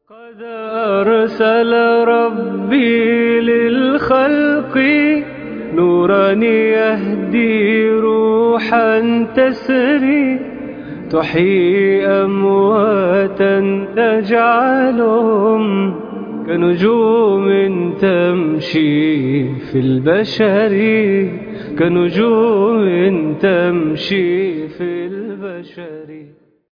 قد أرسل ربي للخلق نورا يهدي روحا تسري تحيي أمواتا تجعلهم كنجوم تمشي في البشر كنجوم تمشي في البشر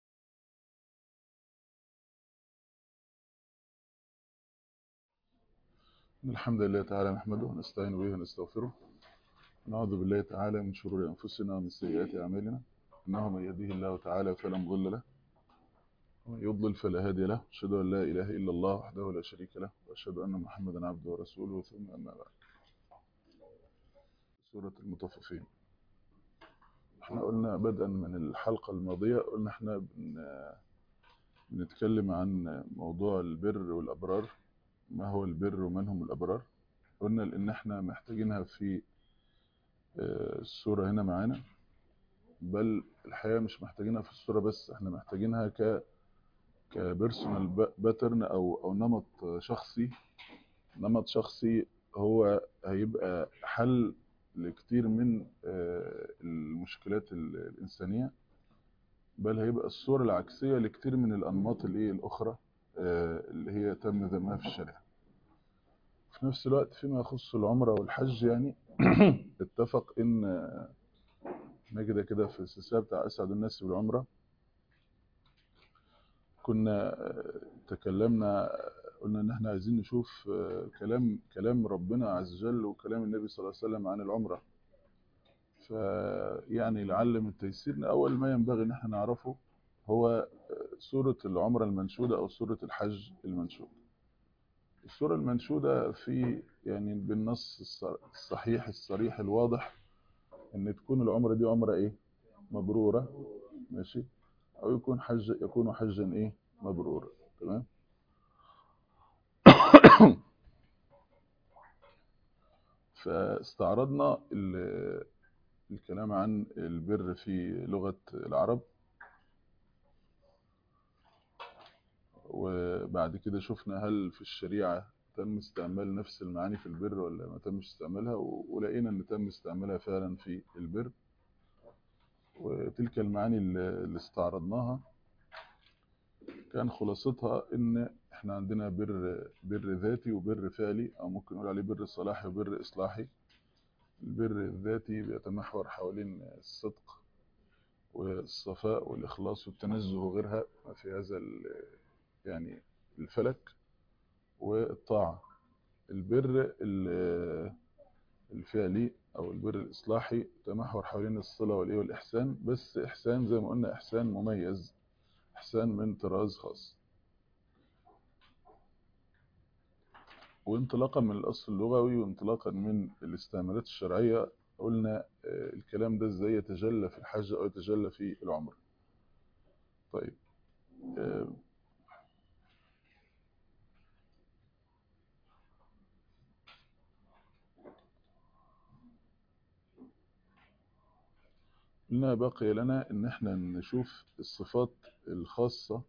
إن الحمد لله تعالى نحمده ونستعين به ونستغفره ونعوذ بالله تعالى من شرور أنفسنا ومن سيئات أعمالنا إنه من يهديه الله تعالى فلا مضل له ومن يضلل فلا هادي له أشهد أن لا إله إلا الله وحده لا شريك له وأشهد أن محمدا عبده ورسوله ثم أما بعد سورة المطففين احنا قلنا بدءا من الحلقة الماضية قلنا احنا بن... بنتكلم عن موضوع البر والأبرار ما هو البر ومن هم الأبرار قلنا لأن احنا محتاجينها في الصورة هنا معانا بل الحقيقة مش محتاجينها في الصورة بس احنا محتاجينها ك كبيرسونال باترن أو أو نمط شخصي نمط شخصي هو هيبقى حل لكتير من المشكلات الإنسانية بل هيبقى الصورة العكسية لكتير من الأنماط الإيه الأخرى اللي هي تم ذمها في الشريعة في نفس الوقت فيما يخص العمرة والحج يعني اتفق ان احنا كده كده في السلسلة بتاع اسعد الناس بالعمرة كنا تكلمنا قلنا ان احنا عايزين نشوف كلام كلام ربنا عز وجل وكلام النبي صلى الله عليه وسلم عن العمرة فيعني لعل من تيسيرنا اول ما ينبغي ان احنا نعرفه هو سورة العمرة المنشودة أو سورة الحج المنشود السورة المنشودة في يعني بالنص الصحيح الصريح الواضح ان تكون العمرة دي عمرة ايه مبرورة ماشي او يكون حج يكون حجا ايه مبرورا تمام فاستعرضنا الكلام عن البر في لغة العرب وبعد كده شفنا هل في الشريعة تم استعمال نفس المعاني في البر ولا ما تمش استعمالها ولقينا ان تم استعمالها فعلا في البر وتلك المعاني اللي استعرضناها كان خلاصتها ان احنا عندنا بر بر ذاتي وبر فعلي او ممكن نقول عليه بر صلاحي وبر اصلاحي البر الذاتي بيتمحور حوالين الصدق والصفاء والاخلاص والتنزه وغيرها في هذا يعني الفلك والطاعة البر الفعلي أو البر الإصلاحي تمحور حوالين الصلة والإيه والإحسان بس إحسان زي ما قلنا إحسان مميز إحسان من طراز خاص وانطلاقا من الأصل اللغوي وانطلاقا من الاستعمالات الشرعية قلنا الكلام ده ازاي يتجلى في الحج أو يتجلى في العمر طيب قلنا بقي لنا ان احنا نشوف الصفات الخاصة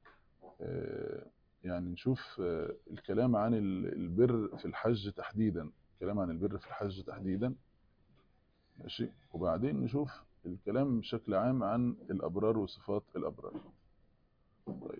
يعني نشوف الكلام عن البر في الحج تحديدا الكلام عن البر في الحج تحديدا ماشي وبعدين نشوف الكلام بشكل عام عن الابرار وصفات الابرار طيب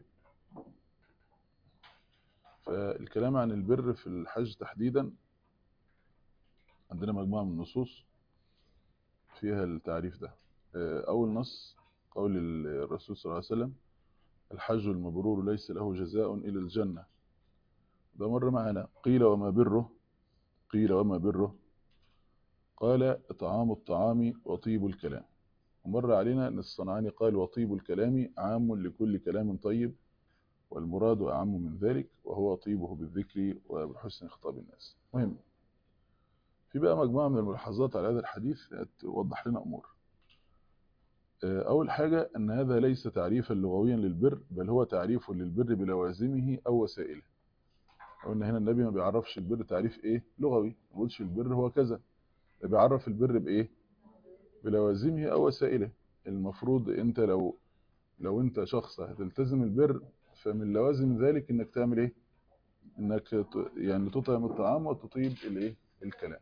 فالكلام عن البر في الحج تحديدا عندنا مجموعة من النصوص فيها التعريف ده أول نص قول الرسول صلى الله عليه وسلم الحج المبرور ليس له جزاء إلى الجنة ده مر معنا قيل وما بره قيل وما بره قال إطعام الطعام وطيب الكلام ومر علينا أن الصنعاني قال وطيب الكلام عام لكل كلام طيب والمراد أعم من ذلك وهو طيبه بالذكر وبحسن خطاب الناس مهم في بقى مجموعة من الملاحظات على هذا الحديث توضح لنا أمور أول حاجة أن هذا ليس تعريفا لغويا للبر بل هو تعريف للبر بلوازمه أو وسائله قلنا هنا النبي ما بيعرفش البر تعريف إيه لغوي ما بيقولش البر هو كذا بيعرف البر بإيه بلوازمه أو وسائله المفروض أنت لو لو أنت شخص هتلتزم البر فمن لوازم ذلك انك تعمل ايه انك ت- يعني تطعم الطعام وتطيب الايه الكلام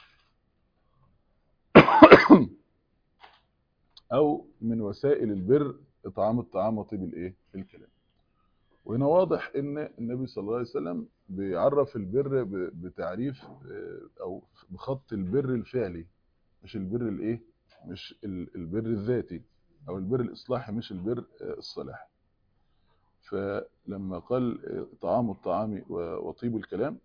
او من وسائل البر اطعام الطعام وطيب الايه الكلام وهنا واضح ان النبي صلى الله عليه وسلم بيعرف البر ب- بتعريف آه، او بخط البر الفعلي مش البر الايه مش ال- البر الذاتي او البر الاصلاحي مش البر آه، الصلاحي فلما قال آه، طعام الطعام و- وطيب الكلام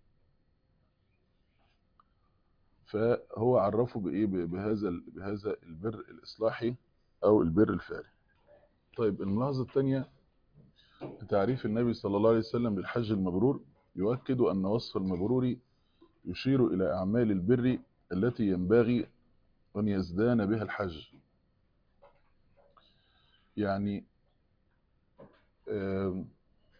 فهو عرفه بايه ب- بهذا ال- بهذا البر الاصلاحي او البر الفعلي طيب الملاحظه الثانيه تعريف النبي صلى الله عليه وسلم بالحج المبرور يؤكد أن وصف المبرور يشير إلى أعمال البر التي ينبغي أن يزدان بها الحج يعني آم،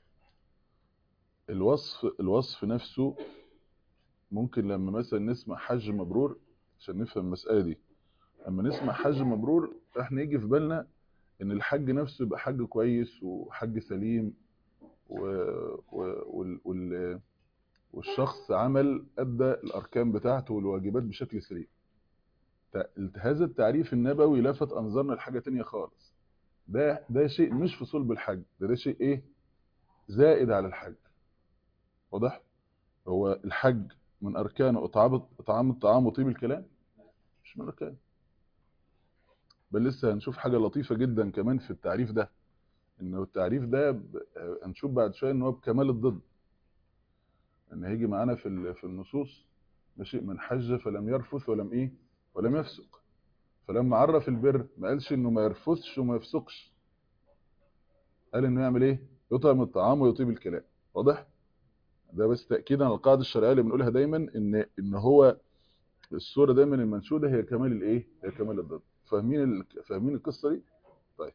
الوصف الوصف نفسه ممكن لما مثلا نسمع حج مبرور عشان نفهم المسألة دي لما نسمع حج مبرور احنا يجي في بالنا ان الحج نفسه يبقى حج كويس وحج سليم و... و... وال... وال... والشخص عمل أدى الأركان بتاعته والواجبات بشكل سليم ت- هذا التعريف النبوي لفت أنظارنا لحاجة تانية خالص ده ده شيء مش في صلب الحج ده ده شيء إيه زائد على الحج واضح هو الحج من أركانه إطعام إطعام الطعام وطيب الكلام مش من أركانه بل لسه هنشوف حاجة لطيفة جدا كمان في التعريف ده إنه التعريف ده ب... هنشوف بعد شوية إن هو بكمال الضد ان هيجي معانا في ال- في النصوص ماشي من حج فلم يرفث ولم ايه ولم يفسق فلما عرف البر ما قالش انه ما يرفثش وما يفسقش قال انه يعمل ايه يطعم الطعام ويطيب الكلام واضح ده بس تاكيدا على القاعده الشرعيه اللي بنقولها دايما ان ان هو الصوره دايما المنشوده هي كمال الايه هي كمال الضد فاهمين ال... فاهمين القصه دي طيب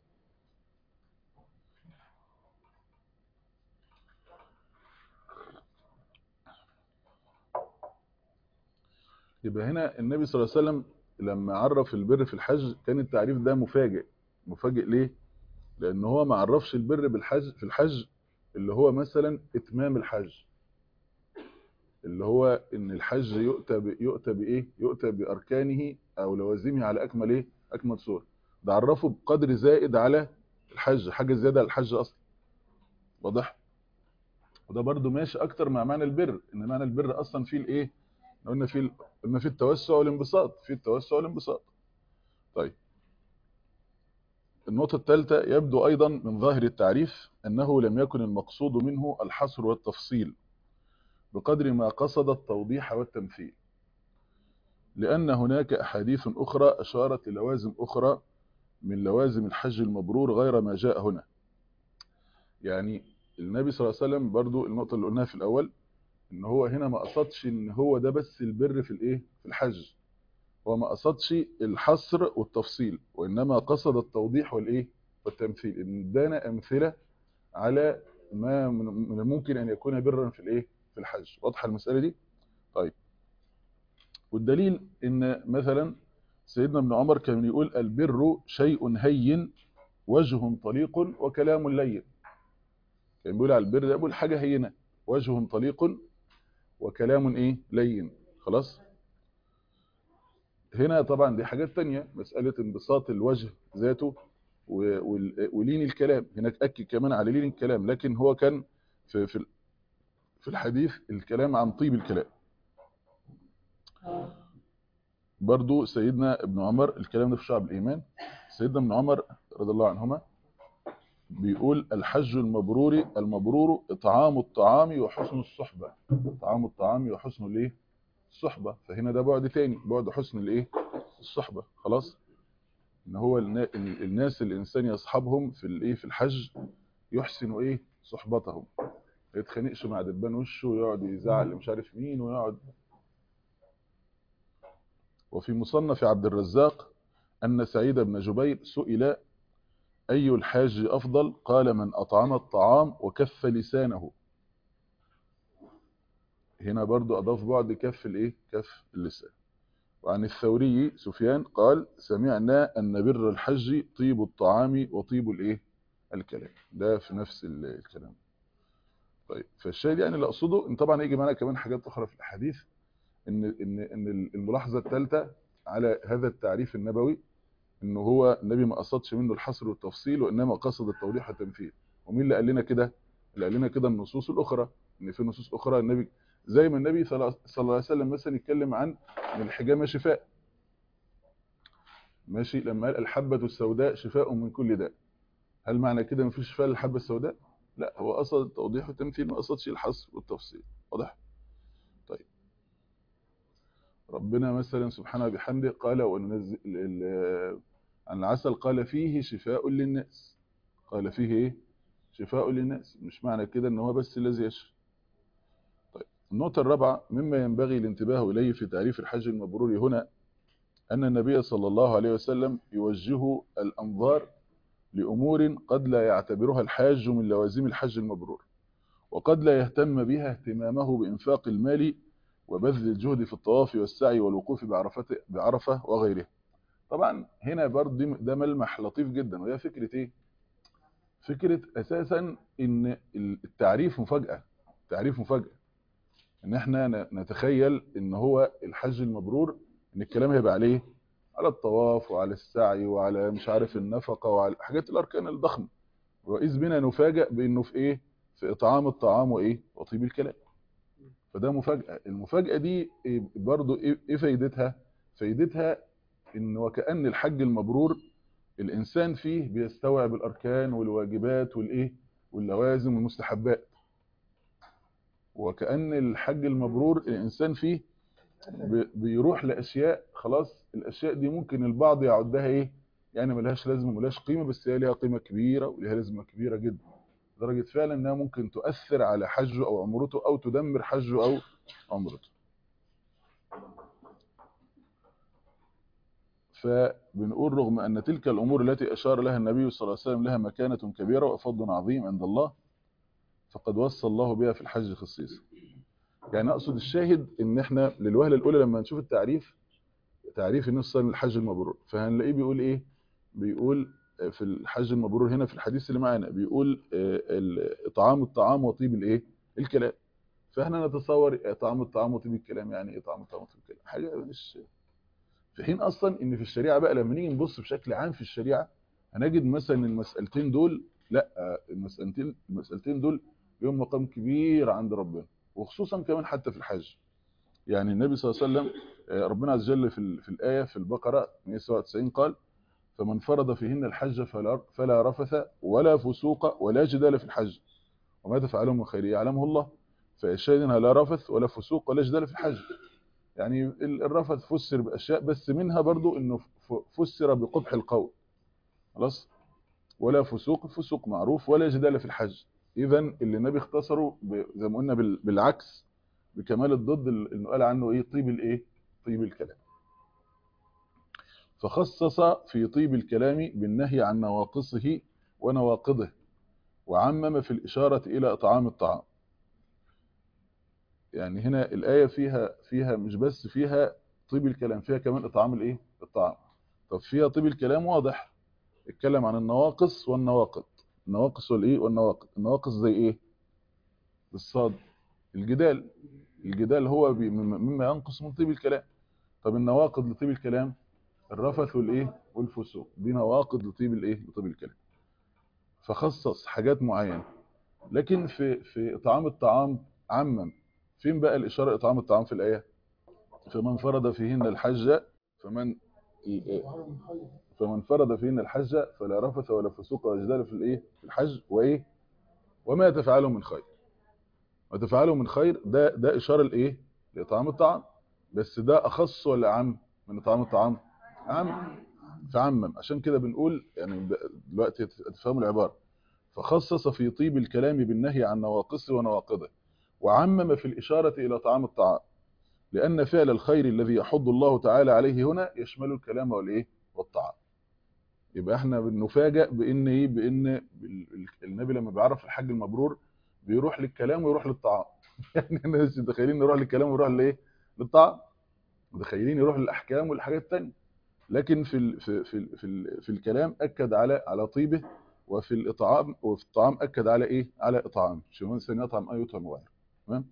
يبقى هنا النبي صلى الله عليه وسلم لما عرف البر في الحج كان التعريف ده مفاجئ مفاجئ ليه لان هو ما عرفش البر بالحج في الحج اللي هو مثلا اتمام الحج اللي هو ان الحج يؤتى ب... يؤتى بايه يؤتى باركانه او لوازمه على اكمل ايه اكمل صوره ده عرفه بقدر زائد على الحج حاجه زياده على الحج اصلا واضح وده برضو ماشي اكتر مع معنى البر ان معنى البر اصلا فيه الايه قلنا فيه قلنا فيه التوسع والانبساط فيه التوسع والانبساط طيب النقطة الثالثة يبدو أيضا من ظاهر التعريف أنه لم يكن المقصود منه الحصر والتفصيل بقدر ما قصد التوضيح والتمثيل لأن هناك أحاديث أخرى أشارت للوازم أخرى من لوازم الحج المبرور غير ما جاء هنا يعني النبي صلى الله عليه وسلم برضو النقطة اللي قلناها في الأول إن هو هنا ما قصدش إن هو ده بس البر في الإيه في الحج هو ما قصدش الحصر والتفصيل وإنما قصد التوضيح والإيه والتمثيل إن ادانا أمثلة على ما من من الممكن أن يكون برا في الإيه في الحج واضحة المسألة دي طيب والدليل إن مثلا سيدنا ابن عمر كان يقول البر شيء هين وجه طليق وكلام لين كان بيقول على البر ده بيقول حاجة هينة وجه طليق وكلام ايه لين خلاص هنا طبعا دي حاجات تانية مسألة انبساط الوجه ذاته و- وال- ولين الكلام هناك أكد كمان على لين الكلام لكن هو كان في في في الحديث الكلام عن طيب الكلام برضو سيدنا ابن عمر الكلام ده في شعب الإيمان سيدنا ابن عمر رضي الله عنهما بيقول الحج المبرور المبرور إطعام الطعام وحسن الصحبة إطعام الطعام وحسن الايه الصحبة فهنا ده بعد تاني بعد حسن الايه الصحبة خلاص ان هو النا- ال- الناس اللي الانسان يصحبهم في الايه في الحج يحسن ايه صحبتهم ما يتخانقش مع دبان وشه ويقعد يزعل مش عارف مين ويقعد وفي مصنف عبد الرزاق أن سعيد بن جبير سئل أي الحاج أفضل قال من أطعم الطعام وكف لسانه هنا برضو أضاف بعد كف الإيه كف اللسان وعن الثوري سفيان قال سمعنا أن بر الحج طيب الطعام وطيب الإيه الكلام ده في نفس ال- الكلام طيب فالشاهد يعني اللي اقصده ان طبعا يجي معانا كمان حاجات اخرى في الاحاديث ان ان ان الملاحظه الثالثه على هذا التعريف النبوي انه هو النبي ما قصدش منه الحصر والتفصيل وانما قصد التوضيح والتمثيل ومين اللي قال لنا كده اللي قال لنا كده النصوص الاخرى ان في نصوص اخرى النبي زي ما النبي صلى الله عليه وسلم مثلا يتكلم عن ان الحجامه شفاء ماشي لما قال الحبه السوداء شفاء من كل داء هل معنى كده مفيش شفاء للحبه السوداء لا هو قصد التوضيح والتمثيل ما قصدش الحصر والتفصيل واضح طيب ربنا مثلا سبحانه وبحمده قال وننزل ال- عن العسل قال فيه شفاء للناس قال فيه ايه شفاء للناس مش معنى كده ان هو بس الذي يشفي طيب النقطة الرابعة مما ينبغي الانتباه إليه في تعريف الحج المبرور هنا أن النبي صلى الله عليه وسلم يوجه الأنظار لأمور قد لا يعتبرها الحاج من لوازم الحج المبرور وقد لا يهتم بها اهتمامه بإنفاق المال وبذل الجهد في الطواف والسعي والوقوف بعرفة, بعرفة وغيره طبعا هنا برضه دي- ده ملمح لطيف جدا وهي فكرة ايه فكرة اساسا ان التعريف مفاجأة تعريف مفاجأة ان احنا ن- نتخيل ان هو الحج المبرور ان الكلام هيبقى عليه على الطواف وعلى السعي وعلى مش عارف النفقة وعلى حاجات الاركان الضخمة وإذ بنا نفاجأ بانه في ايه في اطعام الطعام وايه وطيب الكلام فده مفاجأة المفاجأة دي إيه برضو ايه إيه فايدتها فايدتها ان وكأن الحج المبرور الانسان فيه بيستوعب الاركان والواجبات والايه واللوازم والمستحبات وكأن الحج المبرور الانسان فيه بي- بيروح لاشياء خلاص الاشياء دي ممكن البعض يعدها ايه يعني ملهاش لازمه ملهاش قيمه بس هي ليها قيمه كبيره وليها لازمه كبيره جدا لدرجه فعلا انها ممكن تؤثر على حجه او عمرته او تدمر حجه او عمرته فبنقول رغم أن تلك الأمور التي أشار لها النبي صلى الله عليه وسلم لها مكانة كبيرة وفضل عظيم عند الله فقد وصى الله بها في الحج خصيصا يعني أقصد الشاهد إن إحنا للوهلة الأولى لما نشوف التعريف تعريف النبي صلى الله عليه وسلم للحج المبرور فهنلاقيه بيقول إيه بيقول في الحج المبرور هنا في الحديث اللي معانا بيقول آه، ال- إطعام الطعام وطيب الإيه الكلام فإحنا نتصور إطعام الطعام وطيب الكلام يعني إيه إطعام الطعام وطيب الكلام حاجة مش في حين اصلا ان في الشريعه بقى لما نيجي نبص بشكل عام في الشريعه هنجد مثلا المسالتين دول لا المسالتين المسالتين دول لهم مقام كبير عند ربنا وخصوصا كمان حتى في الحج يعني النبي صلى الله عليه وسلم آه، ربنا عز وجل في ال- في الايه في البقره 197 قال فمن فرض فيهن الحج فلا فلا رفث ولا فسوق ولا جدال في الحج وما تفعلوا من خير يعلمه الله فالشاهد انها لا رفث ولا فسوق ولا جدال في الحج يعني ال- الرفث فسر باشياء بس منها برضو انه ف- فسر بقبح القول خلاص ولا فسوق الفسوق معروف ولا جدال في الحج اذا اللي النبي اختصره ب- زي ما قلنا بال- بالعكس بكمال الضد ال- انه قال عنه ايه طيب الايه طيب الكلام فخصص في طيب الكلام بالنهي عن نواقصه ونواقضه وعمم في الإشارة إلى إطعام الطعام يعني هنا الآية فيها فيها مش بس فيها طيب الكلام فيها كمان إطعام الإيه الطعام طب فيها طيب الكلام واضح اتكلم عن النواقص والنواقض النواقص والإيه والنواقض النواقص زي إيه بالصاد الجدال الجدال هو بي- مم- مما ينقص من طيب الكلام طب النواقض لطيب الكلام الرفث والايه والفسوق دي نواقض لطيب الايه لطيب الكلام فخصص حاجات معينه لكن في في اطعام الطعام عمم فين بقى الاشاره اطعام الطعام في الايه فمن فرض فيهن الحج فمن فمن فرض فيهن الحج فلا رفث ولا فسوق ولا جدال في الايه في الحج وايه وما تفعلوا من خير ما تفعلوا من خير ده ده اشاره لايه لاطعام الطعام بس ده اخص ولا اعم من اطعام الطعام عام فعمم عشان كده بنقول يعني ب- دلوقتي تفهموا العباره فخصص في طيب الكلام بالنهي عن نواقصه ونواقضه وعمم في الإشارة إلى طعام الطعام لأن فعل الخير الذي يحض الله تعالى عليه هنا يشمل الكلام والإيه والطعام يبقى احنا بنفاجئ بان ايه بان ال- النبي لما بيعرف الحج المبرور بيروح للكلام ويروح للطعام يعني الناس متخيلين يروح للكلام ويروح لايه للطعام متخيلين يروح للاحكام والحاجات التانية لكن في ال في في ال في, ال في الكلام اكد على على طيبه وفي الإطعام وفي الطعام أكد على إيه على إطعام مش الإنسان يطعم أي يطعم غيره تمام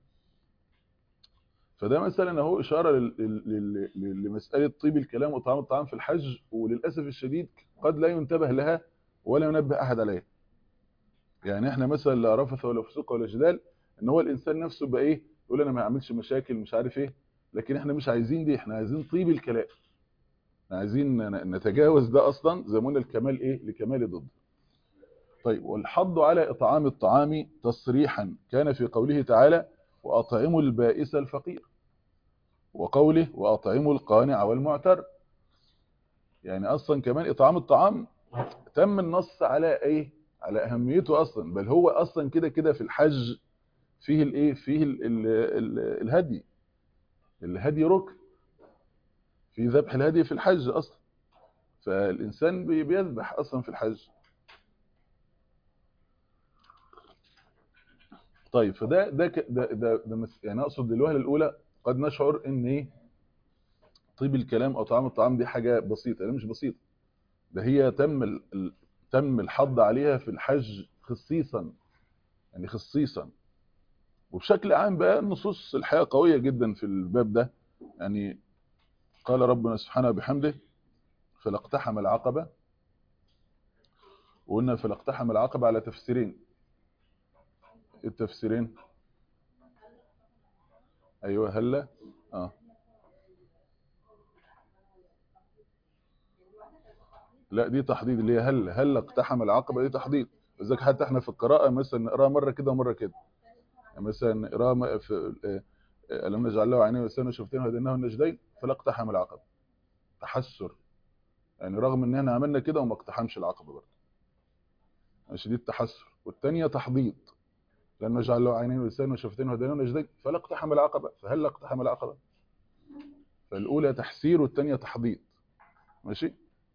فده مثلا اهو إشارة لل- لل- لل- لمسألة طيب الكلام وطعام الطعام في الحج وللأسف الشديد قد لا ينتبه لها ولا ينبه أحد عليها يعني احنا مثلا لا رفث ولا فسوق ولا جدال ان هو الانسان نفسه بقى ايه يقول انا ما اعملش مشاكل مش عارف ايه لكن احنا مش عايزين دي احنا عايزين طيب الكلام احنا عايزين ن- نتجاوز ده اصلا زي ما قلنا الكمال ايه لكمال ضد طيب والحض على اطعام الطعام تصريحا كان في قوله تعالى واطعموا البائس الفقير وقوله واطعموا القانع والمعتر يعني اصلا كمان اطعام الطعام تم النص على ايه على اهميته اصلا بل هو اصلا كده كده في الحج فيه الايه فيه ال ال ال الهدي الهدي ركن في ذبح الهدي في الحج اصلا فالانسان بي- بيذبح اصلا في الحج طيب فده ده ك- ده ده, ده مس- يعني اقصد الوهله الاولى قد نشعر ان ايه طيب الكلام او طعام الطعام دي حاجه بسيطه لا مش بسيطه ده هي تم ال- ال- تم الحض عليها في الحج خصيصا يعني خصيصا وبشكل عام بقى النصوص الحقيقه قويه جدا في الباب ده يعني قال ربنا سبحانه بحمده فلاقتحم العقبه وقلنا فلاقتحم العقبه على تفسيرين إيه التفسيرين ايوه هلا اه لا دي تحديد اللي هي هل هل اقتحم العقبه دي تحديد لذلك حتى احنا في القراءه مثلا نقراها مره كده ومره كده يعني مثلا نقراها م- في آه، آه، الم نجعل له عينين ولسانا وشفتين وهديناه النجدين فلا اقتحم العقبه تحسر يعني رغم ان احنا عملنا كده وما اقتحمش العقبه برضه ماشي دي التحسر والثانيه تحضيض لم نجعل له عينين ولسانا وشفتين وهديناه النجدين فلا اقتحم العقبه فهل اقتحم العقبه فالاولى تحسير والثانيه تحضيض ماشي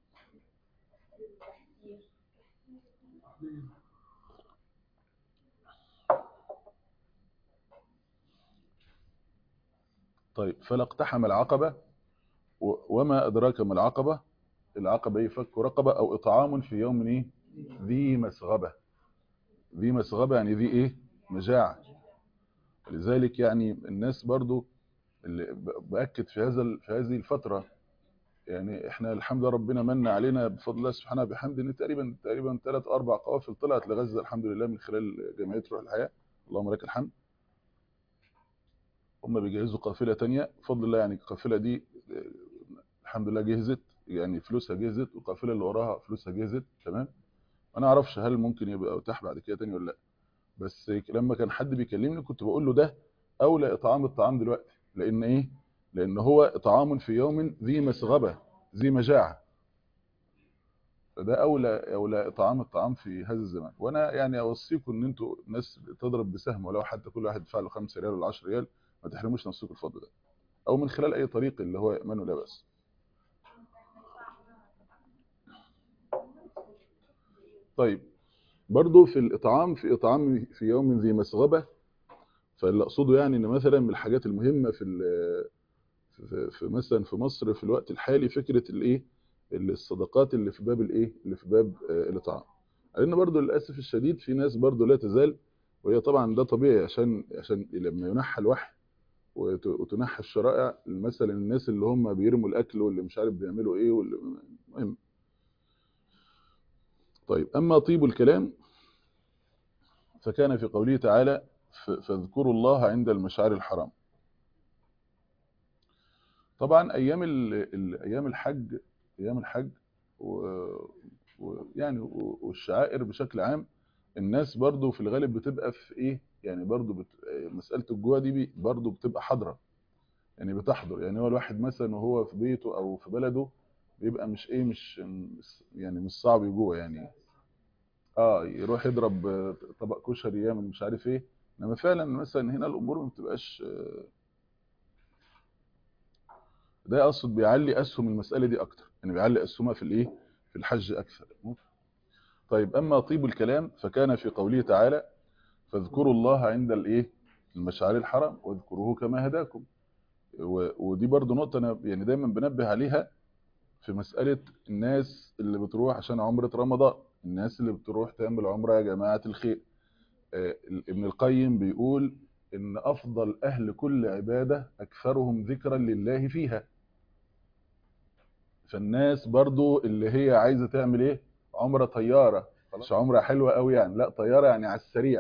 طيب فلا اقتحم العقبة و- وما أدراك ما العقبة العقبة ايه فك رقبة أو إطعام في يوم ايه ذي مسغبة ذي مسغبة يعني ذي ايه مجاعة لذلك يعني الناس برضو اللي ب- بأكد في هذا ال- في هذه الفترة يعني احنا الحمد لله ربنا من علينا بفضل الله سبحانه بحمد ان تقريبا تقريبا ثلاث اربع قوافل طلعت لغزة الحمد لله من خلال جمعية روح الحياة اللهم لك الحمد هم بيجهزوا قافلة تانية بفضل الله يعني القافلة دي آه، الحمد لله جهزت يعني فلوسها جهزت والقافلة اللي وراها فلوسها جهزت تمام انا اعرفش هل ممكن يبقى اتاح بعد كده تاني ولا لا بس لما كان حد بيكلمني كنت بقول له ده اولى اطعام الطعام دلوقتي لان ايه لان هو اطعام في يوم ذي مسغبة ذي مجاعة فده اولى اولى اطعام الطعام في هذا الزمان وانا يعني اوصيكم ان انتوا ناس تضرب بسهم ولو حتى كل واحد يدفع له 5 ريال ولا 10 ريال ما تحرموش نفسكم الفضل ده او من خلال اي طريق اللي هو يامنه لا باس طيب برضو في الإطعام في إطعام في يوم ذي مسغبة فاللي أقصده يعني إن مثلا من الحاجات المهمة في ال- في في مثلا في مصر في الوقت الحالي فكرة الإيه الصدقات اللي في باب الإيه اللي في باب آه، الإطعام لأن برضو للأسف الشديد في ناس برضو لا تزال وهي طبعا ده طبيعي عشان عشان لما ينحى الوحي وت- وتنحى الشرائع مثلا الناس اللي هم بيرموا الأكل واللي مش عارف بيعملوا إيه واللي المهم طيب أما طيب الكلام فكان في قوله تعالى ف- فاذكروا الله عند المشعر الحرام طبعا ايام ال... ال... ايام الحج ايام الحج و- ويعني و... والشعائر بشكل عام الناس برضو في الغالب بتبقى في ايه يعني برضو بت... مسألة الجوع دي بي- برضو بتبقى حاضرة يعني بتحضر يعني هو الواحد مثلا وهو في بيته او في بلده بيبقى مش ايه مش مش- يعني مش صعب يجوع يعني اه يروح يضرب آه، طبق كشري يعمل مش عارف ايه انما فعلا مثلا هنا الامور ما بتبقاش آه، ده اقصد بيعلي اسهم المساله دي اكتر يعني بيعلي اسهمها في الايه في الحج اكثر طيب اما طيب الكلام فكان في قوله تعالى فاذكروا الله عند الايه المشعر الحرام واذكروه كما هداكم و- ودي برضو نقطه انا يعني دايما بنبه عليها في مساله الناس اللي بتروح عشان عمره رمضان الناس اللي بتروح تعمل عمره يا جماعه الخير آه، ابن القيم بيقول ان افضل اهل كل عباده اكثرهم ذكرا لله فيها فالناس برضو اللي هي عايزه تعمل ايه عمره طياره مش عمره حلوه قوي يعني لا طياره يعني على السريع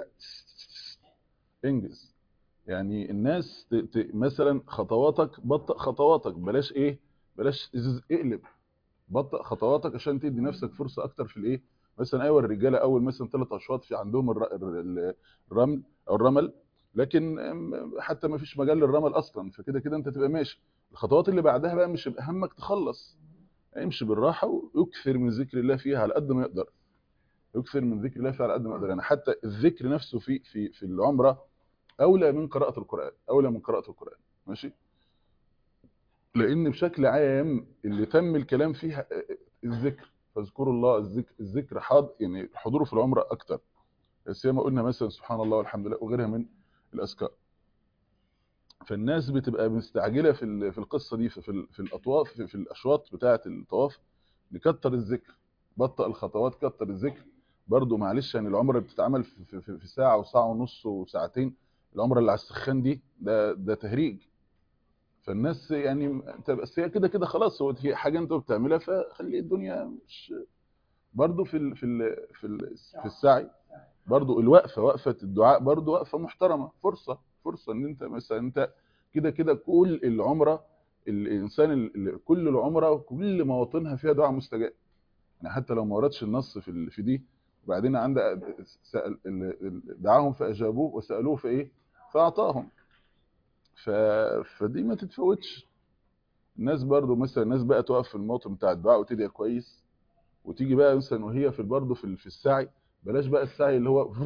انجز يعني الناس ت... ت... مثلا خطواتك بطئ خطواتك بلاش ايه بلاش إزز- اقلب بطئ خطواتك عشان تدي نفسك فرصه اكتر في الايه مثلا ايوه الرجاله اول مثلا ثلاث اشواط في عندهم الر... الر- الرمل او الرمل لكن أم، حتى ما فيش مجال للرمل اصلا فكده كده انت تبقى ماشي الخطوات اللي بعدها بقى مش يبقى همك تخلص امشي بالراحه ويكثر من ذكر الله فيها على قد ما يقدر يكثر من ذكر الله فيها على قد ما يقدر يعني حتى الذكر نفسه في في في العمره اولى من قراءه القران اولى من قراءه القران ماشي لان بشكل عام اللي تم الكلام فيها الذكر فاذكروا الله الذكر الذكر حاضر يعني حضوره في العمره اكتر زي ما قلنا مثلا سبحان الله والحمد لله وغيرها من الاذكار فالناس بتبقى مستعجله في ال- في القصه دي في في ال- في الاطواف في, في الاشواط بتاعه الطواف نكتر الذكر بطئ الخطوات كتر الذكر برضو معلش يعني العمره بتتعمل في, في, في, في ساعه وساعه ونص وساعتين العمره اللي على السخان دي ده ده تهريج فالناس يعني انت بس هي كده كده خلاص هو هي حاجه انت بتعملها فخلي الدنيا مش برضو في ال في ال في ال في السعي برضو الوقفه وقفه الدعاء برضو وقفه محترمه فرصه فرصه ان انت مثلا انت كده كده كل العمره الانسان ال- كل العمره كل مواطنها فيها دعاء مستجاب يعني حتى لو ما وردش النص في ال- في دي وبعدين عند سأل ال- ال- دعاهم فاجابوه وسالوه فايه فاعطاهم ف... فدي ما تتفوتش الناس برضو مثلا الناس بقى تقف في الموطن بتاع الدعاء وتدعي كويس وتيجي بقى مثلا وهي في برضه في ال- في السعي بلاش بقى السعي اللي هو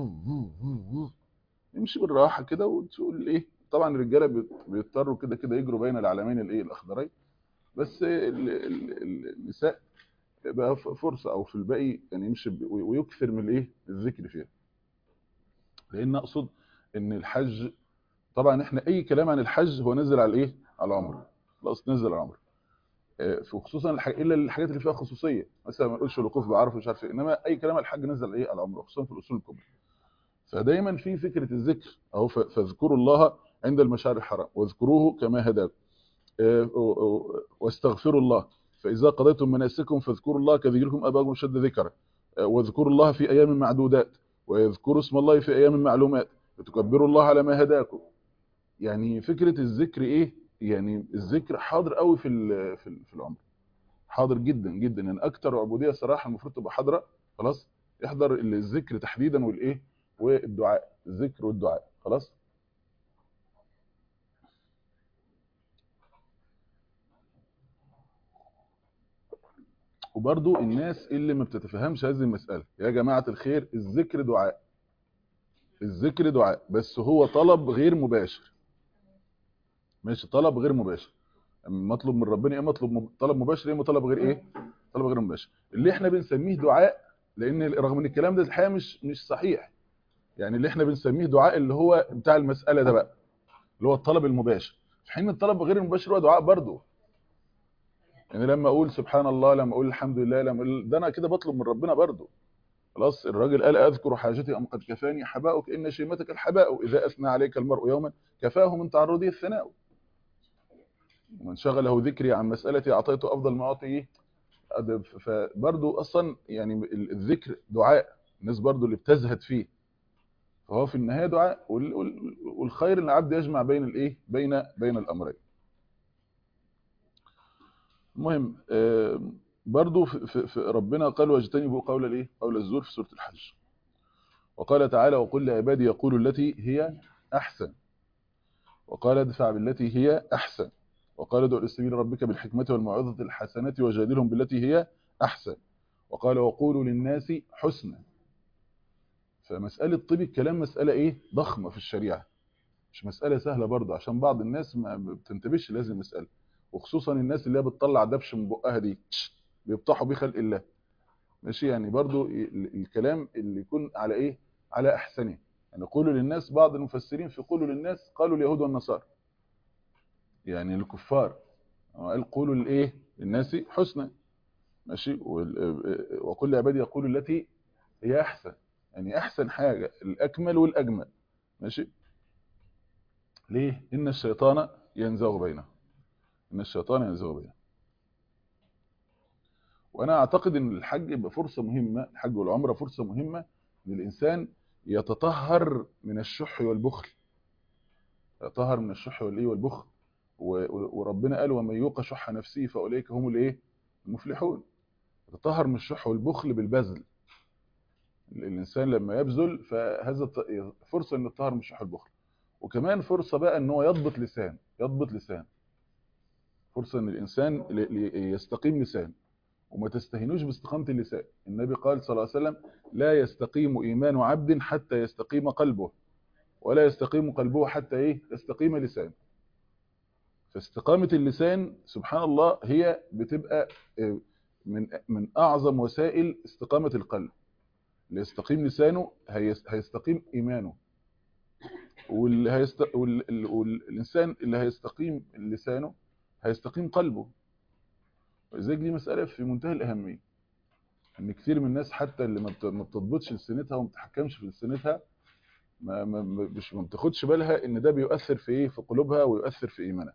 يمشي بالراحه كده وتقول ايه طبعا الرجاله بيت- بيضطروا كده كده يجروا بين العلمين الايه الاخضرين بس ال- ال- ال- النساء بقى ف- فرصه او في الباقي يعني يمشي ب- ويكثر من الايه الذكر فيها لان اقصد ان الحج طبعا احنا اي كلام عن الحج هو نزل على الايه على العمر خلاص نزل على العمر آه، وخصوصا الح... الا الحاجات اللي فيها خصوصيه مثلا ما نقولش الوقوف بعرفه مش عارف ايه انما اي كلام على الحج نزل ايه على العمر خصوصا في الاصول الكبرى فدايما في فكره الذكر اهو ف- فاذكروا الله عند المشاعر الحرام واذكروه كما هداكم آه، و- و- واستغفروا الله فاذا قضيتم مناسككم فاذكروا الله كذكركم اباكم شد ذكرا آه، واذكروا الله في ايام معدودات ويذكروا اسم الله في ايام معلومات وتكبروا الله على ما هداكم يعني فكره الذكر ايه يعني الذكر حاضر قوي في ال- في ال- في العمر حاضر جدا جدا يعني اكتر عبوديه صراحه المفروض تبقى حاضره خلاص احضر الذكر تحديدا والايه والدعاء الذكر والدعاء خلاص وبرضو الناس اللي ما بتتفهمش هذه المسألة يا جماعة الخير الذكر دعاء الذكر دعاء بس هو طلب غير مباشر ماشي طلب غير مباشر مطلوب من ربنا ايه مطلوب مب... طلب مباشر ايه طلب غير ايه طلب غير مباشر اللي احنا بنسميه دعاء لان رغم ان الكلام ده الحقيقه مش مش صحيح يعني اللي احنا بنسميه دعاء اللي هو بتاع المسألة ده بقى اللي هو الطلب المباشر في حين الطلب غير المباشر هو دعاء برضه يعني لما اقول سبحان الله لما اقول الحمد لله لما اقول ده انا كده بطلب من ربنا برضه خلاص الراجل قال اذكر حاجتي ام قد كفاني حباؤك ان شيمتك الحباء اذا اثنى عليك المرء يوما كفاه من تعرضه الثناء ومن شغله ذكري عن مسألتي اعطيته افضل ما اعطيه فبرضه اصلا يعني الذكر دعاء الناس برضه اللي بتزهد فيه فهو في النهايه دعاء وال- وال- والخير ان العبد يجمع بين الايه بين بين الامرين المهم آه، برضو في في- في ربنا قال واجتنبوا قول الايه قول الزور في سوره الحج وقال تعالى وقل لعبادي يقولوا التي هي احسن وقال ادفع بالتي هي احسن وقال ادع الى سبيل ربك بالحكمه والموعظه الحسنه وجادلهم بالتي هي احسن وقال وقولوا للناس حسنا فمساله طيب الكلام مساله ايه ضخمه في الشريعه مش مساله سهله برضه عشان بعض الناس ما بتنتبهش لهذه المساله وخصوصا الناس اللي هي بتطلع دبش من بقها دي بيفتحوا بيه خلق الله ماشي يعني برضو ال- الكلام اللي يكون على ايه على احسنه يعني قولوا للناس بعض المفسرين في قولوا للناس قالوا اليهود والنصارى يعني الكفار هو قال قولوا للايه للناس حسنا ماشي وكل عبادي يقول التي هي احسن يعني احسن حاجه الاكمل والاجمل ماشي ليه ان الشيطان ينزغ بينه ان الشيطان ينزغ بينه وانا اعتقد ان الحج يبقى فرصه مهمه الحج والعمره فرصه مهمه ان الانسان يتطهر من الشح والبخل يتطهر من الشح والايه والبخل وربنا قال ومن يوق شح نفسه فاولئك هم الايه المفلحون يتطهر من الشح والبخل بالبذل الانسان لما يبذل فهذا فرصه انه يتطهر من الشح والبخل وكمان فرصه بقى ان هو يضبط لسان يضبط لسان فرصه ان الانسان يستقيم لسان وما تستهينوش باستقامه اللسان النبي قال صلى الله عليه وسلم لا يستقيم ايمان عبد حتى يستقيم قلبه ولا يستقيم قلبه حتى ايه يستقيم لسانه فاستقامه اللسان سبحان الله هي بتبقى من من اعظم وسائل استقامه القلب اللي يستقيم لسانه هيستقيم ايمانه واللي هيست... وال... والانسان اللي هيستقيم لسانه هيستقيم قلبه ولذلك دي مساله في منتهى الاهميه ان كثير من الناس حتى اللي ما بتضبطش لسانتها وما بتتحكمش في لسانتها ما ما مش ما بتاخدش بالها ان ده بيؤثر في ايه في قلوبها ويؤثر في ايمانها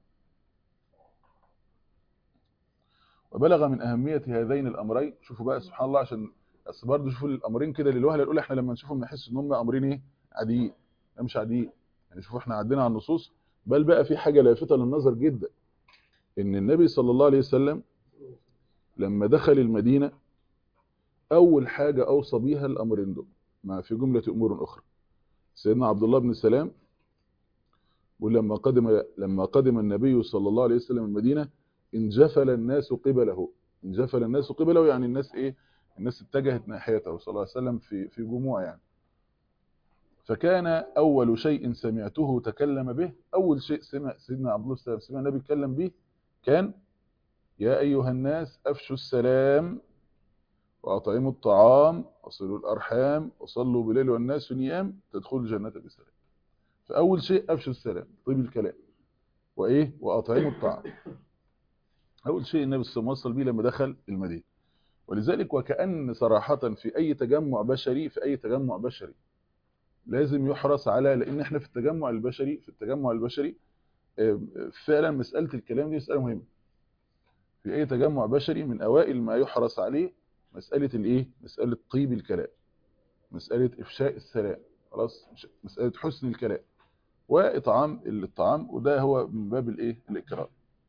وبلغ من اهميه هذين الامرين شوفوا بقى سبحان الله عشان بس برضه شوفوا الامرين كده للوهله الاولى احنا لما نشوفهم نحس ان هم امرين ايه عاديين مش عاديين يعني شوفوا احنا عدينا على النصوص بل بقى في حاجه لافته للنظر جدا ان النبي صلى الله عليه وسلم لما دخل المدينه اول حاجه اوصى بيها الامرين دول ما في جمله امور اخرى سيدنا عبد الله بن سلام ولما قدم لما قدم النبي صلى الله عليه وسلم المدينه انجفل الناس قبله انجفل الناس قبله يعني الناس ايه الناس اتجهت ناحيته صلى الله عليه وسلم في في جموع يعني فكان اول شيء سمعته تكلم به اول شيء سمع سيدنا عبد الله بن سمع النبي يتكلم به كان يا ايها الناس افشوا السلام واطعموا الطعام وصلوا الارحام وصلوا بالليل والناس نيام تدخلوا الجنه بسلام فاول شيء افشوا السلام طيب الكلام وايه واطعموا الطعام اول شيء النبي صلى الله عليه وسلم وصل بيه لما دخل المدينه ولذلك وكأن صراحة في أي تجمع بشري في أي تجمع بشري لازم يحرص على لأن احنا في التجمع البشري في التجمع البشري فعلا مسألة الكلام دي مسألة مهمة في أي تجمع بشري من أوائل ما يحرص عليه مسألة الإيه؟ مسألة طيب الكلام مسألة إفشاء السلام خلاص مسألة حسن الكلام وإطعام الطعام وده هو من باب الإيه؟ الإكرام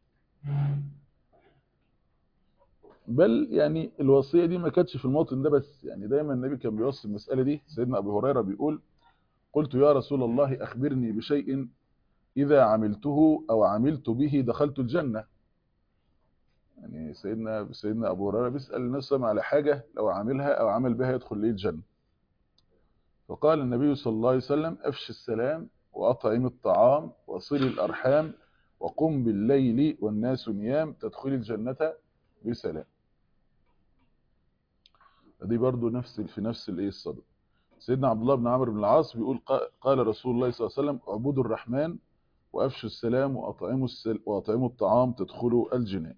بل يعني الوصية دي ما كانتش في الموطن ده بس يعني دايما النبي كان بيوصي المسألة دي سيدنا أبو هريرة بيقول قلت يا رسول الله أخبرني بشيء إذا عملته أو عملت به دخلت الجنة يعني سيدنا سيدنا أبو هريرة بيسأل الناس على حاجة لو عملها أو عمل بها يدخل ليه الجنة فقال النبي صلى الله عليه وسلم أفش السلام وأطعم الطعام وصل الأرحام وقم بالليل والناس نيام تدخل الجنة بسلام دي برضو نفس في نفس الايه الصدق سيدنا عبد الله بن عمرو بن العاص بيقول قال رسول الله صلى الله عليه وسلم اعبدوا الرحمن وافشوا السلام واطعموا السل واطعموا الطعام تدخلوا الجنان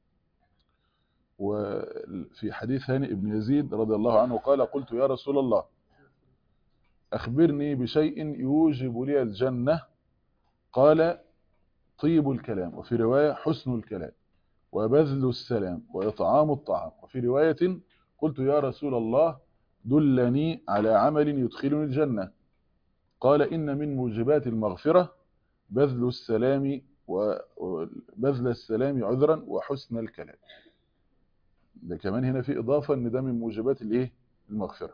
وفي حديث هاني ابن يزيد رضي الله عنه قال قلت يا رسول الله أخبرني بشيء يوجب لي الجنة قال طيب الكلام وفي رواية حسن الكلام وبذل السلام وإطعام الطعام وفي رواية قلت يا رسول الله دلني على عمل يدخلني الجنة قال إن من موجبات المغفرة بذل السلام وبذل السلام عذرا وحسن الكلام ده كمان هنا في إضافة أن ده من موجبات الإيه؟ المغفرة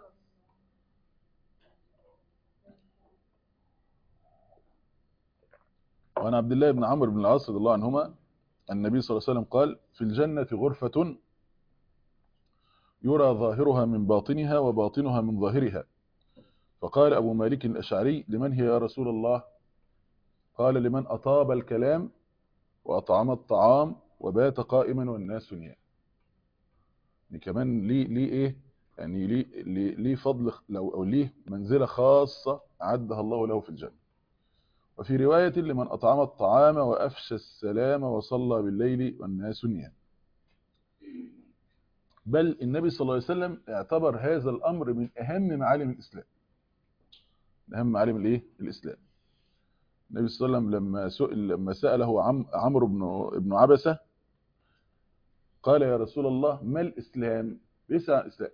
وعن عبد الله بن عمرو بن العاص رضي الله عنهما النبي صلى الله عليه وسلم قال في الجنة غرفة يرى ظاهرها من باطنها وباطنها من ظاهرها فقال أبو مالك الأشعري لمن هي يا رسول الله قال لمن أطاب الكلام وأطعم الطعام وبات قائما والناس نيام يعني كمان ليه ليه ايه يعني ليه ليه, ليه فضل لو او ليه منزله خاصه اعدها الله له في الجنه وفي روايه لمن اطعم الطعام وافشى السلام وصلى بالليل والناس نيام بل النبي صلى الله عليه وسلم اعتبر هذا الامر من اهم معالم الاسلام من اهم معالم الايه الاسلام النبي صلى الله عليه وسلم لما سئل لما ساله عم عمرو بن ابن عبسه قال يا رسول الله ما الاسلام ليس عن الاسلام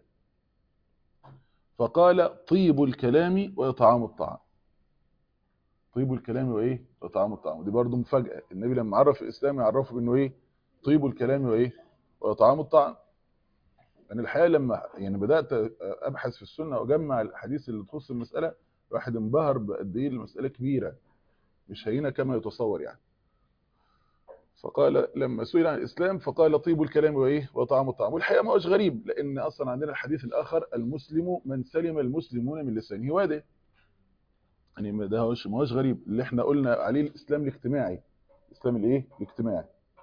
فقال طيب الكلام وإطعام الطعام طيب الكلام وايه وإطعام الطعام ودي برضه مفاجاه النبي لما عرف الاسلام يعرفه بانه ايه طيب الكلام وايه وإطعام الطعام انا الحقيقه لما يعني بدات ابحث في السنه واجمع الاحاديث اللي تخص المساله الواحد انبهر بقد ايه المساله كبيره مش هينه كما يتصور يعني فقال لما سئل عن الاسلام فقال طيب الكلام وايه وطعام الطعام والحقيقه ما هوش غريب لان اصلا عندنا الحديث الاخر المسلم من سلم المسلمون من لسانه ويده يعني ما ده هوش ما هوش غريب اللي احنا قلنا عليه الاسلام الاجتماعي الاسلام الايه الاجتماعي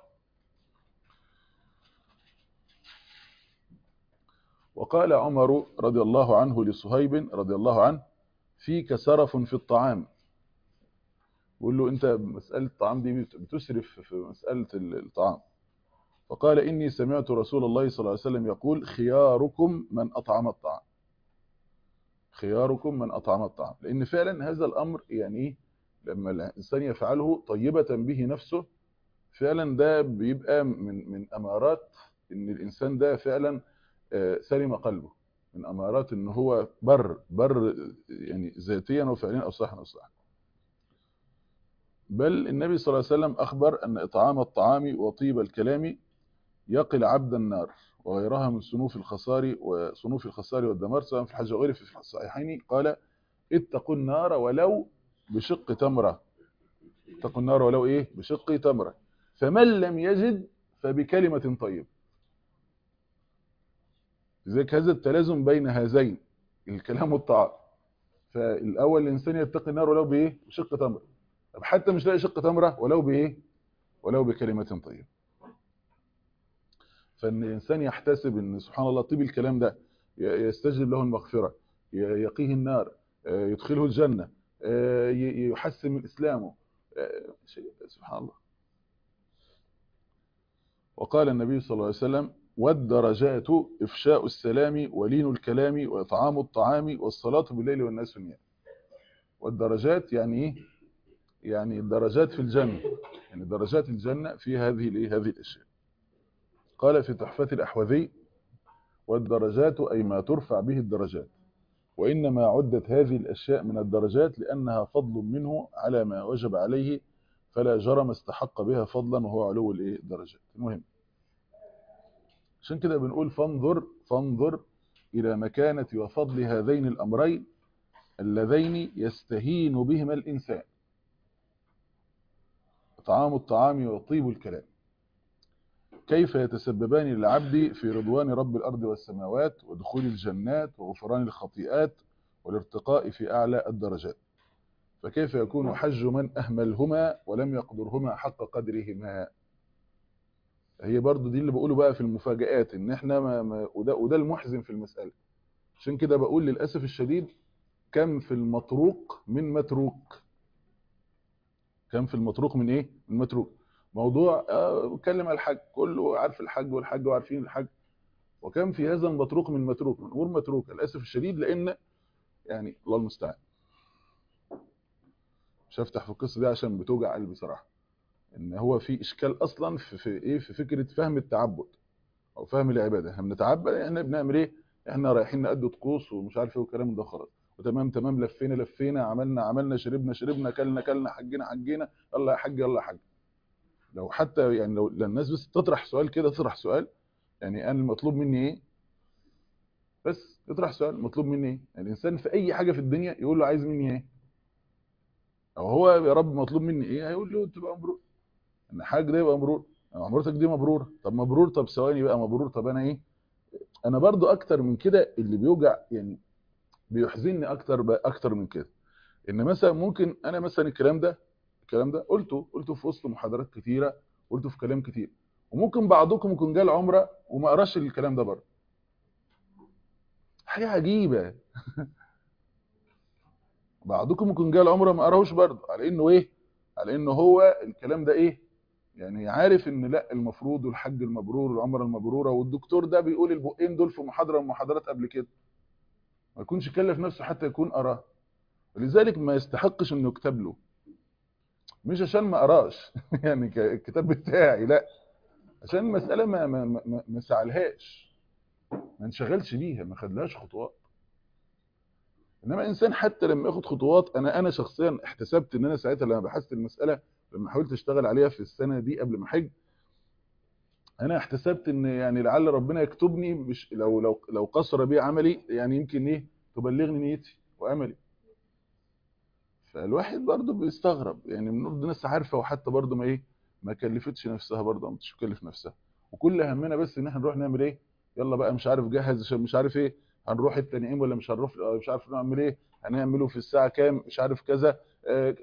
وقال عمر رضي الله عنه لصهيب رضي الله عنه فيك سرف في الطعام بيقول له انت مسألة الطعام دي بتسرف في مسألة الطعام فقال إني سمعت رسول الله صلى الله عليه وسلم يقول خياركم من أطعم الطعام خياركم من أطعم الطعام لأن فعلا هذا الأمر يعني ايه لما الإنسان يفعله طيبة به نفسه فعلا ده بيبقى من من أمارات إن الإنسان ده فعلا سلم قلبه من أمارات إن هو بر بر يعني ذاتيا وفعليا أو صحا أو صحا بل النبي صلى الله عليه وسلم أخبر أن إطعام الطعام وطيب الكلام يقل عبد النار وغيرها من صنوف الخسار وصنوف الخسار والدمار سواء في الحج وغيره في الصحيحين قال اتقوا النار ولو بشق تمرة اتقوا النار ولو إيه بشق تمرة فمن لم يجد فبكلمة طيبة لذلك هذا التلازم بين هذين الكلام والطعام فالأول الإنسان يتقي النار ولو بإيه بشق تمرة طب حتى مش لاقي شق تمرة ولو بإيه ولو بكلمة طيبة فإن الإنسان يحتسب إن سبحان الله طيب الكلام ده يستجلب له المغفرة يقيه النار يدخله الجنة يحسن من إسلامه سبحان الله وقال النبي صلى الله عليه وسلم والدرجات إفشاء السلام ولين الكلام وإطعام الطعام والصلاة بالليل والناس نيام والدرجات يعني إيه يعني الدرجات في الجنة يعني درجات الجنة في هذه الايه هذه الاشياء قال في تحفة الأحوذي والدرجات أي ما ترفع به الدرجات وإنما عدت هذه الأشياء من الدرجات لأنها فضل منه على ما وجب عليه فلا جرم استحق بها فضلا وهو علو الايه الدرجات المهم عشان كده بنقول فانظر فانظر إلى مكانة وفضل هذين الأمرين اللذين يستهين بهما الإنسان طعام الطعام وطيب الكلام كيف يتسببان للعبد في رضوان رب الأرض والسماوات ودخول الجنات وغفران الخطيئات والارتقاء في أعلى الدرجات فكيف يكون حج من أهملهما ولم يقدرهما حق قدرهما هي برضو دي اللي بقوله بقى في المفاجآت ان احنا ما ما وده, وده المحزن في المسألة عشان كده بقول للأسف الشديد كم في المطروق من متروك كم في المطروق من ايه من متروك موضوع اتكلم على الحج كله عارف الحج والحج وعارفين الحج وكم في هذا المطروق من متروك من امور متروكه للاسف الشديد لان يعني الله المستعان مش هفتح في القصه دي عشان بتوجع قلبي صراحه ان هو في اشكال اصلا في, في ايه في فكره فهم التعبد او فهم العباده احنا بنتعبد احنا بنعمل ايه احنا رايحين نأدي طقوس ومش عارف ايه والكلام ده خلاص وتمام تمام لفينا لفينا عملنا عملنا شربنا شربنا كلنا كلنا حجينا حجينا يلا يا حاج يلا يا حاج لو حتى يعني لو الناس بس تطرح سؤال كده تطرح سؤال يعني انا المطلوب مني ايه بس تطرح سؤال مطلوب مني ايه يعني الانسان في اي حاجه في الدنيا يقول له عايز مني ايه او هو يا رب مطلوب مني ايه هيقول له تبقى مبرور ان حاجه ده يبقى مبرور عمرتك دي مبرور طب مبرور طب ثواني بقى مبرور طب انا ايه انا برضو اكتر من كده اللي بيوجع يعني بيحزنني اكتر بقى اكتر من كده ان مثلا ممكن انا مثلا الكلام ده الكلام ده قلته قلته في وسط محاضرات كتيره قلته في كلام كتير وممكن بعضكم يكون جاي العمره وما قراش الكلام ده برضه حاجه عجيبه بعضكم يكون جاي العمره ما قراهوش برضه على انه ايه على انه هو الكلام ده ايه يعني عارف ان لا المفروض والحج المبرور والعمره المبروره والدكتور ده بيقول البقين دول في محاضره من المحاضرات قبل كده ما يكونش كلف نفسه حتى يكون قراه ولذلك ما يستحقش انه يكتب له مش عشان ما قراش يعني ك- الكتاب بتاعي لا عشان المساله ما ما ما, ما- ما سعلهاش ما انشغلش بيها ما خدلهاش خطوات انما انسان حتى لما ياخد خطوات انا انا شخصيا احتسبت ان انا ساعتها لما بحثت المساله لما حاولت اشتغل عليها في السنه دي قبل ما احج انا احتسبت ان يعني لعل ربنا يكتبني مش لو لو لو قصر بي عملي يعني يمكن ايه تبلغني نيتي واملي فالواحد برضه بيستغرب يعني من نرد ناس عارفه وحتى برضه ما ايه ما كلفتش نفسها برضه ما تكلف نفسها وكل همنا بس ان احنا نروح نعمل ايه يلا بقى مش عارف جهز عشان مش عارف ايه هنروح التنعيم ولا مش هنروح مش عارف نعمل ايه هنعمله في الساعه كام مش عارف كذا آه،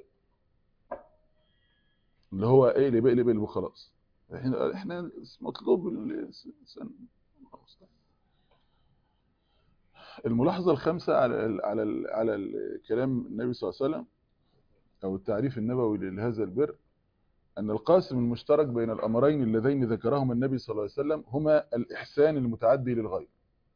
اللي هو ايه اللي بقلب قلب وخلاص احنا احنا مطلوب الانسان الملاحظه الخامسه على ال على ال على الكلام النبي صلى الله عليه وسلم او التعريف النبوي لهذا البر ان القاسم المشترك بين الامرين اللذين ذكرهما النبي صلى الله عليه وسلم هما الاحسان المتعدي للغير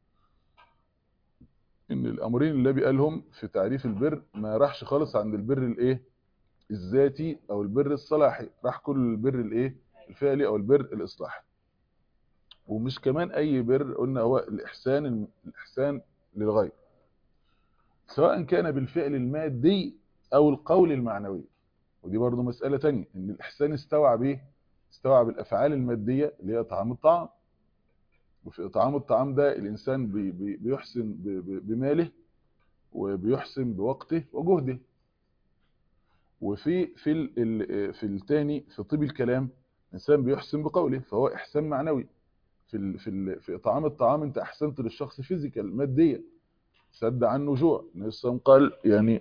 ان الامرين اللي النبي قالهم في تعريف البر ما راحش خالص عند البر الايه الذاتي او البر الصلاحي راح كل البر الايه الفعلي او البر الاصلاحي ومش كمان اي بر قلنا هو الاحسان الاحسان للغير سواء كان بالفعل المادي او القول المعنوي ودي برضو مسألة تانية ان الاحسان استوعب ايه استوعب الافعال المادية اللي هي طعام الطعام وفي اطعام الطعام ده الانسان بي بي بيحسن ب- ب- بماله وبيحسن بوقته وجهده وفي في ال- ال- في الثاني في طيب الكلام الانسان بيحسن بقوله فهو احسان معنوي في ال في ال في اطعام الطعام انت احسنت للشخص فيزيكال ماديا سد عنه جوع النبي صلى الله عليه وسلم قال يعني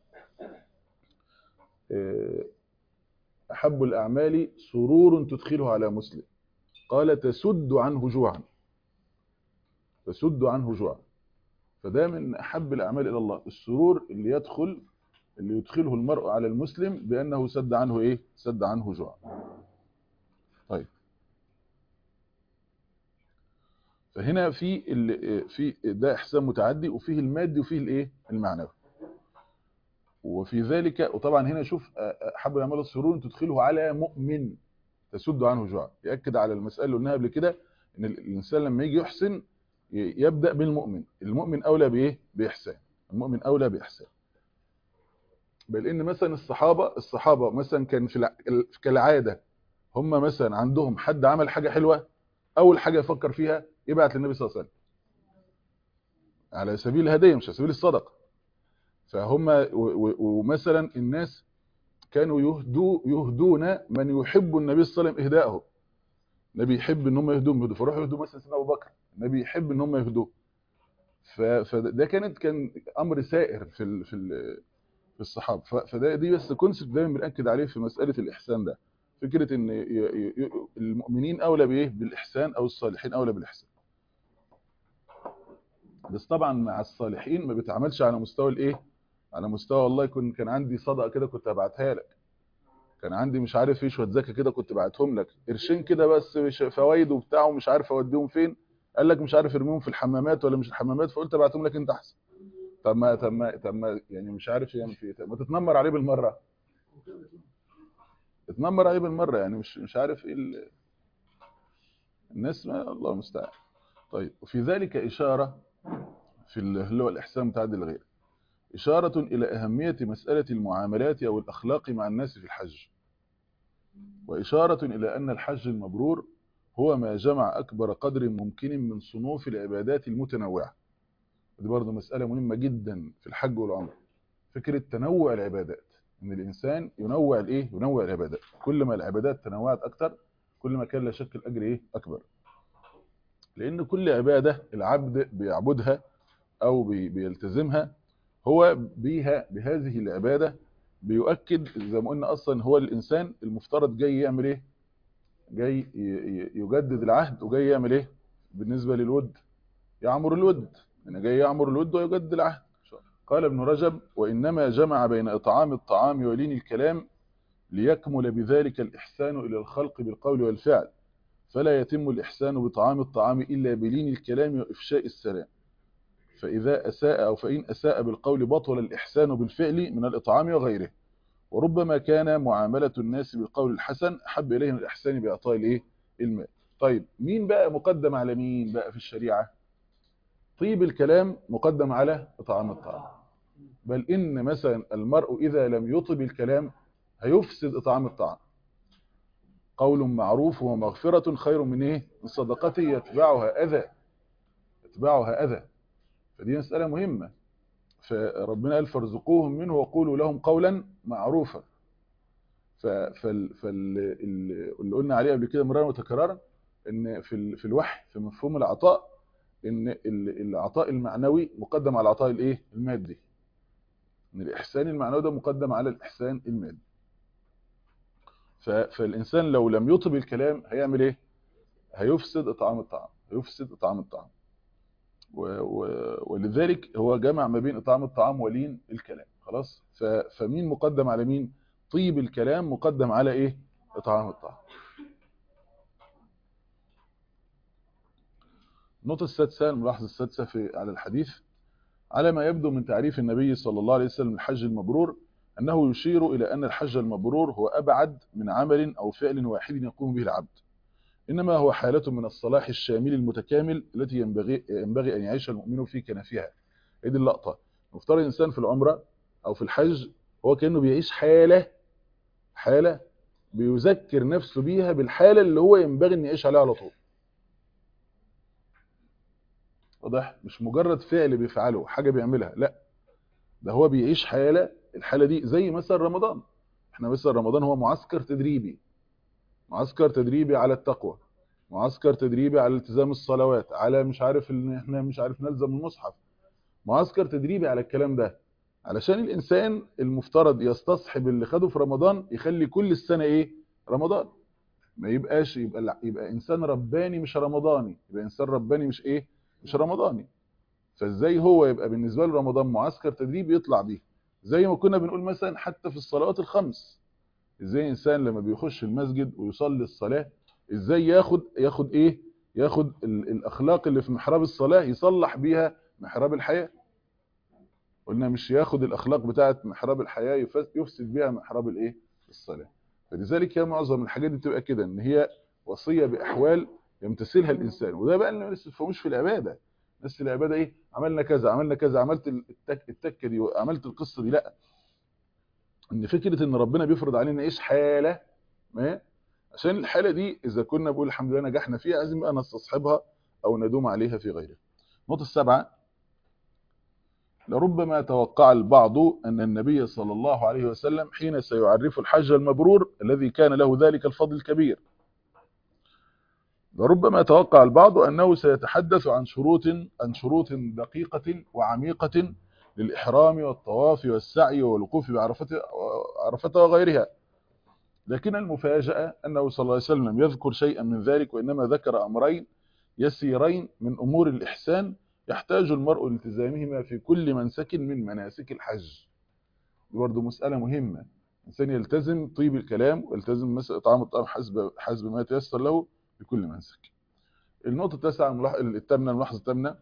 آه، احب الاعمال سرور تدخله على مسلم قال تسد عنه جوعا تسد عنه جوعا فده من احب الاعمال الى الله السرور اللي يدخل اللي يدخله المرء على المسلم بانه سد عنه ايه سد عنه جوعا طيب فهنا في ال- في ده احسان متعدي وفيه المادي وفيه الايه المعنوي وفي ذلك وطبعا هنا شوف حب يعمل السرور تدخله على مؤمن تسد عنه جوعا ياكد على المساله اللي قلناها قبل كده ان الانسان لما يجي يحسن ي- يبدا بالمؤمن المؤمن اولى بايه باحسان المؤمن اولى باحسان بل ان مثلا الصحابه الصحابه مثلا كان في الع- كالعاده هم مثلا عندهم حد عمل حاجه حلوه اول حاجه يفكر فيها يبعت للنبي صلى الله عليه وسلم على سبيل الهديه مش على سبيل الصدقه فهم و- و- ومثلا الناس كانوا يهدوا يهدون من يحب النبي صلى الله عليه وسلم اهدائه النبي يحب ان هم يهدوه يهدوا فروحوا يهدوا مثلا سيدنا ابو بكر النبي يحب ان هم يهدوه ف- فده كانت كان امر سائر في ال في ال في الصحابه ف- فده دي بس كونسبت دايما بنأكد عليه في مساله الاحسان ده فكره ان ي- ي- ي- المؤمنين اولى بايه بالاحسان او الصالحين اولى بالاحسان بس طبعا مع الصالحين ما بيتعاملش على مستوى الايه على مستوى والله كنت كان عندي صدقه كده كنت هبعتها لك كان عندي مش عارف ايه شويه زكاه كده كنت بعتهم لك قرشين كده بس مش فوايد وبتاع ومش عارف اوديهم فين قال لك مش عارف ارميهم في الحمامات ولا مش الحمامات فقلت ابعتهم لك انت احسن طب ما طب ما طب ما يعني مش عارف يعمل فيه إيه. طب ما تتنمر عليه بالمره تتنمر عليه بالمره يعني مش مش عارف ايه ال- الناس ما الله المستعان طيب وفي ذلك اشاره في اللي هو الاحسان متعدي الغير اشاره الى اهميه مساله المعاملات او الاخلاق مع الناس في الحج وإشارة إلى أن الحج المبرور هو ما جمع أكبر قدر ممكن من صنوف العبادات المتنوعة دي برضه مسألة مهمة جدا في الحج والعمرة فكرة تنوع العبادات إن الإنسان ينوع الإيه؟ ينوع العبادات كل ما العبادات تنوعت أكتر كل ما كان لا شك الأجر إيه؟ أكبر لأن كل عبادة العبد بيعبدها أو بي- بيلتزمها هو بيها بهذه العبادة بيؤكد زي ما قلنا اصلا هو الانسان المفترض جاي يعمل ايه جاي ي- ي- يجدد العهد وجاي يعمل ايه بالنسبه للود يعمر الود انا جاي يعمر الود ويجدد العهد قال ابن رجب وانما جمع بين اطعام الطعام ولين الكلام ليكمل بذلك الإحسان إلى الخلق بالقول والفعل فلا يتم الإحسان بطعام الطعام إلا بلين الكلام وإفشاء السلام فإذا أساء أو فإن أساء بالقول بطل الإحسان بالفعل من الإطعام وغيره وربما كان معاملة الناس بالقول الحسن أحب إليهم الإحسان بإعطاء الإيه؟ المال طيب مين بقى مقدم على مين بقى في الشريعة طيب الكلام مقدم على إطعام الطعام بل إن مثلا المرء إذا لم يطب الكلام هيفسد إطعام الطعام قول معروف ومغفرة خير من إيه؟ من صدقة يتبعها أذى يتبعها أذى فدي مسألة مهمة فربنا قال فارزقوهم منه وقولوا لهم قولا معروفا فاللي قلنا عليه قبل كده مرارا وتكرارا ان في في الوحي في مفهوم العطاء ان العطاء المعنوي مقدم على العطاء الايه المادي ان الاحسان المعنوي ده مقدم على الاحسان المادي فالانسان لو لم يطب الكلام هيعمل ايه هيفسد اطعام الطعام هيفسد اطعام الطعام و و ولذلك هو جمع ما بين اطعام الطعام ولين الكلام خلاص فمين مقدم على مين طيب الكلام مقدم على ايه اطعام الطعام النقطة السادسة الملاحظة السادسة في على الحديث على ما يبدو من تعريف النبي صلى الله عليه وسلم الحج المبرور أنه يشير إلى أن الحج المبرور هو أبعد من عمل أو فعل واحد يقوم به العبد إنما هو حالة من الصلاح الشامل المتكامل التي ينبغي, ينبغي أن يعيش المؤمن في كنفها هذه النقطة مفترض الإنسان في العمرة أو في الحج هو كأنه بيعيش حالة حالة بيذكر نفسه بيها بالحالة اللي هو ينبغي أن يعيش عليها على طول واضح مش مجرد فعل بيفعله حاجة بيعملها لا ده هو بيعيش حالة الحالة دي زي مثلا رمضان احنا مثلا رمضان هو معسكر تدريبي معسكر تدريبي على التقوى معسكر تدريبي على التزام الصلوات على مش عارف ان احنا مش عارف نلزم المصحف معسكر تدريبي على الكلام ده علشان الانسان المفترض يستصحب اللي خده في رمضان يخلي كل السنة ايه رمضان ما يبقاش يبقى يبقى انسان رباني مش رمضاني يبقى انسان رباني مش ايه مش رمضاني فازاي هو يبقى بالنسبه له رمضان معسكر تدريب يطلع بيه زي ما كنا بنقول مثلا حتى في الصلوات الخمس ازاي انسان لما بيخش المسجد ويصلي الصلاه ازاي ياخد ياخد ايه ياخد الاخلاق اللي في محراب الصلاه يصلح بيها محراب الحياه قلنا مش ياخد الاخلاق بتاعه محراب الحياه يفسد بيها محراب الايه الصلاه فلذلك هي معظم الحاجات دي بتبقى كده ان هي وصيه باحوال يمتثلها الانسان وده بقى اللي ما نفهموش في العباده بس في العباده ايه عملنا كذا عملنا كذا عملت التك التكه دي وعملت القصه دي لا ان فكره ان ربنا بيفرض علينا نعيش حاله ما عشان الحاله دي اذا كنا بنقول الحمد لله نجحنا فيها لازم بقى نستصحبها او ندوم عليها في غيرها النقطه السابعه لربما توقع البعض أن النبي صلى الله عليه وسلم حين سيعرف الحج المبرور الذي كان له ذلك الفضل الكبير لربما توقع البعض أنه سيتحدث عن شروط عن شروط دقيقة وعميقة للإحرام والطواف والسعي والوقوف بعرفة وغيرها لكن المفاجأة أنه صلى الله عليه وسلم لم يذكر شيئا من ذلك وإنما ذكر أمرين يسيرين من أمور الإحسان يحتاج المرء لالتزامهما في كل منسك من مناسك الحج دي برضه مسألة مهمة الإنسان يلتزم طيب الكلام ويلتزم مثل إطعام الطعام حسب حسب ما يتيسر له في كل منسك النقطة التاسعة الثامنة الملاحظة الثامنة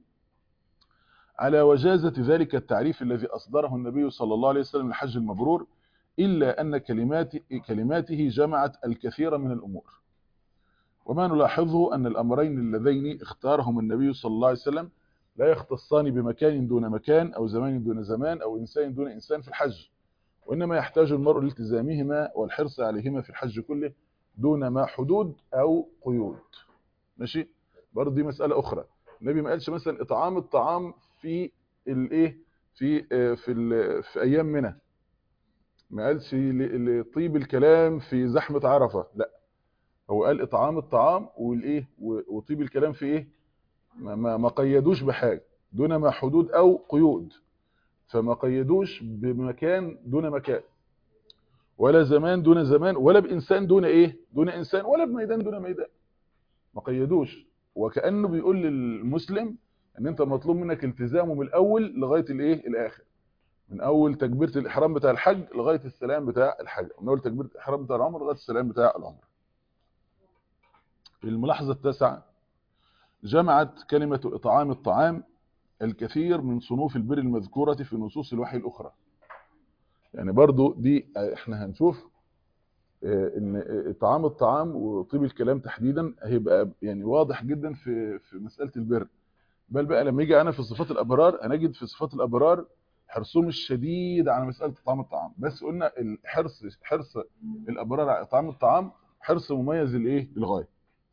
على وجازة ذلك التعريف الذي أصدره النبي صلى الله عليه وسلم الحج المبرور إلا أن كلمات كلماته جمعت الكثير من الأمور وما نلاحظه أن الأمرين اللذين اختارهم النبي صلى الله عليه وسلم لا يختصان بمكان دون مكان أو زمان دون زمان أو إنسان دون إنسان في الحج وإنما يحتاج المرء لالتزامهما والحرص عليهما في الحج كله دون ما حدود أو قيود ماشي برضه دي مسألة أخرى النبي ما قالش مثلا إطعام الطعام في الايه في في في ايام منى ما قالش لطيب الكلام في زحمه عرفه لا هو قال اطعام الطعام والايه وطيب الكلام في ايه ما ما قيدوش بحاجه دون ما حدود او قيود فما قيدوش بمكان دون مكان ولا زمان دون زمان ولا بانسان دون ايه دون انسان ولا بميدان دون ميدان ما قيدوش وكانه بيقول للمسلم ان انت مطلوب منك التزامه من الاول لغايه الايه الاخر من اول تكبيره الاحرام بتاع الحج لغايه السلام بتاع الحج من اول تكبيره الاحرام بتاع العمره لغايه السلام بتاع العمره الملاحظه التاسعه جمعت كلمه اطعام الطعام الكثير من صنوف البر المذكوره في نصوص الوحي الاخرى يعني برضو دي احنا هنشوف ان اطعام الطعام وطيب الكلام تحديدا هيبقى يعني واضح جدا في في مساله البر بل بقى لما يجي انا في صفات الابرار هنجد في صفات الابرار حرصهم الشديد على مساله اطعام الطعام بس قلنا الحرص حرص الابرار على اطعام الطعام حرص مميز للايه للغايه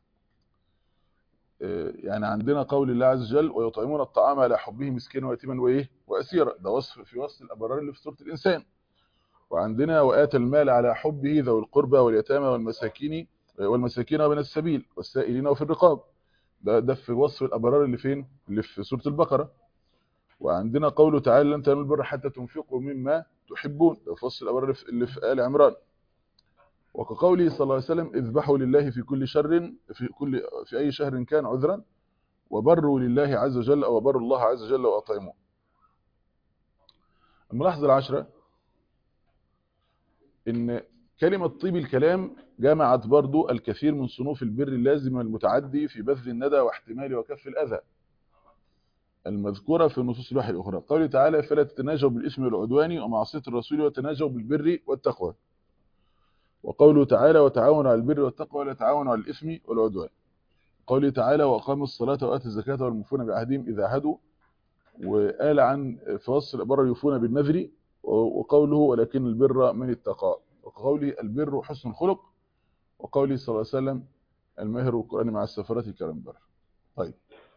يعني عندنا قول الله عز وجل ويطعمون الطعام على حبه مسكينا ويتيما وايه واسيرا ده وصف في وصف الابرار اللي في سوره الانسان وعندنا وآتى المال على حبه ذوي القربى واليتامى والمساكين والمساكين وبن السبيل والسائلين وفي الرقاب ده ده في وصف الابرار اللي فين اللي في سوره البقره وعندنا قوله تعالى لن تنالوا البر حتى تنفقوا مما تحبون ده في وصف الابرار اللي في ال عمران وكقوله صلى الله عليه وسلم اذبحوا لله في كل شر في كل في اي شهر كان عذرا وبروا لله عز وجل او بروا الله عز وجل واطعموه الملاحظه العاشره ان كلمة طيب الكلام جمعت برضو الكثير من صنوف البر اللازم والمتعدي في بذل الندى واحتمال وكف الأذى المذكورة في النصوص الوحي الأخرى قوله تعالى فلا تتناجوا بالإثم والعدوان ومعصية الرسول وتناجوا بالبر والتقوى وقوله تعالى وتعاونوا على البر والتقوى ولا تعاونوا على الإثم والعدوان قوله تعالى وأقاموا الصلاة وآتوا الزكاة والموفون بعهدهم إذا عهدوا وقال عن في وصف الأبرار يوفون بالنذر وقوله ولكن البر من اتقى وقوله البر حسن الخلق وقوله صلى الله عليه وسلم المهر والقرآن مع السفرات كرم بر طيب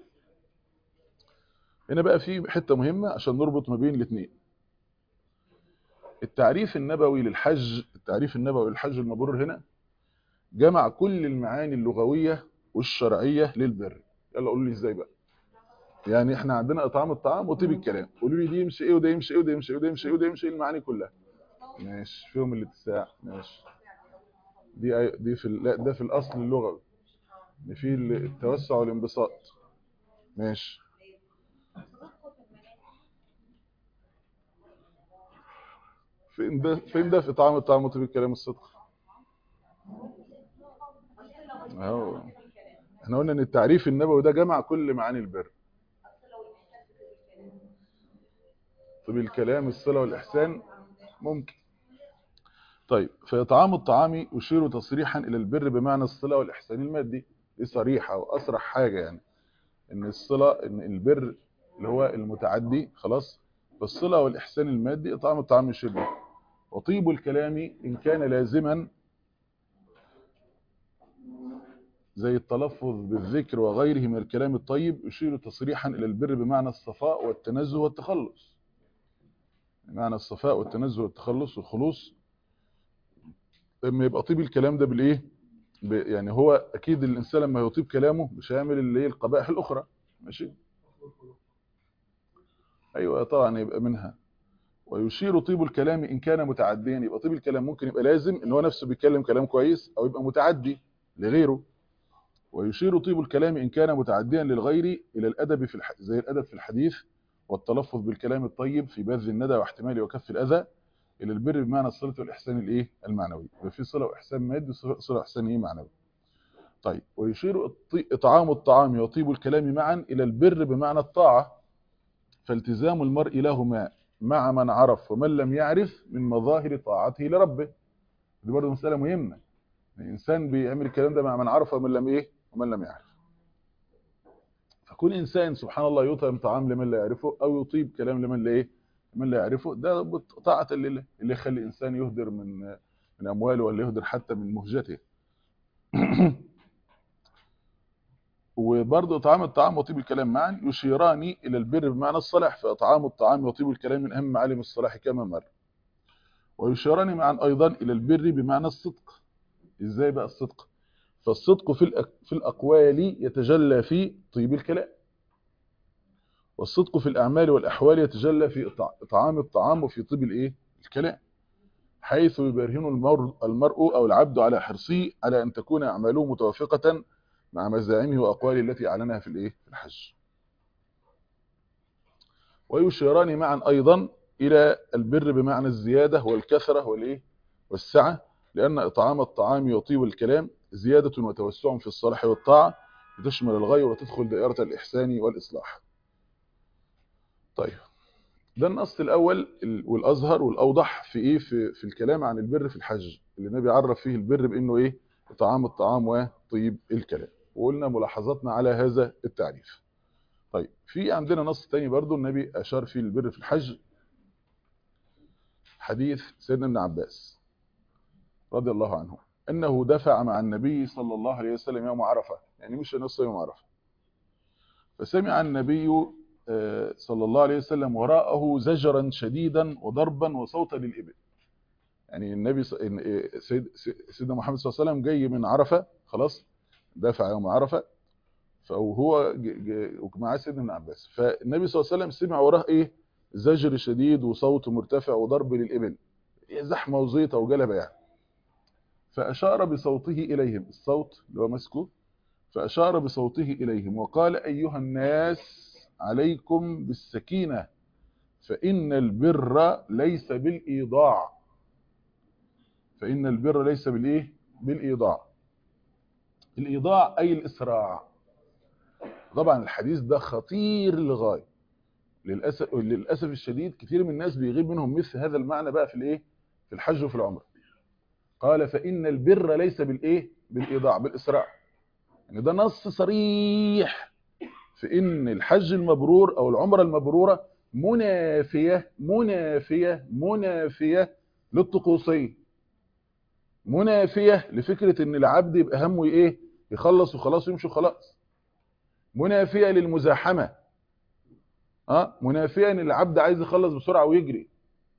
هنا بقى في حتة مهمة عشان نربط ما بين الاثنين التعريف النبوي للحج التعريف النبوي للحج المبرور هنا جمع كل المعاني اللغوية والشرعية للبر يلا قولوا لي ازاي بقى يعني احنا عندنا اطعام الطعام وطيب الكلام قولوا لي دي يمشي ايه وده يمشي ايه وده يمشي ايه وده يمشي ايه وده يمشي ايه المعاني كلها ماشي فيهم الاتساع ماشي دي دي في لا ده في الاصل اللغوي ان في التوسع والانبساط ماشي فين ده فين ده في طعام الطعام وطيب الكلام الصدق اهو احنا قلنا ان التعريف النبوي ده جمع كل معاني البر طب الكلام الصلة والإحسان ممكن طيب فإطعام الطعام يشير تصريحا إلى البر بمعنى الصلة والإحسان المادي دي صريحة وأصرح حاجة يعني إن الصلة إن البر اللي هو المتعدي خلاص فالصلة والإحسان المادي إطعام الطعام يشير له وطيب الكلام إن كان لازما زي التلفظ بالذكر وغيره من الكلام الطيب يشير تصريحا إلى البر بمعنى الصفاء والتنزه والتخلص بمعنى الصفاء والتنزه والتخلص والخلوص لما يبقى طيب الكلام ده بالايه يعني هو اكيد الانسان لما يطيب كلامه مش هيعمل اللي هي القبائح الاخرى ماشي ايوه طبعا يبقى منها ويشير طيب الكلام ان كان متعديا يبقى طيب الكلام ممكن يبقى لازم ان هو نفسه بيتكلم كلام كويس او يبقى متعدي لغيره ويشير طيب الكلام ان كان متعديا للغير الى الادب في الح... زي الادب في الحديث والتلفظ بالكلام الطيب في بذل الندى واحتمال وكف الاذى الى البر بمعنى الصله والاحسان الايه المعنوي في صله واحسان مادي صله واحسان ايه معنوي طيب ويشير اطعام الطعام وطيب الكلام معا الى البر بمعنى الطاعه فالتزام المرء لهما مع من عرف ومن لم يعرف من مظاهر طاعته لربه دي برضه مساله مهمه الانسان بيعمل الكلام ده مع من عرف ومن لم ايه ومن لم يعرف فكون انسان سبحان الله يطعم طعام لمن لا يعرفه او يطيب كلام لمن لا ايه من لا يعرفه ده طاعه لله اللي يخلي الانسان يهدر من من امواله ولا يهدر حتى من مهجته وبرضه اطعام الطعام وطيب الكلام معا يشيران الى البر بمعنى الصلاح فاطعام الطعام وطيب الكلام من اهم معالم الصلاح كما مر ويشيران معا ايضا الى البر بمعنى الصدق ازاي بقى الصدق فالصدق في الأك... في الاقوال يتجلى في طيب الكلام والصدق في الاعمال والاحوال يتجلى في اطعام الطعام وفي طيب الايه الكلام حيث يبرهن المرء المرء او العبد على حرصه على ان تكون اعماله متوافقه مع مزاعمه واقواله التي اعلنها في الايه في الحج ويشيران معا ايضا إلى البر بمعنى الزيادة والكثرة والإيه والسعة لأن إطعام الطعام يطيب الكلام زيادة وتوسع في الصلاح والطاعة لتشمل الغير وتدخل دائرة الإحسان والإصلاح طيب ده النص الأول والأظهر والأوضح في إيه في, في الكلام عن البر في الحج اللي النبي عرف فيه البر بأنه إيه إطعام الطعام وطيب الكلام وقلنا ملاحظاتنا على هذا التعريف طيب في عندنا نص تاني برضو النبي أشار فيه البر في الحج حديث سيدنا ابن عباس رضي الله عنه أنه دفع مع النبي صلى الله عليه وسلم يوم عرفة يعني مش نص يوم عرفة فسمع النبي صلى الله عليه وسلم وراءه زجرا شديدا وضربا وصوتا للإبل يعني النبي سيد سيدنا محمد صلى الله عليه وسلم جاي من عرفة خلاص دفع يوم عرفة فهو ومعاه سيدنا ابن عباس فالنبي صلى الله عليه وسلم سمع وراه ايه زجر شديد وصوت مرتفع وضرب للإبل زحمة وزيطة وجلبة يعني فأشار بصوته إليهم الصوت اللي هو مسكه فأشار بصوته إليهم وقال أيها الناس عليكم بالسكينة فإن البر ليس بالإيضاع فإن البر ليس بالإيه بالإيضاع الإيضاع أي الإسراع طبعا الحديث ده خطير للغاية للأسف, للأسف الشديد كثير من الناس بيغيب منهم مثل هذا المعنى بقى في الإيه في الحج وفي العمر قال فإن البر ليس بالإيه بالإيضاع بالإسراع يعني ده نص صريح في ان الحج المبرور او العمره المبروره منافيه منافيه منافيه للطقوسيه منافيه لفكره ان العبد يبقى همه ايه يخلص وخلاص ويمشي وخلاص منافيه للمزاحمه اه منافيه ان العبد عايز يخلص بسرعه ويجري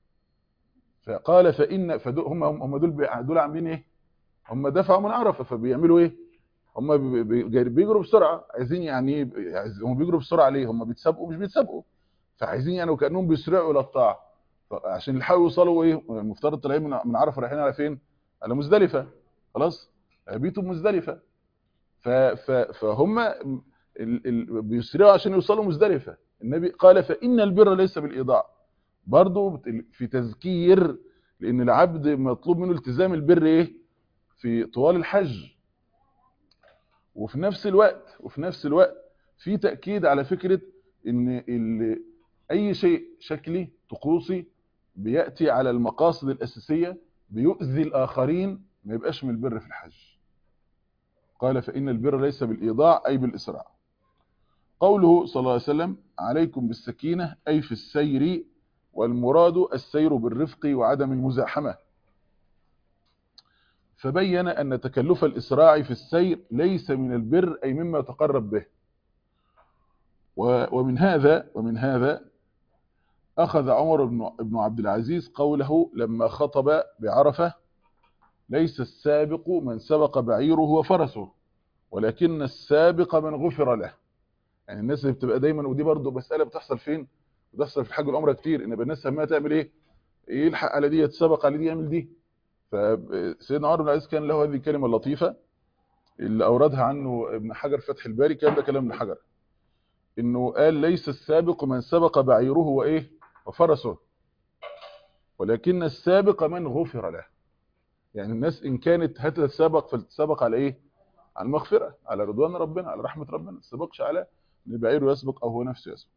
فقال فان فدول هم هم دول دول عاملين ايه هم دفعوا من عرفه فبيعملوا ايه هم بيجروا بسرعه عايزين يعني هم بيجروا بسرعه ليه هم بيتسابقوا مش بيتسابقوا فعايزين يعني وكانهم بيسرعوا الى الطاعه عشان يلحقوا يوصلوا ايه المفترض طالعين من عرفه رايحين على فين على مزدلفه خلاص بيتوا مزدلفه ف فهم ال... ال... بيسرعوا عشان يوصلوا مزدلفه النبي قال فان البر ليس بالايضاع برضه في تذكير لان العبد مطلوب منه التزام البر ايه في طوال الحج وفي نفس الوقت وفي نفس الوقت في تأكيد على فكرة ان اي شيء شكلي طقوسي بيأتي على المقاصد الأساسية بيؤذي الآخرين ما يبقاش من البر في الحج قال فإن البر ليس بالإيضاع أي بالإسراع قوله صلى الله عليه وسلم عليكم بالسكينة أي في السير والمراد السير بالرفق وعدم المزاحمة فبين أن تكلف الإسراع في السير ليس من البر أي مما يتقرب به ومن هذا ومن هذا أخذ عمر بن عبد العزيز قوله لما خطب بعرفة ليس السابق من سبق بعيره وفرسه ولكن السابق من غفر له يعني الناس اللي بتبقى دايما ودي برضو مسألة بتحصل فين بتحصل في الحج والعمرة كتير ان الناس سماها تعمل ايه يلحق على دي يتسبق على دي يعمل دي فسيدنا عمر بن العزيز كان له هذه الكلمة اللطيفة اللي أوردها عنه ابن حجر فتح الباري كان ده كلام ابن حجر انه قال ليس السابق من سبق بعيره وايه وفرسه ولكن السابق من غفر له يعني الناس ان كانت هتتسابق فلتسابق على ايه على المغفرة على رضوان ربنا على رحمة ربنا ما تسبقش على ان بعيره يسبق او هو نفسه يسبق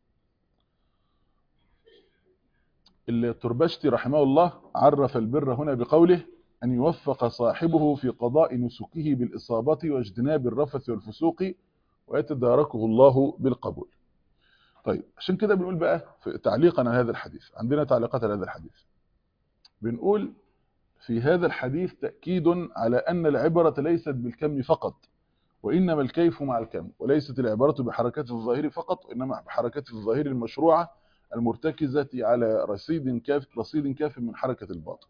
التربشتي رحمه الله عرف البر هنا بقوله أن يوفق صاحبه في قضاء نسكه بالإصابة واجتناب الرفث والفسوق ويتداركه الله بالقبول طيب عشان كده بنقول بقى تعليقا على هذا الحديث عندنا تعليقات على هذا الحديث بنقول في هذا الحديث تأكيد على أن العبرة ليست بالكم فقط وإنما الكيف مع الكم وليست العبرة بحركات الظاهر فقط وإنما بحركات الظاهر المشروعة المرتكزة على رصيد كاف رصيد كاف من حركة الباطن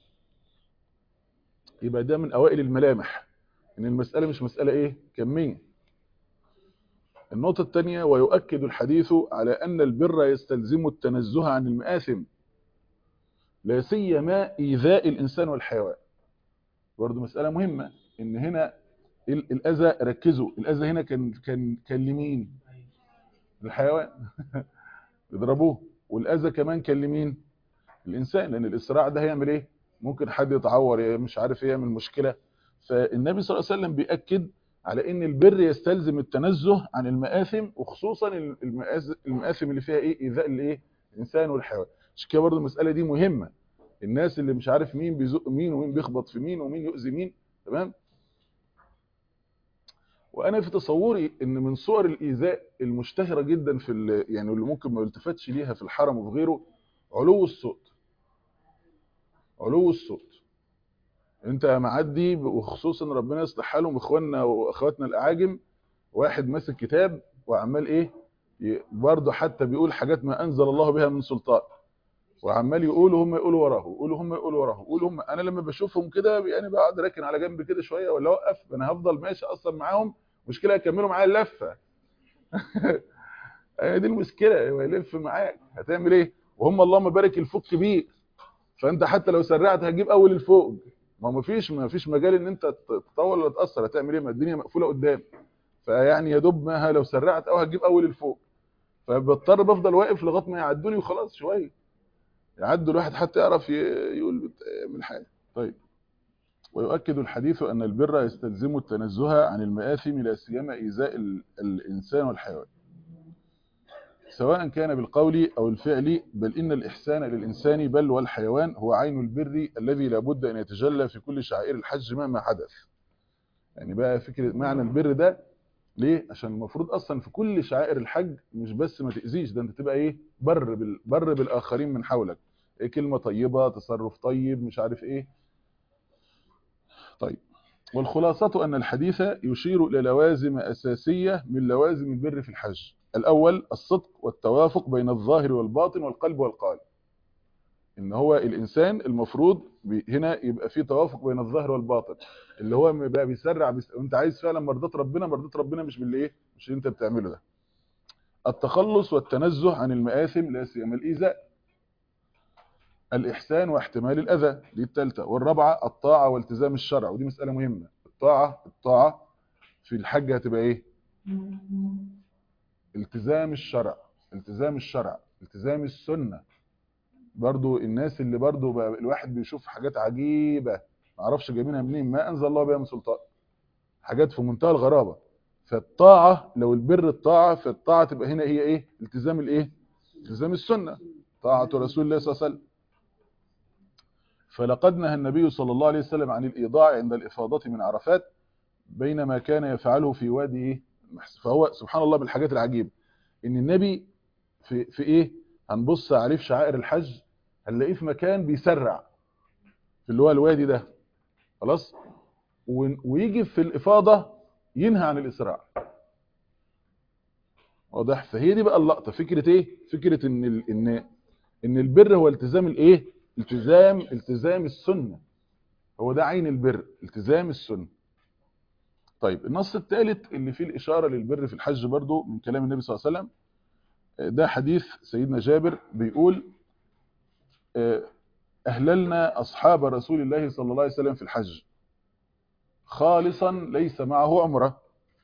يبقى ده من أوائل الملامح إن المسألة مش مسألة إيه كمية النقطة الثانية ويؤكد الحديث على أن البر يستلزم التنزه عن المآثم لا سيما إيذاء الإنسان والحيوان برضه مسألة مهمة إن هنا الأذى ركزوا الأذى هنا كان كان كان لمين الحيوان يضربوه والأذى كمان كان لمين الانسان لان الاسراع ده هيعمل ايه ممكن حد يتعور مش عارف ايه يعمل مشكله فالنبي صلى الله عليه وسلم بيأكد على ان البر يستلزم التنزه عن المآثم وخصوصا المآثم اللي فيها ايه ايذاء الايه الانسان والحيوان عشان كده برضه المساله دي مهمه الناس اللي مش عارف مين بيزق مين ومين بيخبط في مين ومين يؤذي مين تمام وانا في تصوري ان من صور الايذاء المشتهره جدا في يعني اللي ممكن ما يلتفتش ليها في الحرم وفي غيره علو الصوت علو الصوت انت معدي وخصوصا ربنا يصلح حالهم اخواننا واخواتنا الاعاجم واحد ماسك كتاب وعمال ايه برضه حتى بيقول حاجات ما انزل الله بها من سلطان وعمال يقولوا هم يقولوا وراه يقولوا هم يقولوا وراه يقولوا هم انا لما بشوفهم كده يعني بقعد راكن على جنب كده شويه ولا اوقف انا هفضل ماشي اصلا معاهم مشكله يكملوا معايا اللفه هي دي المشكله هو يلف معاك هتعمل ايه وهم اللهم بارك الفوق كبير فانت حتى لو سرعت هتجيب اول الفوق ما مفيش ما فيش مجال ان انت تطول ولا تاثر هتعمل ايه ما الدنيا مقفوله قدام فيعني يا دوب ما لو سرعت او هتجيب اول الفوق فبضطر بفضل واقف لغايه ما يعدوني وخلاص شويه يعدوا الواحد حتى يعرف يقول من حاجه طيب ويؤكد الحديث ان البر يستلزم التنزه عن المآثم لا سيما ايذاء الانسان والحيوان سواء كان بالقول او الفعل بل ان الاحسان للانسان بل والحيوان هو عين البر الذي لا بد ان يتجلى في كل شعائر الحج مهما حدث يعني بقى فكره معنى البر ده ليه عشان المفروض اصلا في كل شعائر الحج مش بس ما تاذيش ده انت تبقى ايه بر بال... بر بالاخرين من حولك إيه كلمه طيبه تصرف طيب مش عارف ايه طيب والخلاصه ان الحديث يشير الى لوازم اساسيه من لوازم البر في الحج الاول الصدق والتوافق بين الظاهر والباطن والقلب والقالب ان هو الانسان المفروض هنا يبقى فيه توافق بين الظاهر والباطن اللي هو بقى بيسرع بيس... وانت عايز فعلا مرضات ربنا مرضات ربنا مش باللي ايه مش اللي انت بتعمله ده التخلص والتنزه عن المآثم لا سيما الايذاء الاحسان واحتمال الاذى دي الثالثه والرابعه الطاعه والتزام الشرع ودي مساله مهمه الطاعه الطاعه في الحج هتبقى ايه التزام الشرع التزام الشرع التزام السنه برضو الناس اللي برضو بقى الواحد بيشوف حاجات عجيبة ما اعرفش جايبينها منين ما انزل الله بها من سلطان حاجات في منتهى الغرابة فالطاعة لو البر الطاعة فالطاعة تبقى هنا هي ايه التزام الايه التزام السنة طاعة رسول الله صلى الله عليه وسلم فلقد نهى النبي صلى الله عليه وسلم عن الإيضاع عند الإفاضة من عرفات بينما كان يفعله في وادي ايه فهو سبحان الله بالحاجات العجيبة ان النبي في, في ايه هنبص عليه في شعائر الحج هنلاقيه في مكان بيسرع في اللي هو الوادي ده خلاص ويجي في الإفاضة ينهى عن الإسراع واضح فهي دي بقى اللقطة فكرة ايه فكرة ان ال... ان ان البر هو التزام الايه التزام التزام السنة هو ده عين البر التزام السنة طيب النص الثالث اللي فيه الإشارة للبر في الحج برضو من كلام النبي صلى الله عليه وسلم ده حديث سيدنا جابر بيقول أهللنا أصحاب رسول الله صلى الله عليه وسلم في الحج خالصا ليس معه عمرة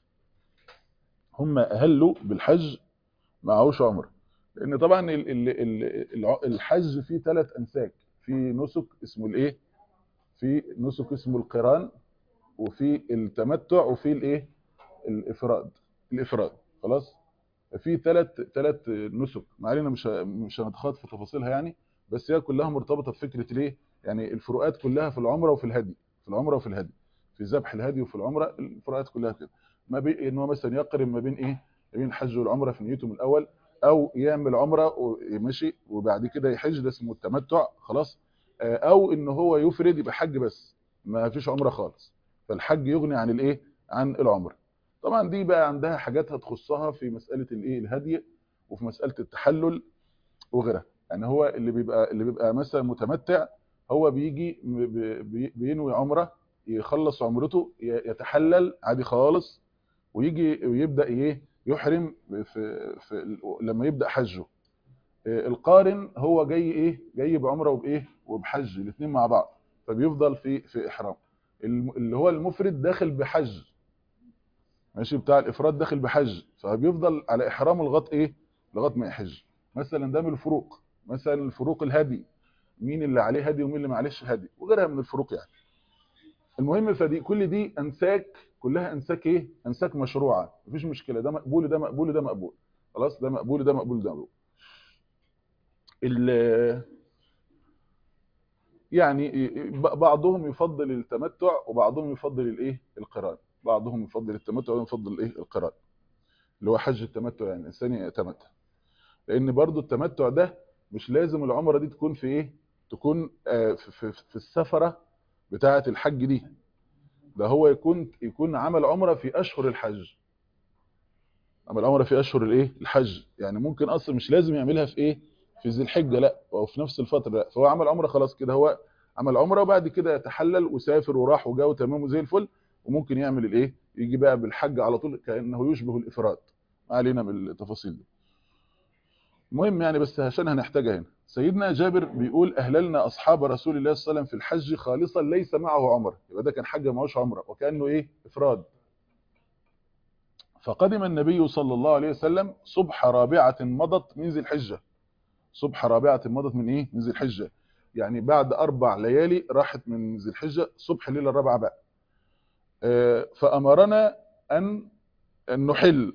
هم أهلوا بالحج معهوش عمرة لأن طبعا الحج فيه ثلاث أنساك في نسك اسمه الإيه في نسك اسمه القران وفي التمتع وفي الإيه الإفراد الإفراد خلاص في ثلاث ثلاث نسك ما علينا مش مش هنتخاض في تفاصيلها يعني بس هي كلها مرتبطه بفكره ليه يعني الفروقات كلها في العمره وفي الهدي في العمره وفي الهدي في ذبح الهدي وفي العمره الفروقات كلها كده ما بين ان هو مثلا يقرن ما بين ايه ما بين الحج والعمره في نيته من الاول او يعمل عمره ومشي وبعد كده يحج ده اسمه التمتع خلاص او ان هو يفرد يبقى حج بس ما فيش عمره خالص فالحج يغني عن الايه عن العمره طبعا دي بقى عندها حاجات هتخصها في مساله الايه الهدي وفي مساله التحلل وغيرها يعني هو اللي بيبقى اللي بيبقى مثلا متمتع هو بيجي بينوي عمره يخلص عمرته يتحلل عادي خالص ويجي ويبدا ايه يحرم في, في لما يبدا حجه القارن هو جاي ايه جاي بعمره وبايه وبحج الاثنين مع بعض فبيفضل في في احرام اللي هو المفرد داخل بحج ماشي بتاع الافراد داخل بحج فبيفضل على احرامه لغايه ايه لغايه ما يحج مثلا ده من الفروق مثلا الفروق الهدي مين اللي عليه هدي ومين اللي معلش هدي وغيرها من الفروق يعني المهم فدي كل دي انساك كلها انساك ايه انساك مشروعه مفيش مشكله ده مقبول ده مقبول ده مقبول خلاص ده مقبول ده مقبول ده مقبول ال- يعني بعضهم يفضل التمتع وبعضهم يفضل الايه القران بعضهم يفضل التمتع وبعضهم يفضل الايه القران اللي هو حج التمتع يعني الانسان يتمتع لان برضو التمتع ده مش لازم العمره دي تكون في ايه تكون آه، في, في, في السفره بتاعه الحج دي ده هو يكون يكون عمل عمره في اشهر الحج عمل عمره في اشهر الايه الحج يعني ممكن اصلا مش لازم يعملها في ايه في ذي الحجه لا او في نفس الفتره لا فهو عمل عمره خلاص كده هو عمل عمره وبعد كده يتحلل وسافر وراح وجا وتمام وزي الفل وممكن يعمل الايه يجي بقى بالحج على طول كانه يشبه الافراد ما علينا بالتفاصيل دي المهم يعني بس عشان هنحتاجها هنا سيدنا جابر بيقول اهللنا اصحاب رسول الله صلى الله عليه وسلم في الحج خالصا ليس معه عمره يبقى ده كان حج معهوش عمره وكانه ايه افراد فقدم النبي صلى الله عليه وسلم صبح رابعه مضت من ذي الحجه صبح رابعه مضت من ايه من ذي الحجه يعني بعد اربع ليالي راحت من ذي الحجه صبح الليله الرابعه بقى آه، فامرنا ان ان نحل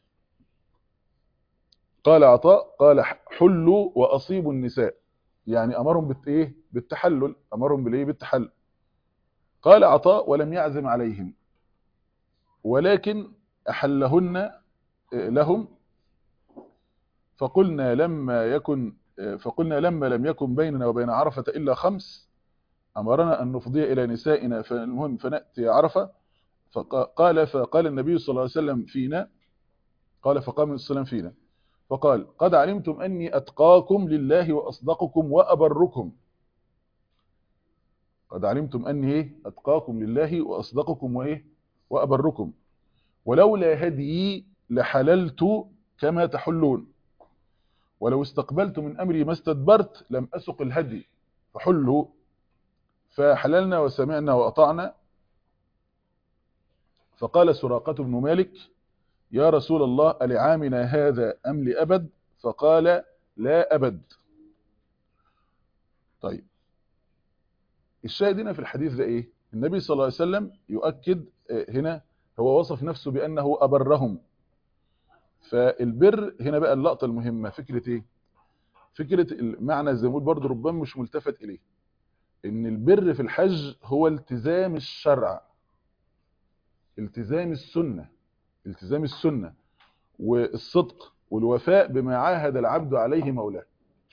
قال عطاء قال حلوا واصيبوا النساء يعني امرهم بالت ايه بالتحلل امرهم بالايه بالتحلل قال عطاء ولم يعزم عليهم ولكن احلهن لهم فقلنا لما يكن فقلنا لما لم يكن بيننا وبين عرفة إلا خمس أمرنا أن نفضي إلى نسائنا فالمهم فنأتي عرفة فقال فقال النبي صلى الله عليه وسلم فينا قال فقام السلام فينا فقال قد علمتم أني أتقاكم لله وأصدقكم وأبركم قد علمتم أني إيه؟ أتقاكم لله وأصدقكم وإيه وأبركم ولولا هدي لحللت كما تحلون ولو استقبلت من أمري ما استدبرت لم أسق الهدي فحلوا فحللنا وسمعنا وأطعنا فقال سراقة بن مالك يا رسول الله ألعامنا هذا أم لأبد فقال لا أبد طيب الشاهد هنا في الحديث ده إيه النبي صلى الله عليه وسلم يؤكد هنا هو وصف نفسه بأنه أبرهم فالبر هنا بقى اللقطة المهمة فكرة ايه فكرة المعنى زي ما بقول برضه ربما مش ملتفت اليه ان البر في الحج هو التزام الشرع التزام السنة التزام السنة والصدق والوفاء بما عاهد العبد عليه مولاه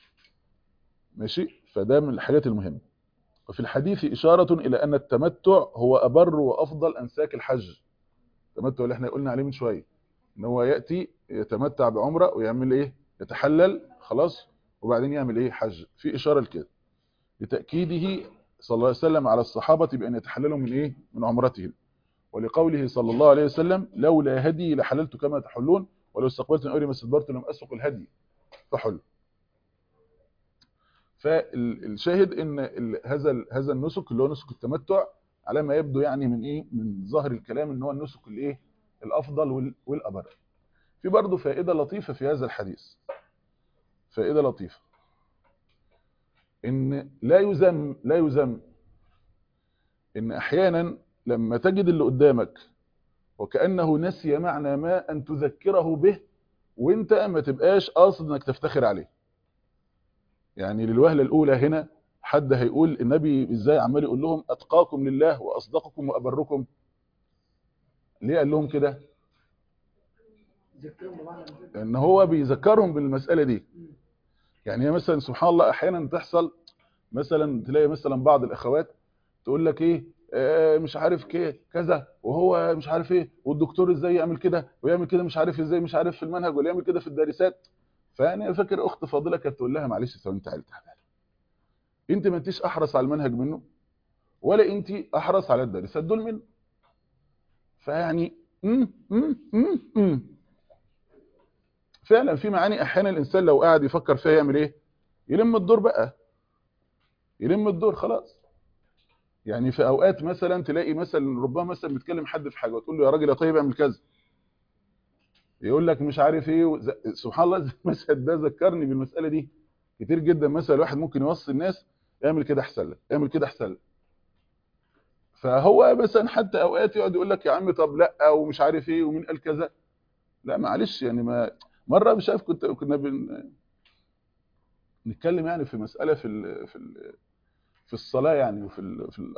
ماشي فده من الحاجات المهمة وفي الحديث إشارة إلى أن التمتع هو أبر وأفضل أنساك الحج التمتع اللي احنا قلنا عليه من شوية ان هو ياتي يتمتع بعمره ويعمل ايه يتحلل خلاص وبعدين يعمل ايه حج في اشاره لكده لتاكيده صلى الله عليه وسلم على الصحابه بان يتحللوا من ايه من عمرتهم ولقوله صلى الله عليه وسلم لولا هدي لحللت كما تحلون ولو استقبلت من امري ما استدبرت لم اسق الهدي فحل فالشاهد ان هذا هذا النسك اللي هو نسك التمتع على ما يبدو يعني من ايه من ظاهر الكلام ان هو النسك الايه الافضل والابر في برضه فائده لطيفه في هذا الحديث فائده لطيفه ان لا يذم لا يذم ان احيانا لما تجد اللي قدامك وكانه نسي معنى ما ان تذكره به وانت ما تبقاش قاصد انك تفتخر عليه يعني للوهله الاولى هنا حد هيقول النبي ازاي عمال يقول لهم اتقاكم لله واصدقكم وابركم ليه قال لهم كده لان هو بيذكرهم بالمساله دي يعني هي مثلا سبحان الله احيانا تحصل مثلا تلاقي مثلا بعض الاخوات تقول لك ايه آه مش عارف كيه كذا وهو مش عارف ايه والدكتور ازاي يعمل كده ويعمل كده مش عارف ازاي مش عارف في المنهج ولا يعمل كده في الدارسات فانا فاكر اخت فاضله كانت تقول لها معلش ثواني تعالي تعالي انت ما انتش احرص على المنهج منه ولا انت احرص على الدارسات دول منه فيعني مم مم مم مم. فعلا في معاني احيانا الانسان لو قاعد يفكر فيها يعمل ايه يلم الدور بقى يلم الدور خلاص يعني في اوقات مثلا تلاقي مثلا ربما مثلا بتكلم حد في حاجه وتقول له يا راجل يا طيب اعمل كذا يقول لك مش عارف ايه وز... سبحان الله المثل ده ذكرني بالمساله دي كتير جدا مثلا الواحد ممكن يوصي الناس اعمل كده احسن لك اعمل كده احسن لك فهو مثلا حتى اوقات يقعد يقول لك يا عم طب لا ومش عارف ايه ومين قال كذا لا معلش يعني ما مره مش عارف كنت كنا بن نتكلم يعني في مساله في ال في ال في الصلاه يعني وفي ال في ال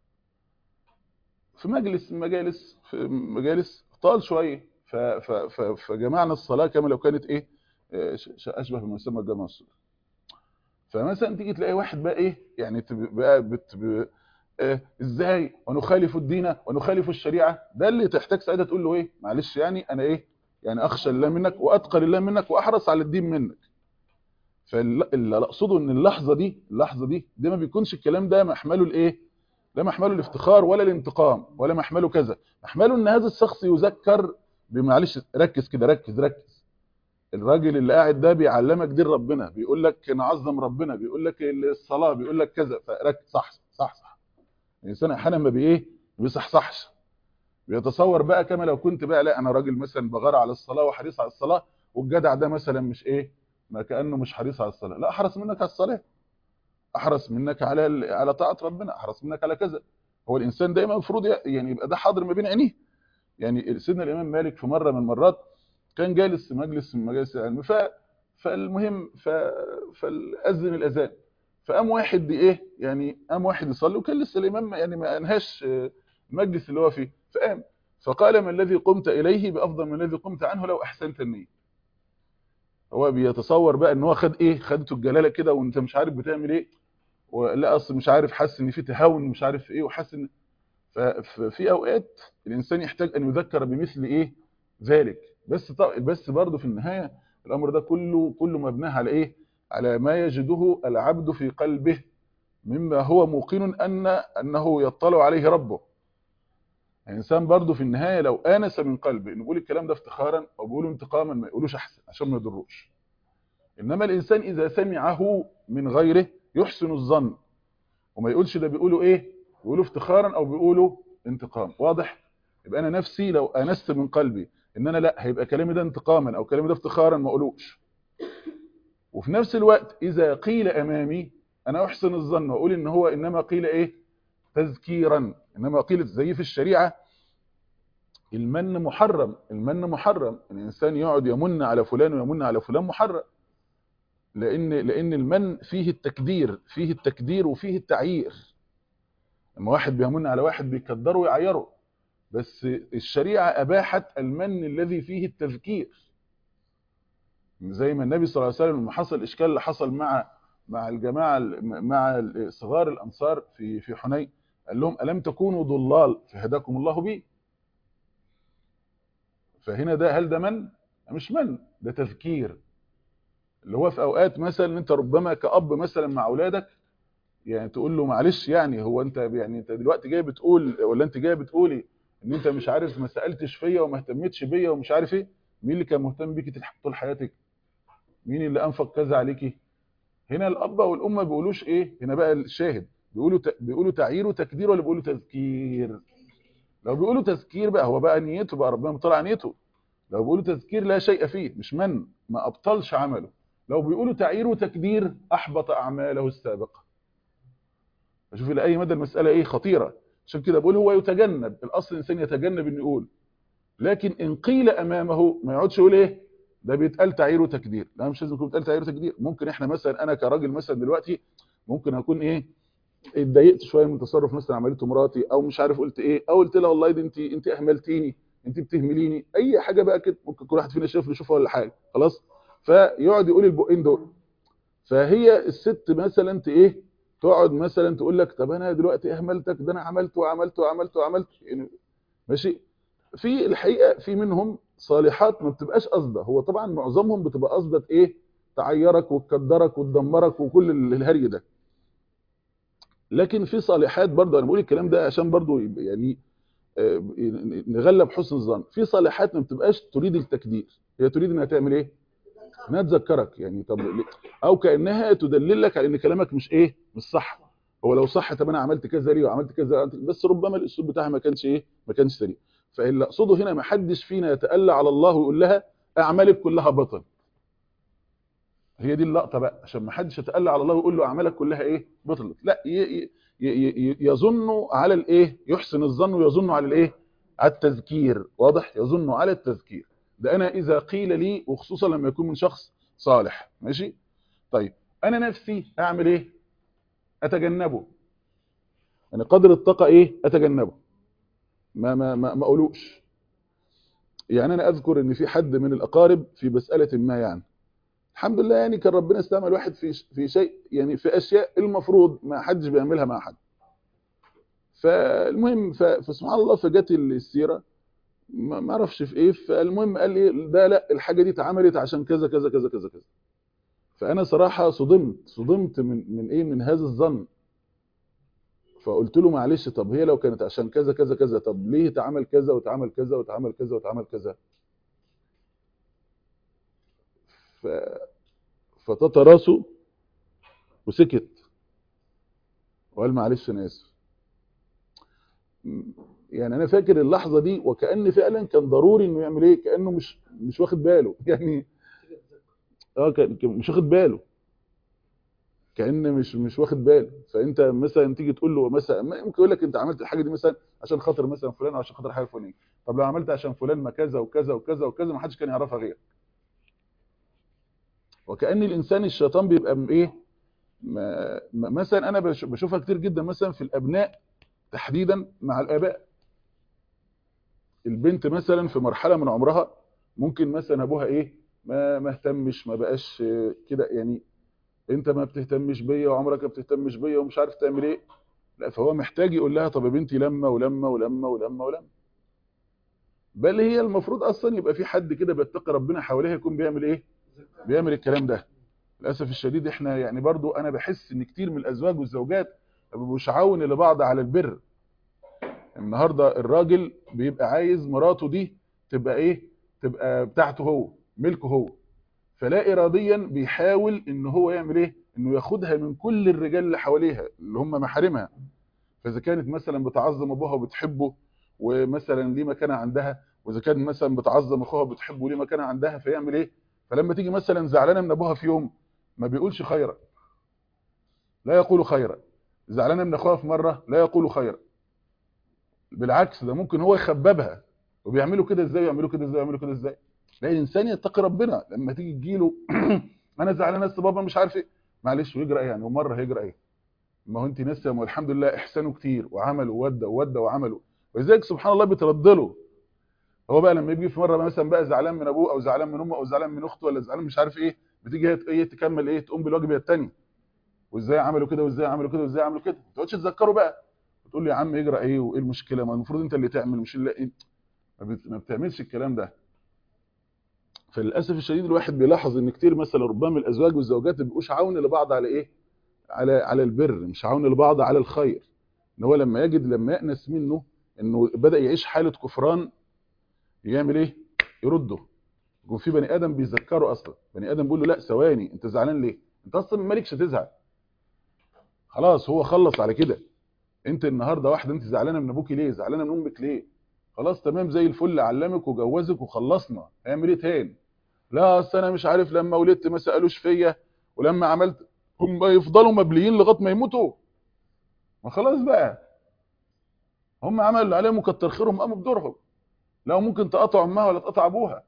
في مجلس مجالس في مجالس طال شويه ف- ف- ف- فجمعنا الصلاه كما لو كانت ايه آه، ش- ش- اشبه بما يسمى الجامع الصغير فمثلا تيجي تلاقي واحد بقى ايه يعني تب- بقى بت ب- آه، ازاي ونخالف الدين ونخالف الشريعه ده اللي تحتاج ساعتها تقول له ايه معلش يعني انا ايه يعني اخشى الله منك واتقى لله منك واحرص على الدين منك فاللي اقصده ان اللحظه دي اللحظه دي ده ما بيكونش الكلام ده محمله الايه لا محمله الافتخار ولا الانتقام ولا محمله كذا محمله ان هذا الشخص يذكر بمعلش ركز كده ركز ركز الراجل اللي قاعد ده بيعلمك دين ربنا بيقول لك نعظم ربنا بيقول لك الصلاه بيقول لك كذا فركز صح صح صح الانسان احيانا ما بايه ما بيصحصحش بيتصور بقى كما لو كنت بقى لا انا راجل مثلا بغار على الصلاه وحريص على الصلاه والجدع ده مثلا مش ايه ما كانه مش حريص على الصلاه لا احرص منك على الصلاه احرص منك على ال- على طاعه ربنا احرص منك على كذا هو الانسان دايما المفروض ي- يعني يبقى ده حاضر ما بين عينيه يعني سيدنا الامام مالك في مره من المرات كان جالس في مجلس من مجالس العلم ف فالمهم ف فاذن الاذان فقام واحد ايه يعني قام واحد يصلي وكان لسه الامام يعني ما انهاش آه، المجلس اللي هو فيه فقام فقال ما الذي قمت اليه بافضل من الذي قمت عنه لو احسنت النيه هو بيتصور بقى ان هو خد ايه خدته الجلاله كده وانت مش عارف بتعمل ايه ولا اصل مش عارف حاسس ان في تهاون مش عارف ايه وحاسس ان ف- ففي اوقات الانسان يحتاج ان يذكر بمثل ايه ذلك بس طب بس برضه في النهايه الامر ده كله كله مبناه على ايه على ما يجده العبد في قلبه مما هو موقن ان انه يطلع عليه ربه الانسان برضه في النهايه لو انس من قلبه انه بيقول الكلام ده افتخارا او بيقوله انتقاما ما يقولوش احسن عشان ما يضروش انما الانسان اذا سمعه من غيره يحسن الظن وما يقولش ده بيقولوا ايه بيقولوا افتخارا او بيقولوا انتقام واضح يبقى انا نفسي لو انست من قلبي ان انا لا هيبقى كلامي ده انتقاما او كلامي ده افتخارا ما اقولوش وفي نفس الوقت اذا قيل امامي انا احسن الظن واقول ان هو انما قيل ايه تذكيرا انما قيل زي في الشريعه المن محرم المن محرم الانسان يقعد يمن على فلان ويمن على فلان محرم لان لان المن فيه التكدير فيه التكدير وفيه التعيير لما واحد بيمن على واحد بيكدره ويعيره بس الشريعه اباحت المن الذي فيه التذكير زي ما النبي صلى الله عليه وسلم لما حصل الاشكال اللي حصل مع مع الجماعه مع صغار الانصار في في حنين قال لهم الم تكونوا ضلال فهداكم الله بي فهنا ده هل ده من مش من ده تذكير اللي هو في اوقات مثلا انت ربما كأب مثلا مع اولادك يعني تقول له معلش يعني هو انت يعني انت دلوقتي جاي بتقول ولا انت جاي بتقولي ان انت مش عارف ما سالتش فيا وما اهتمتش بيا ومش عارف ايه مين اللي كان مهتم بيكي طول حياتك مين اللي انفق كذا عليكي هنا الاب والام ما بيقولوش ايه هنا بقى الشاهد بيقولوا ت... بيقولوا تعيير وتكدير ولا بيقولوا تذكير لو بيقولوا تذكير بقى هو بقى نيته بقى ربنا مطلع نيته لو بيقولوا تذكير لا شيء فيه مش من ما ابطلش عمله لو بيقولوا تعيير وتكدير احبط اعماله السابقه شوف الى اي مدى المساله ايه خطيره عشان كده بقول هو يتجنب الاصل الانسان يتجنب انه يقول لكن ان قيل امامه ما يقعدش يقول ايه ده بيتقال تعيير وتكدير لا مش لازم يكون بيتقال تعيير وتكدير ممكن احنا مثلا انا كراجل مثلا دلوقتي ممكن اكون ايه اتضايقت شويه من تصرف مثلا عملته مراتي او مش عارف قلت ايه او قلت لها والله دي انت انت اهملتيني انت بتهمليني اي حاجه بقى كده ممكن كل واحد فينا شايف له يشوفها ولا حاجه خلاص فيقعد يقول البقين دول فهي الست مثلا انت ايه تقعد مثلا تقول لك طب انا دلوقتي اهملتك ده انا عملت وعملت وعملت وعملت يعني ماشي في الحقيقه في منهم صالحات ما بتبقاش قصده هو طبعا معظمهم بتبقى قصده ايه تعيرك وتكدرك وتدمرك وكل الهري ده لكن في صالحات برضه انا بقول الكلام ده عشان برضه يعني نغلب حسن الظن في صالحات ما بتبقاش تريد التكدير هي تريد انها تعمل ايه انها تذكرك يعني طب او كانها تدللك على ان كلامك مش ايه مش صح هو لو صح طب انا عملت كذا ليه وعملت كذا بس ربما الاسلوب بتاعها ما كانش ايه ما كانش سليم فاللي اقصده هنا ما حدش فينا يتألى على الله ويقول لها اعمالك كلها بطل هي دي اللقطه بقى عشان ما حدش يتألى على الله ويقول له اعمالك كلها ايه بطلت لا ي- ي- ي- ي- يظن على الايه يحسن الظن ويظن على الايه على التذكير واضح يظن على التذكير ده انا اذا قيل لي وخصوصا لما يكون من شخص صالح ماشي طيب انا نفسي اعمل ايه اتجنبه يعني قدر الطاقه ايه اتجنبه ما ما ما, ما اقولوش يعني انا اذكر ان في حد من الاقارب في مساله ما يعني الحمد لله يعني كان ربنا استعمل واحد في في شيء يعني في اشياء المفروض ما حدش بيعملها مع حد فالمهم ف- فسبحان الله فجت السيره ما ما اعرفش في ايه فالمهم قال لي ده لا الحاجه دي اتعملت عشان كذا كذا كذا كذا كذا فانا صراحه صدمت صدمت من من ايه من هذا الظن فقلت له معلش طب هي لو كانت عشان كذا كذا كذا طب ليه اتعمل كذا واتعمل كذا واتعمل كذا واتعمل كذا ف فطاط راسه وسكت وقال معلش انا اسف يعني انا فاكر اللحظه دي وكأن فعلا كان ضروري انه يعمل ايه كأنه مش مش واخد باله يعني اه كان كان مش واخد باله كأن مش مش واخد باله فانت مثلا تيجي تقول له مثلا ما- ممكن يقول لك انت عملت الحاجه دي مثلا عشان خاطر مثلا فلان او عشان خاطر حاجه فلانيه طب لو عملت عشان فلان ما كذا وكذا وكذا وكذا ما حدش كان يعرفها غيرك وكأن الانسان الشيطان بيبقى م- ايه ما ما- مثلا انا بش- بشوفها كتير جدا مثلا في الابناء تحديدا مع الاباء البنت مثلا في مرحله من عمرها ممكن مثلا ابوها ايه ما ما اهتمش ما بقاش آه، كده يعني انت ما بتهتمش بيا وعمرك ما بتهتمش بيا ومش عارف تعمل ايه لا فهو محتاج يقول لها طب يا بنتي لما ولما ولما ولما ولما بل هي المفروض اصلا يبقى في حد كده بيتقي ربنا حواليها يكون بيعمل ايه بيعمل الكلام ده للاسف الشديد احنا يعني برضو انا بحس ان كتير من الازواج والزوجات ما بيبقوش عاون لبعض على البر النهارده الراجل بيبقى عايز مراته دي تبقى ايه تبقى بتاعته هو ملكه هو فلا اراديا بيحاول ان هو يعمل ايه انه ياخدها من كل الرجال اللي حواليها اللي هم محارمها فاذا كانت مثلا بتعظم ابوها وبتحبه ومثلا ليه مكانه عندها واذا كان مثلا بتعظم اخوها وبتحبه وليه مكانه عندها فيعمل ايه فلما تيجي مثلا زعلانه من ابوها في يوم ما بيقولش خيرا لا يقول خيرا زعلانه من اخوها في مره لا يقول خيرا بالعكس ده ممكن هو يخببها وبيعملوا كده ازاي يعملوا كده ازاي يعملوا كده ازاي لا الانسان يتقي ربنا لما تيجي تجيله انا زعلان بس بابا مش عارف ايه معلش ويجرى ايه يعني ومره هيجرى ايه ما هو انت ناسيه ما هو الحمد لله احسانه كتير وعملوا وودى وودى وعملوا ولذلك سبحان الله بيترد له هو بقى لما يجي في مره مثلا بقى زعلان من ابوه او زعلان من امه او زعلان من اخته ولا زعلان مش عارف ايه بتيجي هي ايه تكمل ايه تقوم بالواجب الثاني وازاي عملوا كده وازاي عملوا كده وازاي عملوا كده ما تقعدش تذكره بقى وتقول له يا عم يجرى ايه وايه المشكله ما المفروض انت اللي تعمل مش اللي إيه؟ ما بت- ما بتعملش الكلام ده فللاسف الشديد الواحد بيلاحظ ان كتير مثلا ربما الازواج والزوجات ما بيبقوش عون لبعض على ايه على على البر مش عون لبعض على الخير ان هو لما يجد لما يأنس منه انه بدا يعيش حاله كفران يعمل ايه يرده يكون في بني ادم بيذكره اصلا بني ادم بيقول له لا ثواني انت زعلان ليه انت اصلا مالكش تزعل خلاص هو خلص على كده انت النهارده واحده انت زعلانه من ابوكي ليه زعلانه من امك ليه خلاص تمام زي الفل علمك وجوزك وخلصنا هيعمل ايه تاني لا اصل انا مش عارف لما ولدت ما سالوش فيا ولما عملت هم يفضلوا مبليين لغايه ما يموتوا ما خلاص بقى هم عملوا اللي عليهم وكتر خيرهم قاموا بدورهم لو ممكن تقطع امها ولا تقطع ابوها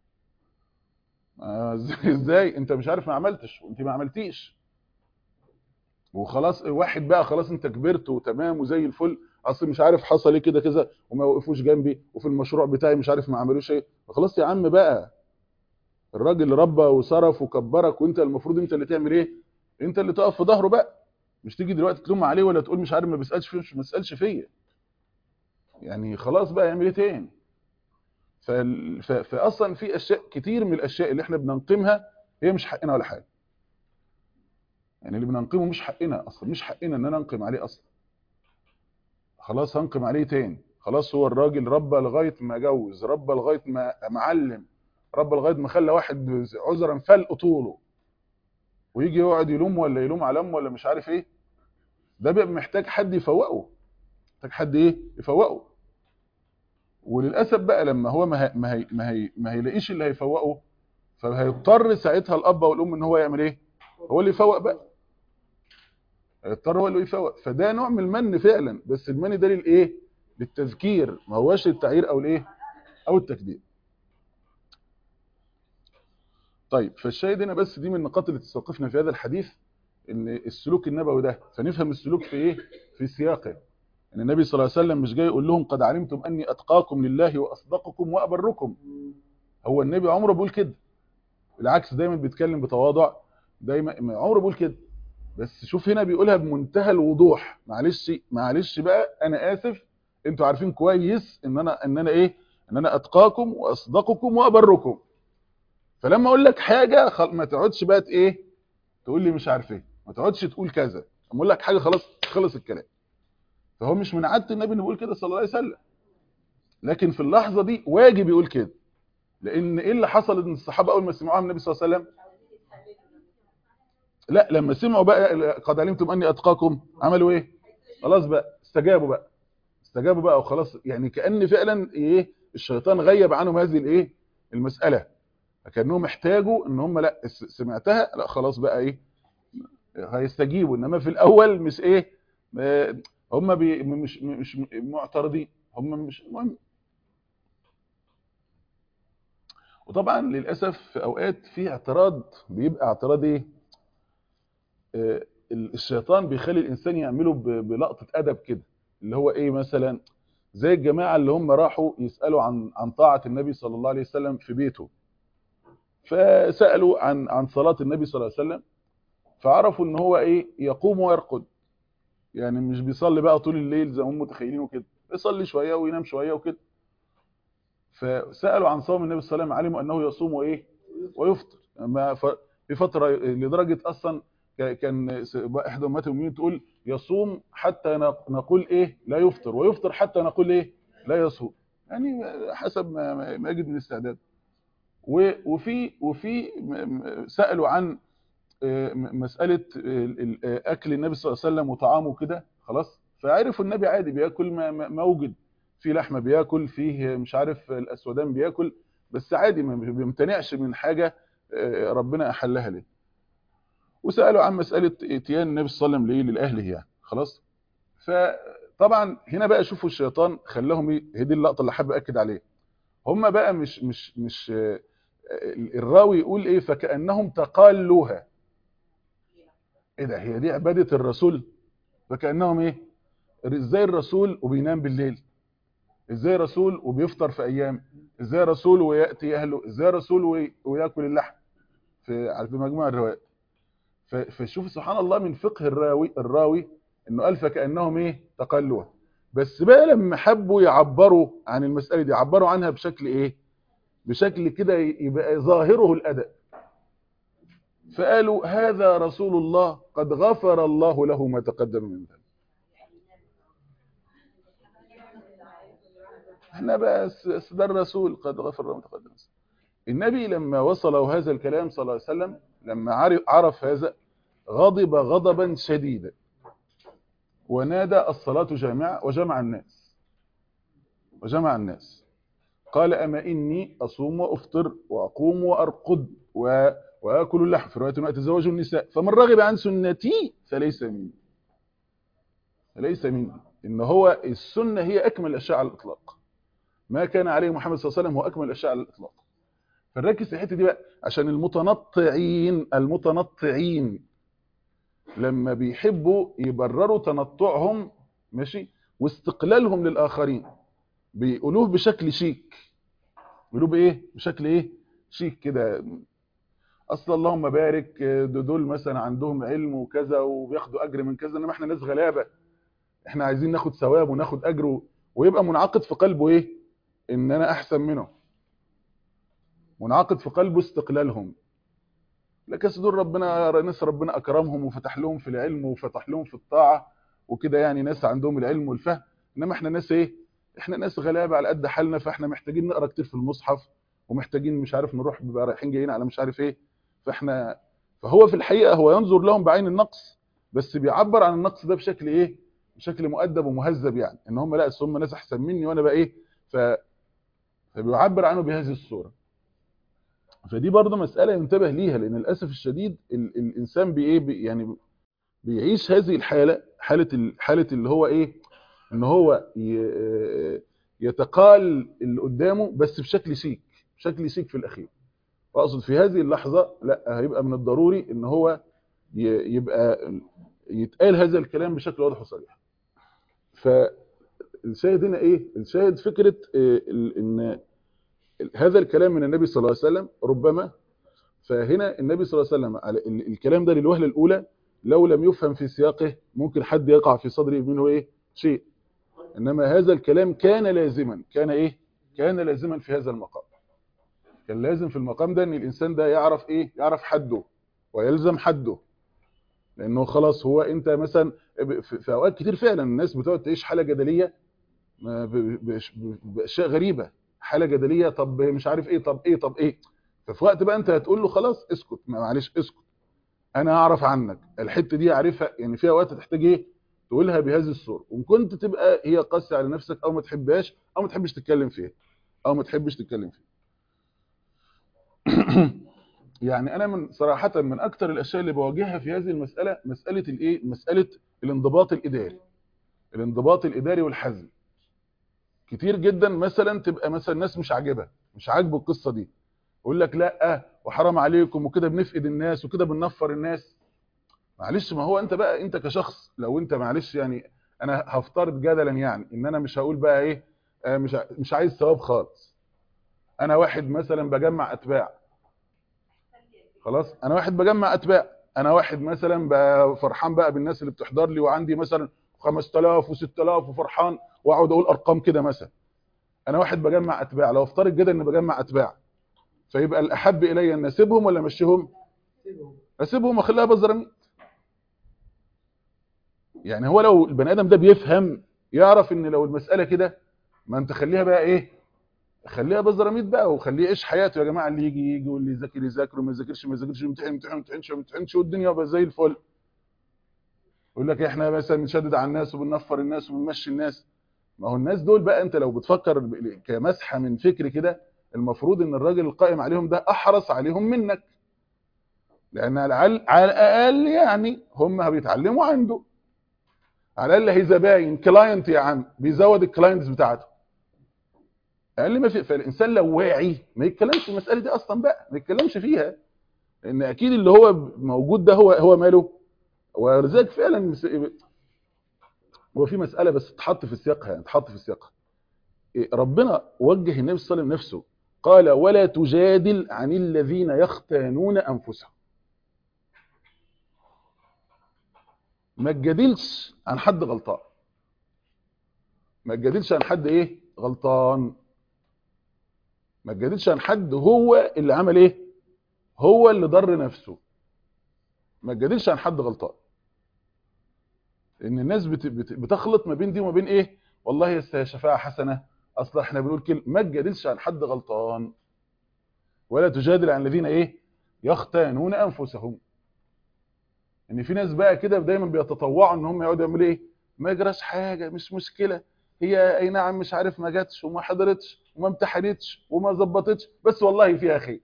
آه، ازاي ازاي انت مش عارف ما عملتش وانت ما عملتيش وخلاص واحد بقى خلاص انت كبرت وتمام وزي الفل اصل مش عارف حصل ايه كده كذا وما وقفوش جنبي وفي المشروع بتاعي مش عارف ما عملوش ايه خلاص يا عم بقى الراجل اللي ربى وصرف وكبرك وانت المفروض انت اللي تعمل ايه انت اللي تقف في ظهره بقى مش تيجي دلوقتي تلوم عليه ولا تقول مش عارف ما بيسالش فيه مش ما بيسالش فيا يعني خلاص بقى يعمل ايه تاني فال- ف- فاصلا في اشياء كتير من الاشياء اللي احنا بننقمها هي مش حقنا ولا حاجه يعني اللي بننقمه مش حقنا اصلا مش حقنا ان انا انقم عليه اصلا خلاص هنقم عليه تاني خلاص هو الراجل ربى لغايه ما جوز ربى لغايه ما معلم ربى لغايه ما خلى واحد عذرا فلق طوله ويجي يقعد يلوم ولا يلوم على امه ولا مش عارف ايه ده بيبقى محتاج حد يفوقه محتاج حد ايه يفوقه وللاسف بقى لما هو ما هي ما هي ما, هي ما هيلاقيش اللي هيفوقه فهيضطر ساعتها الاب او الام ان هو يعمل ايه هو اللي يفوق بقى هيضطر هو اللي يفوق فده نوع من المن فعلا بس المن ده للايه للتذكير ما هوش للتعيير او الايه او التكبير طيب فالشاهد هنا بس دي من النقاط اللي تستوقفنا في هذا الحديث ان السلوك النبوي ده فنفهم السلوك في ايه في سياقه ان النبي صلى الله عليه وسلم مش جاي يقول لهم قد علمتم اني اتقاكم لله واصدقكم وابركم هو النبي عمره بيقول كده بالعكس دايما بيتكلم بتواضع دايما ما عمره بيقول كده بس شوف هنا بيقولها بمنتهى الوضوح معلش معلش بقى انا اسف انتوا عارفين كويس ان انا ان انا ايه ان انا اتقاكم واصدقكم وابركم فلما اقول لك حاجه خل... ما تقعدش بقى ايه تقول لي مش عارف ايه ما تقعدش تقول كذا لما اقول لك حاجه خلاص خلص الكلام فهو مش من عاده النبي انه يقول كده صلى الله عليه وسلم لكن في اللحظه دي واجب يقول كده لان ايه اللي حصل ان الصحابه اول ما سمعوها من النبي صلى الله عليه وسلم لا لما سمعوا بقى قد علمتم اني اتقاكم عملوا ايه خلاص بقى استجابوا بقى استجابوا بقى وخلاص يعني كان فعلا ايه الشيطان غيب عنهم هذه الايه المساله كانهم احتاجوا ان هم لا سمعتها لا خلاص بقى ايه هيستجيبوا انما في الاول مش ايه هم بي مش مش معترضين هم مش المهم وطبعا للاسف في اوقات في اعتراض بيبقى اعتراض ايه آه الشيطان بيخلي الانسان يعمله بلقطه ادب كده اللي هو ايه مثلا زي الجماعه اللي هم راحوا يسالوا عن عن طاعه النبي صلى الله عليه وسلم في بيته فسالوا عن عن صلاه النبي صلى الله عليه وسلم فعرفوا ان هو ايه يقوم ويرقد يعني مش بيصلي بقى طول الليل زي ما هم متخيلين وكده يصلي شويه وينام شويه وكده فسالوا عن صوم النبي صلى الله عليه وسلم علموا انه يصوم وايه ويفطر اما في فتره لدرجه اصلا كان احدى امهات المؤمنين تقول يصوم حتى نقول ايه لا يفطر ويفطر حتى نقول ايه لا يصوم يعني حسب ما يجد من استعداد وفي وفي سالوا عن مساله اكل النبي صلى الله عليه وسلم وطعامه كده خلاص فعرفوا النبي عادي بياكل ما وجد في لحمه بياكل فيه مش عارف الاسودان بياكل بس عادي ما بيمتنعش من حاجه ربنا احلها ليه وسالوا عن مساله اتيان النبي صلى الله عليه وسلم ليه لاهله يعني خلاص فطبعا هنا بقى شوفوا الشيطان خلاهم ايه هي دي اللقطه اللي حابب اكد عليها هم بقى مش مش مش الراوي يقول ايه فكانهم تقالوها ايه ده هي دي عباده الرسول فكانهم ايه ازاي الرسول وبينام بالليل ازاي رسول وبيفطر في ايام ازاي رسول وياتي اهله ازاي رسول وياكل اللحم في في مجموع الروايات فشوف سبحان الله من فقه الراوي الراوي انه قال فكانهم ايه تقلوها بس بقى لما حبوا يعبروا عن المساله دي عبروا عنها بشكل ايه بشكل كده يبقى ظاهره الادب فقالوا هذا رسول الله قد غفر الله له ما تقدم من ذنبه احنا بس ده الرسول قد غفر له ما تقدم النبي لما وصله هذا الكلام صلى الله عليه وسلم لما عرف هذا غضب غضبا شديدا ونادى الصلاة جامعة وجمع الناس وجمع الناس قال أما إني أصوم وأفطر وأقوم وأرقد و... وآكل اللحم في رواية أتزوج النساء فمن رغب عن سنتي فليس مني فليس مني إن هو السنة هي أكمل الأشياء على الإطلاق ما كان عليه محمد صلى الله عليه وسلم هو أكمل الأشياء على الإطلاق فنركز في الحته دي بقى عشان المتنطعين المتنطعين لما بيحبوا يبرروا تنطعهم ماشي واستقلالهم للاخرين بيقولوه بشكل شيك بيقولوه بايه بشكل ايه شيك كده اصل اللهم بارك دول مثلا عندهم علم وكذا وبياخدوا اجر من كذا انما احنا ناس غلابه احنا عايزين ناخد ثواب وناخد اجر ويبقى منعقد في قلبه ايه ان انا احسن منه منعقد في قلبه استقلالهم لكن دول ربنا ناس ربنا اكرمهم وفتح لهم في العلم وفتح لهم في الطاعه وكده يعني ناس عندهم العلم والفهم انما احنا ناس ايه احنا ناس غلابه على قد حالنا فاحنا محتاجين نقرا كتير في المصحف ومحتاجين مش عارف نروح بيبقى رايحين جايين على مش عارف ايه فاحنا فهو في الحقيقه هو ينظر لهم بعين النقص بس بيعبر عن النقص ده بشكل ايه بشكل مؤدب ومهذب يعني ان هم لا هم ناس احسن مني وانا بقى ايه ف فبيعبر عنه بهذه الصوره فدي برضه مساله ينتبه ليها لان للاسف الشديد ال الانسان بايه بي يعني بيعيش هذه الحاله حاله ال- حاله اللي هو ايه ان هو ي- يتقال اللي قدامه بس بشكل شيك بشكل شيك في الاخير واقصد في هذه اللحظه لا هيبقى من الضروري ان هو ي- يبقى يتقال هذا الكلام بشكل واضح وصريح فالشاهد هنا ايه الشاهد فكره إيه ال- ان هذا الكلام من النبي صلى الله عليه وسلم ربما فهنا النبي صلى الله عليه وسلم على ال- الكلام ده للوهله الاولى لو لم يفهم في سياقه ممكن حد يقع في صدره منه ايه شيء انما هذا الكلام كان لازما كان ايه كان لازما في هذا المقام كان لازم في المقام ده ان الانسان ده يعرف ايه يعرف حده ويلزم حده لانه خلاص هو انت مثلا ب- في في اوقات كتير فعلا الناس بتقعد تعيش حاله جدليه ما ب- بأش- باشياء غريبه حاله جدليه طب مش عارف ايه طب ايه طب ايه ففي وقت بقى انت هتقول له خلاص اسكت ما- معلش اسكت انا اعرف عنك الحته دي اعرفها يعني في اوقات تحتاج ايه تقولها بهذه الصوره وان كنت تبقى هي قاسيه على نفسك او ما تحبهاش او ما تحبش تتكلم فيها او ما تحبش تتكلم فيها يعني انا من صراحه من اكتر الاشياء اللي بواجهها في هذه المساله مساله الايه مساله الانضباط الاداري الانضباط الاداري والحزم كتير جدا مثلا تبقى مثلا الناس مش عاجبها مش عاجبه القصه دي يقول لك لا وحرام عليكم وكده بنفقد الناس وكده بننفر الناس معلش ما هو انت بقى انت كشخص لو انت معلش يعني انا هفترض جدلا يعني ان انا مش هقول بقى ايه آه، مش ع- مش عايز ثواب خالص انا واحد مثلا بجمع اتباع خلاص انا واحد بجمع اتباع انا واحد مثلا بقى فرحان بقى بالناس اللي بتحضر لي وعندي مثلا 5000 و6000 وفرحان واقعد اقول ارقام كده مثلا انا واحد بجمع اتباع لو افترض جدا اني بجمع اتباع فيبقى الاحب الي ان اسيبهم ولا امشيهم اسيبهم واخليها بزراميط يعني هو لو البني ادم ده بيفهم يعرف ان لو المساله كده ما انت خليها بقى ايه خليها بزراميط بقى وخليه يعيش حياته يا جماعه اللي يجي يجي واللي يذاكر يذاكر وما يذاكرش ما يذاكرش يمتحن يمتحن ما يمتحنش ما يمتحنش والدنيا بقى زي الفل يقول لك احنا مثلا بنشدد على الناس وبننفر الناس وبنمشي الناس ما هو الناس دول بقى انت لو بتفكر ب- كمسحه من فكر كده المفروض ان الراجل القائم عليهم ده احرص عليهم منك لان على الأقل- على الاقل يعني هم بيتعلموا عنده على الاقل هي زباين كلاينت يا عم بيزود الكلاينتس بتاعته اقل ما في فالانسان لو واعي ما يتكلمش في المساله دي اصلا بقى ما يتكلمش فيها لان اكيد اللي هو موجود ده هو هو ماله ولذلك فعلا مس- هو في مساله بس تحط في سياقها يعني تحط في سياقها إيه، ربنا وجه النبي صلى الله عليه وسلم نفسه قال ولا تجادل عن الذين يختانون انفسهم ما تجادلش عن حد غلطان ما تجادلش عن حد ايه غلطان ما تجادلش عن حد هو اللي عمل ايه هو اللي ضر نفسه ما تجادلش عن حد غلطان ان الناس بت... بت... بتخلط ما بين دي وما بين ايه والله يا أستاذ شفاعه حسنه اصلا احنا بنقول كلمه ما تجادلش عن حد غلطان ولا تجادل عن الذين ايه يختانون انفسهم ان في ناس بقى كده دايما بيتطوعوا ان هم يقعدوا يعملوا ايه ما يجراش حاجه مش مشكله هي اي نعم مش عارف ما جاتش وما حضرتش وما امتحنتش وما ظبطتش بس والله فيها خير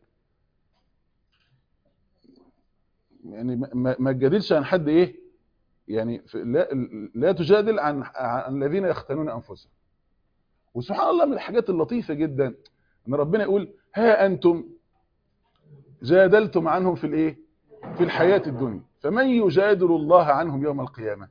يعني ما- ما ما تجادلش عن حد ايه يعني في- لا لا تجادل عن عن الذين يختنون انفسهم وسبحان الله من الحاجات اللطيفه جدا ان ربنا يقول ها انتم جادلتم عنهم في الايه في الحياه الدنيا فمن يجادل الله عنهم يوم القيامه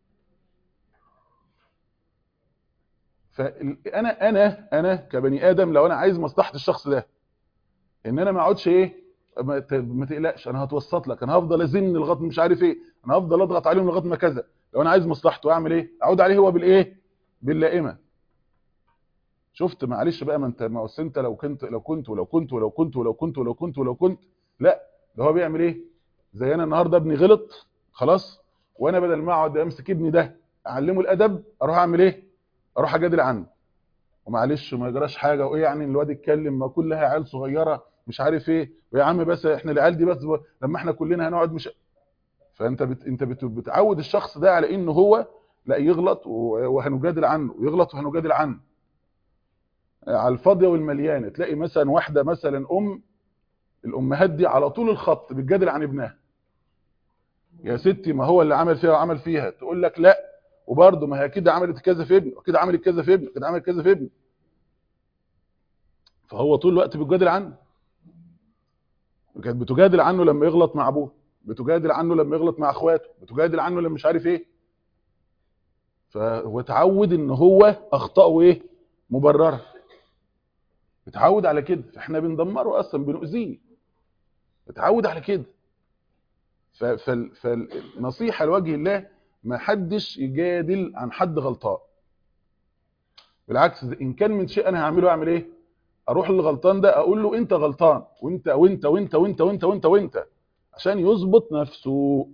فانا انا انا كبني ادم لو انا عايز مصلحه الشخص ده ان انا ما اقعدش ايه ما ت- ما تقلقش انا هتوسط لك انا هفضل ازن لغايه مش عارف ايه انا هفضل اضغط عليهم لغايه ما كذا لو انا عايز مصلحته اعمل ايه اعود عليه هو بالايه باللائمه شفت معلش بقى ما انت ما أصل انت لو كنت لو كنت ولو كنت ولو كنت ولو كنت ولو كنت ولو كنت لا ده هو بيعمل ايه زي انا النهارده ابني غلط خلاص وانا بدل ما اقعد امسك ابني ده اعلمه الادب اروح اعمل ايه اروح اجادل عنه ومعلش وما يجراش حاجه وايه يعني الواد اتكلم ما كلها عيال صغيره مش عارف ايه ويا عم بس احنا العيال دي بس لما احنا كلنا هنقعد مش فانت بت... انت بت... بتعود الشخص ده على انه هو لا يغلط و- وهنجادل عنه يغلط وهنجادل عنه على الفاضيه والمليانه تلاقي مثلا واحده مثلا ام الامهات دي على طول الخط بتجادل عن ابنها يا ستي ما هو اللي عمل فيها وعمل فيها تقول لك لا وبرضه ما هي كده عملت كذا في ابني وكده عملت كذا في ابني كده عملت كذا في ابني فهو طول الوقت بتجادل عنه كانت بتجادل عنه لما يغلط مع ابوه بتجادل عنه لما يغلط مع اخواته بتجادل عنه لما مش عارف ايه فهو اتعود ان هو اخطائه ايه مبرره اتعود على كده فاحنا بندمره اصلا بنؤذيه اتعود على كده ف- فال- فالنصيحه لوجه الله ما حدش يجادل عن حد غلطان بالعكس ان كان من شيء انا هعمله اعمل ايه اروح للغلطان ده اقول له انت غلطان وانت وانت وانت وانت وانت وانت وانت عشان يظبط نفسه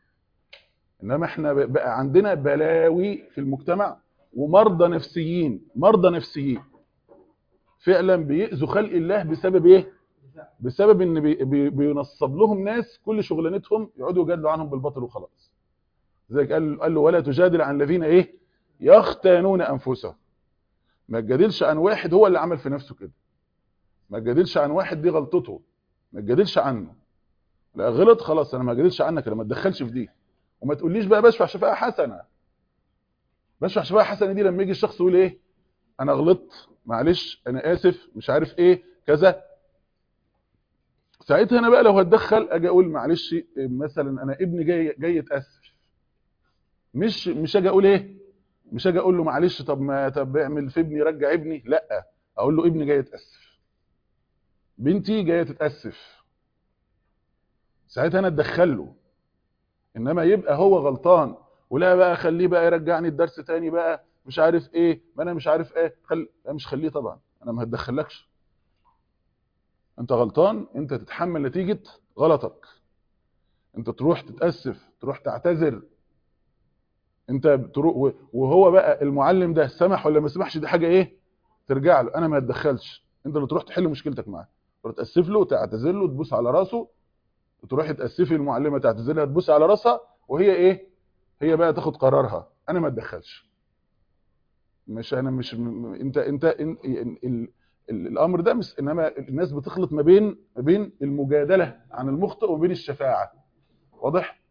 انما احنا بقى عندنا بلاوي في المجتمع ومرضى نفسيين مرضى نفسيين فعلا بيأذوا خلق الله بسبب ايه بسبب ان بي بي بينصب لهم ناس كل شغلانتهم يقعدوا يجادلوا عنهم بالباطل وخلاص زي قال قال له ولا تجادل عن الذين ايه يختانون انفسهم ما تجادلش عن واحد هو اللي عمل في نفسه كده ما تجادلش عن واحد دي غلطته ما تجادلش عنه لا غلط خلاص انا ما اجادلش عنك انا ما اتدخلش في دي وما تقوليش بقى بشفع شفاعه حسنه بشفع شفاعه حسنه دي لما يجي الشخص يقول ايه انا غلطت معلش انا اسف مش عارف ايه كذا ساعتها انا بقى لو هتدخل اجي اقول معلش مثلا انا ابني جاي جاي يتاسف مش مش اجي اقول ايه مش اجي اقول له معلش طب ما طب اعمل في ابني رجع ابني لا اقول له ابني جاي يتاسف بنتي جايه تتاسف ساعتها انا اتدخل له انما يبقى هو غلطان ولا بقى خليه بقى يرجعني الدرس تاني بقى مش عارف ايه ما انا مش عارف ايه خل... لا مش خليه طبعا انا ما هتدخلكش انت غلطان انت تتحمل نتيجة غلطك انت تروح تتأسف تروح تعتذر انت بتروح وهو بقى المعلم ده سمح ولا ما سمحش دي حاجة ايه ترجع له انا ما اتدخلش انت اللي تروح تحل مشكلتك معاه تروح تأسف له تعتذر له تبوس على راسه تروحي تأسفي المعلمة تعتذر لها تبوس على راسها وهي ايه هي بقى تاخد قرارها انا ما اتدخلش مش انا مش م... انت انت إن... ال... ال... الامر ده مش انما الناس بتخلط ما بين ما بين المجادله عن المخطئ وبين الشفاعه واضح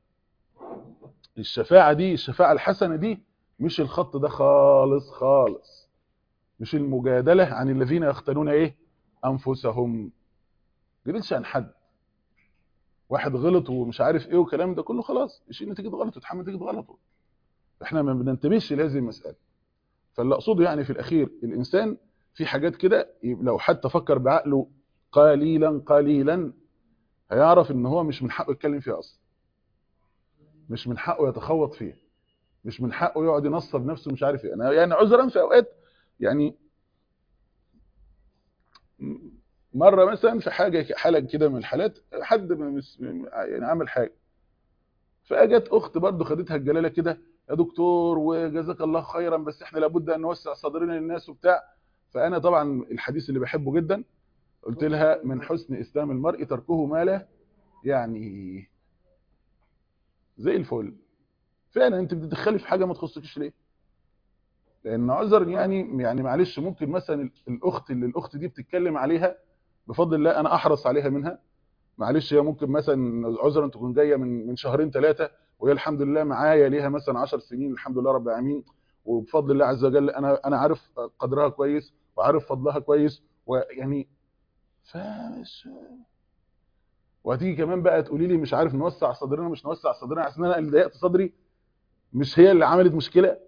الشفاعه دي الشفاعه الحسنه دي مش الخط ده خالص خالص مش المجادله عن الذين يختنون ايه انفسهم جدلش عن حد واحد غلط ومش عارف ايه والكلام ده كله خلاص يشيل نتيجه غلطه يتحمل نتيجه غلطه احنا ما بننتبهش لهذه المساله فاللي اقصده يعني في الاخير الانسان في حاجات كده لو حتى فكر بعقله قليلا قليلا هيعرف ان هو مش من حقه يتكلم فيها اصلا مش من حقه يتخوض فيه مش من حقه يقعد ينصب نفسه مش عارف ايه انا يعني عذرا في اوقات يعني مره مثلا في حاجه حاله كده من الحالات حد يعني عمل حاجه فاجت اخت برضه خدتها الجلاله كده يا دكتور وجزاك الله خيرا بس احنا لابد ان نوسع صدرنا للناس وبتاع فانا طبعا الحديث اللي بحبه جدا قلت لها من حسن اسلام المرء تركه ما لا يعني زي الفل فعلا انت بتدخلي في حاجه ما تخصكيش ليه لان عذر يعني يعني معلش ممكن مثلا الاخت اللي الاخت دي بتتكلم عليها بفضل الله انا احرص عليها منها معلش هي ممكن مثلا عذرا تكون جايه من من شهرين ثلاثه وهي الحمد لله معايا ليها مثلا 10 سنين الحمد لله رب العالمين وبفضل الله عز وجل انا انا عارف قدرها كويس وعارف فضلها كويس ويعني فمش وهتيجي كمان بقى تقولي لي مش عارف نوسع صدرنا مش نوسع صدرنا عشان انا اللي ضيقت صدري مش هي اللي عملت مشكله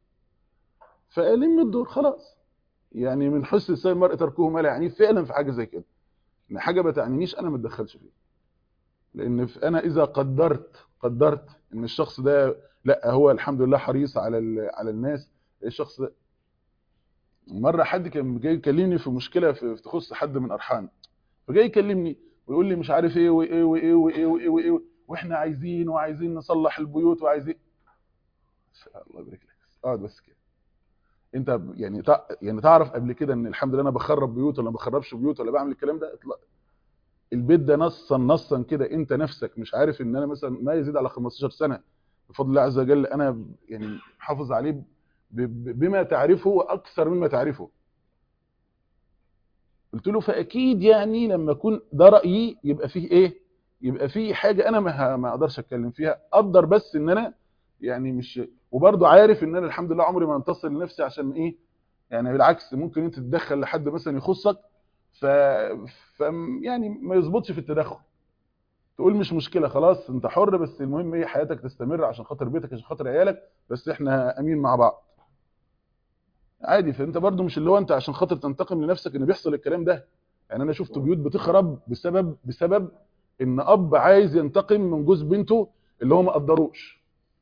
فلم الدور خلاص يعني من حسن السير المرء تركه ما لا يعنيه فعلا في حاجه زي كده ان حاجه ما تعنينيش انا ما اتدخلش فيها لان انا اذا قدرت قدرت ان الشخص ده لا هو الحمد لله حريص على على الناس الشخص ده مره حد كان جاي يكلمني في مشكله في تخص حد من ارحام فجاي يكلمني ويقول لي مش عارف ايه وايه وايه وايه وايه وايه واحنا عايزين وعايزين نصلح البيوت وعايزين الله يبارك لك اقعد بس كده انت يعني تع... يعني تعرف قبل كده ان الحمد لله انا بخرب بيوت ولا ما بخربش بيوت ولا بعمل الكلام ده اطلاق البيت ده نصا نصا كده انت نفسك مش عارف ان انا مثلا ما يزيد على 15 سنه بفضل الله عز وجل انا يعني حافظ عليه ب... ب... بما تعرفه واكثر مما تعرفه قلت له فاكيد يعني لما اكون ده رايي يبقى فيه ايه يبقى فيه حاجه انا ما ه- ما اقدرش اتكلم فيها اقدر بس ان انا يعني مش وبرضه عارف ان انا الحمد لله عمري ما انتصر لنفسي عشان ايه يعني بالعكس ممكن انت تتدخل لحد مثلا يخصك ف... ف يعني ما يظبطش في التدخل تقول مش مشكله خلاص انت حر بس المهم ايه حياتك تستمر عشان خاطر بيتك عشان خاطر عيالك بس احنا امين مع بعض عادي فانت برضو مش اللي هو انت عشان خاطر تنتقم لنفسك ان بيحصل الكلام ده يعني انا شفت بيوت بتخرب بسبب بسبب ان اب عايز ينتقم من جوز بنته اللي هو ما قدروش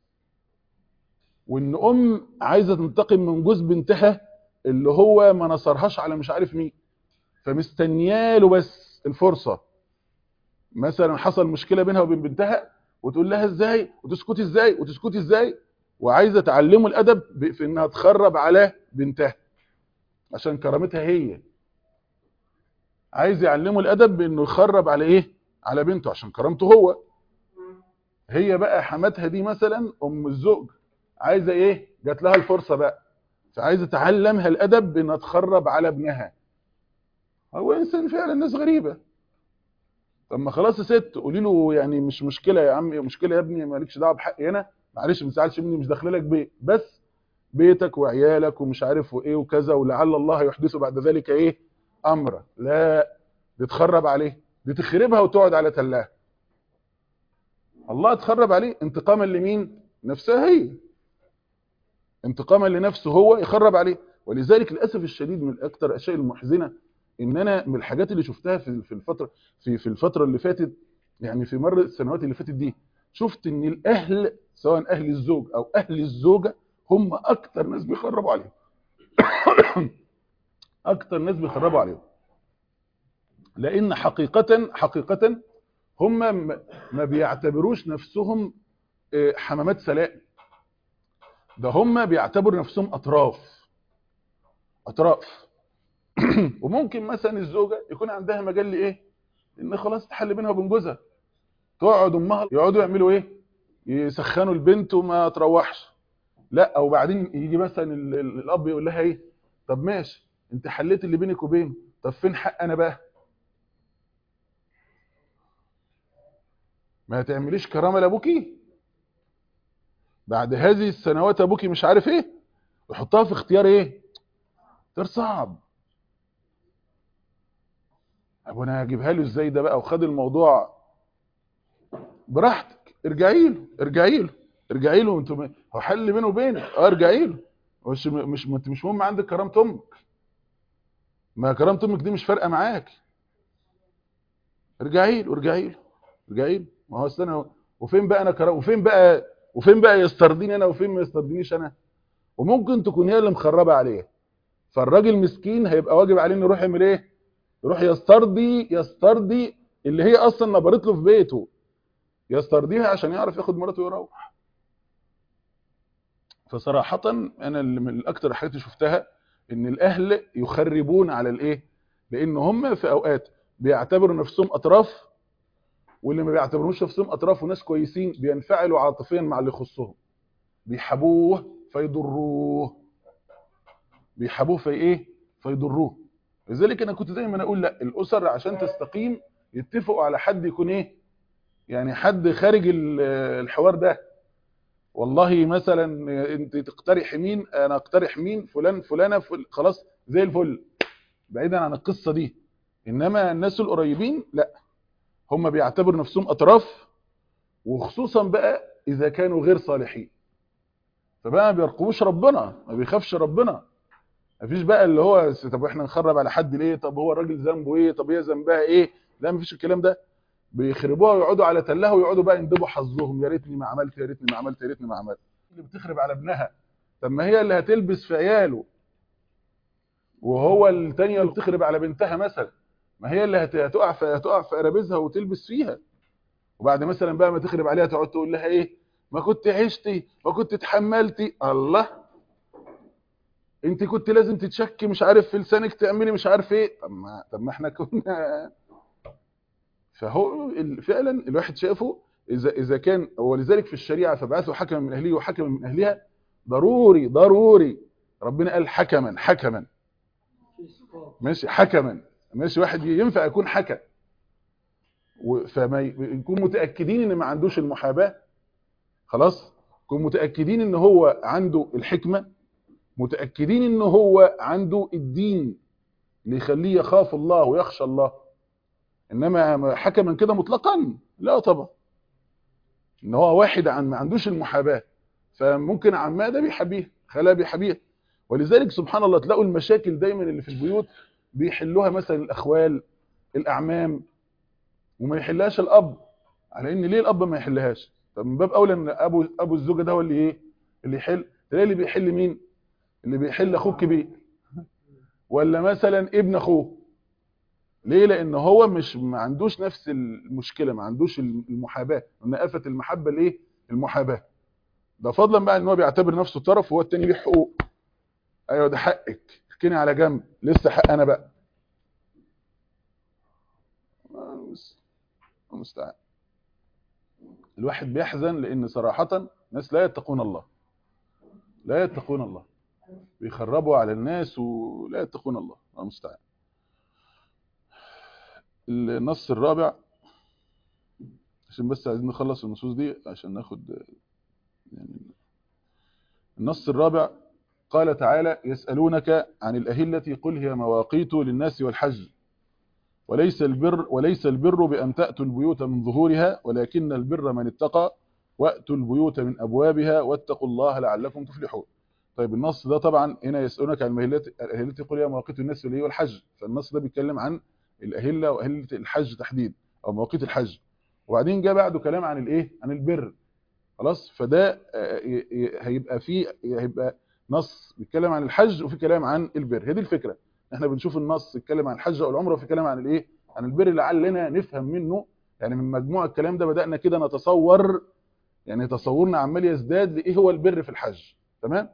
وان ام عايزه تنتقم من جوز بنتها اللي هو ما نصرهاش على مش عارف مين فمستنياله بس الفرصه مثلا حصل مشكله بينها وبين بنتها وتقول لها ازاي وتسكتي ازاي وتسكتي ازاي وعايزه تعلمه الادب ب- في انها تخرب على بنتها عشان كرامتها هي عايز يعلمه الادب بانه يخرب على ايه على بنته عشان كرامته هو هي بقى حماتها دي مثلا ام الزوج عايزه ايه جات لها الفرصه بقى فعايزه تعلمها الادب بانها تخرب على ابنها هو انسان فعلا ناس غريبه طب ما خلاص يا ست قولي له يعني مش مشكله يا عم مشكله يا ابني مالكش دعوه بحقي هنا معلش ما تزعلش مني مش داخله لك بيت بس بيتك وعيالك ومش عارف وايه وكذا ولعل الله يحدث بعد ذلك ايه امرا لا دي تخرب عليه دي تخربها وتقعد على تلاها الله تخرب عليه انتقاما لمين نفسها هي انتقاما لنفسه هو يخرب عليه ولذلك للاسف الشديد من اكثر الاشياء المحزنه ان انا من الحاجات اللي شفتها في في الفتره في في الفتره اللي فاتت يعني في مر السنوات اللي فاتت دي شفت ان الاهل سواء اهل الزوج او اهل الزوجه هم اكتر ناس بيخربوا عليهم اكتر ناس بيخربوا عليهم لان حقيقه حقيقه هم م- ما بيعتبروش نفسهم آه، حمامات سلائم ده هم بيعتبروا نفسهم اطراف اطراف وممكن مثلا الزوجه يكون عندها مجال لايه ان خلاص تحل بينها وبين جوزها تقعد امها يقعدوا يعملوا ايه يسخنوا البنت وما تروحش لا او بعدين يجي مثلا ال- ال- الاب يقول لها ايه طب ماشي انت حليت اللي بينك وبينه طب فين حق انا بقى ما تعمليش كرامه لابوكي بعد هذه السنوات ابوكي مش عارف ايه ويحطها في اختيار ايه اختيار صعب طب وانا هجيبها له ازاي ده بقى وخد الموضوع براحتك ارجعي له ارجعي له ارجعي له انتوا م- هو حل بينه وبينك اه ارجعي له مش مش انت مش مهم عندك كرامه امك ما كرامه امك دي مش فارقه معاك ارجعي له ارجعي له ارجعي له ما هو استنى وفين بقى انا كرامه وفين بقى وفين بقى يسترضيني انا وفين ما يسترضينيش انا وممكن تكون هي اللي مخربه عليه فالراجل مسكين هيبقى واجب عليه انه يروح يعمل ايه يروح يسترضي يسترضي اللي هي اصلا نبرت له في بيته يسترضيها عشان يعرف ياخد مراته ويروح فصراحة انا اللي من اكتر الحاجات اللي شفتها ان الاهل يخربون على الايه لان هم في اوقات بيعتبروا نفسهم اطراف واللي ما بيعتبروش نفسهم اطراف وناس كويسين بينفعلوا عاطفيا مع اللي يخصهم بيحبوه فيضروه بيحبوه في ايه فيضروه لذلك انا كنت دايما اقول لا الاسر عشان تستقيم يتفقوا على حد يكون ايه يعني حد خارج ال- الحوار ده والله مثلا انت تقترح مين انا اقترح مين فلان فلانه فل... خلاص زي الفل بعيدا عن القصه دي انما الناس القريبين لا هم بيعتبروا نفسهم اطراف وخصوصا بقى اذا كانوا غير صالحين فبقى ما بيرقبوش ربنا ما بيخافش ربنا مفيش بقى اللي هو س- طب احنا نخرب على حد ليه طب هو الراجل ذنبه ايه طب هي ذنبها ايه لا مفيش الكلام ده بيخربوها ويقعدوا على تلها ويقعدوا بقى يندبوا حظهم يا ريتني ما عملت يا ريتني ما عملت يا ريتني ما عملت اللي بتخرب على ابنها طب ما هي اللي هتلبس في عياله وهو التانية اللي بتخرب على بنتها مثلا ما هي اللي هت- هتقع في هتقع في قرابيزها وتلبس فيها وبعد مثلا بقى ما تخرب عليها تقعد تقول لها ايه ما كنت عشتي ما كنت اتحملتي الله انت كنت لازم تتشكي مش عارف في لسانك تعملي مش عارف ايه طب ما طب ما احنا كنا فهو ال- فعلا الواحد شافه اذا اذا كان ولذلك في الشريعه فبعثوا حكما من اهله وحكما من اهلها ضروري ضروري ربنا قال حكما حكما ماشي حكما ماشي واحد ينفع يكون حكى و- فما ي- يكون متاكدين ان ما عندوش المحاباه خلاص يكون متاكدين ان هو عنده الحكمه متاكدين ان هو عنده الدين اللي يخليه يخاف الله ويخشى الله انما حكما كده مطلقا لا طبعا ان هو واحد عن ما عندوش المحاباه فممكن عماه ده بيحبيه خلاه بيحبيه ولذلك سبحان الله تلاقوا المشاكل دايما اللي في البيوت بيحلوها مثلا الاخوال الاعمام وما يحلهاش الاب على ان ليه الاب ما يحلهاش طب من باب اولى ان ابو ابو الزوجه ده هو اللي ايه اللي يحل تلاقي اللي بيحل مين اللي بيحل اخوه الكبير ولا مثلا ابن اخوه ليه لان هو مش ما عندوش نفس المشكله ما عندوش المحاباه ان افه المحبه الايه المحاباه ده فضلا بقى ان هو بيعتبر نفسه طرف وهو التاني ليه حقوق ايوه ده حقك اركني على جنب لسه حق انا بقى آه، بس- المستعان الواحد بيحزن لان صراحه ناس لا يتقون الله لا يتقون الله بيخربوا على الناس ولا يتقون الله الله المستعان النص الرابع عشان بس عايزين نخلص النصوص دي عشان ناخد يعني النص الرابع قال تعالى يسألونك عن الأهلة قل هي مواقيت للناس والحج وليس البر وليس البر بأن تأتوا البيوت من ظهورها ولكن البر من اتقى وأتوا البيوت من أبوابها واتقوا الله لعلكم تفلحون طيب النص ده طبعا هنا يسألونك عن الأهلة الأهلة قل هي مواقيت الناس اللي هي والحج فالنص ده بيتكلم عن الأهلة وأهلة الحج تحديد أو مواقيت الحج وبعدين جاء بعده كلام عن الإيه عن البر خلاص فده آه، ي- ي- هيبقى فيه هيبقى نص بيتكلم عن الحج وفي كلام عن البر هي دي الفكره احنا بنشوف النص يتكلم عن الحج او العمره وفي كلام عن الايه عن البر لعلنا نفهم منه يعني من مجموع الكلام ده بدانا كده نتصور يعني تصورنا عمال يزداد لايه هو البر في الحج تمام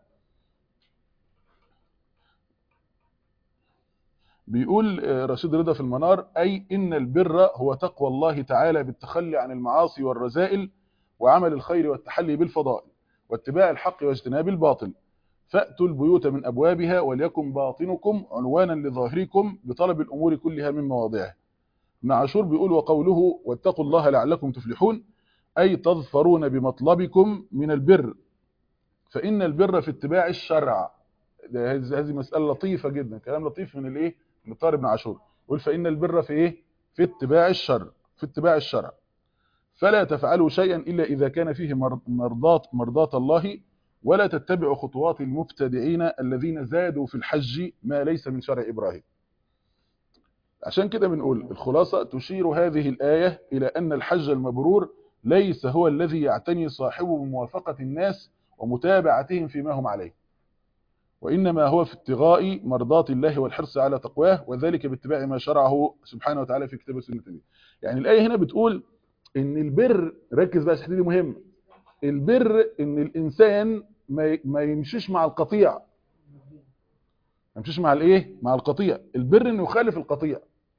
بيقول آه، رشيد رضا في المنار اي ان البر هو تقوى الله تعالى بالتخلي عن المعاصي والرذائل وعمل الخير والتحلي بالفضائل واتباع الحق واجتناب الباطل فأتوا البيوت من أبوابها وليكن باطنكم عنوانا لظاهركم بطلب الأمور كلها من مواضعها ابن عاشور بيقول وقوله واتقوا الله لعلكم تفلحون أي تظفرون بمطلبكم من البر فإن البر في اتباع الشرع ده هذه هذه مسألة لطيفة جدا كلام لطيف من الايه من طارق بن عاشور يقول فإن البر في ايه في اتباع الشرع في اتباع الشرع فلا تفعلوا شيئا إلا إذا كان فيه مر- مرضات مرضات الله ولا تتبعوا خطوات المبتدعين الذين زادوا في الحج ما ليس من شرع إبراهيم عشان كده بنقول الخلاصة تشير هذه الآية إلى أن الحج المبرور ليس هو الذي يعتني صاحبه بموافقة الناس ومتابعتهم فيما هم عليه وإنما هو في ابتغاء مرضات الله والحرص على تقواه وذلك باتباع ما شرعه سبحانه وتعالى في كتابه وسنة نبيه يعني الآية هنا بتقول إن البر ركز بقى الحته دي مهمة البر إن الإنسان ما ما يمشيش مع القطيع ما يمشيش مع الايه مع القطيع البر انه يخالف القطيع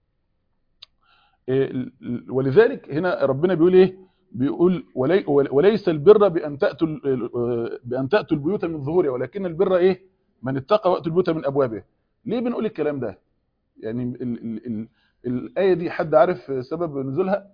إيه، ال- ال- ولذلك هنا ربنا بيقول ايه بيقول ولي وليس البر بان تاتوا ال- بان تاتوا البيوت من ظهورها ولكن البر ايه من اتقى واتوا البيوت من ابوابها ليه بنقول الكلام ده يعني ال ال ال الايه دي حد عارف سبب نزولها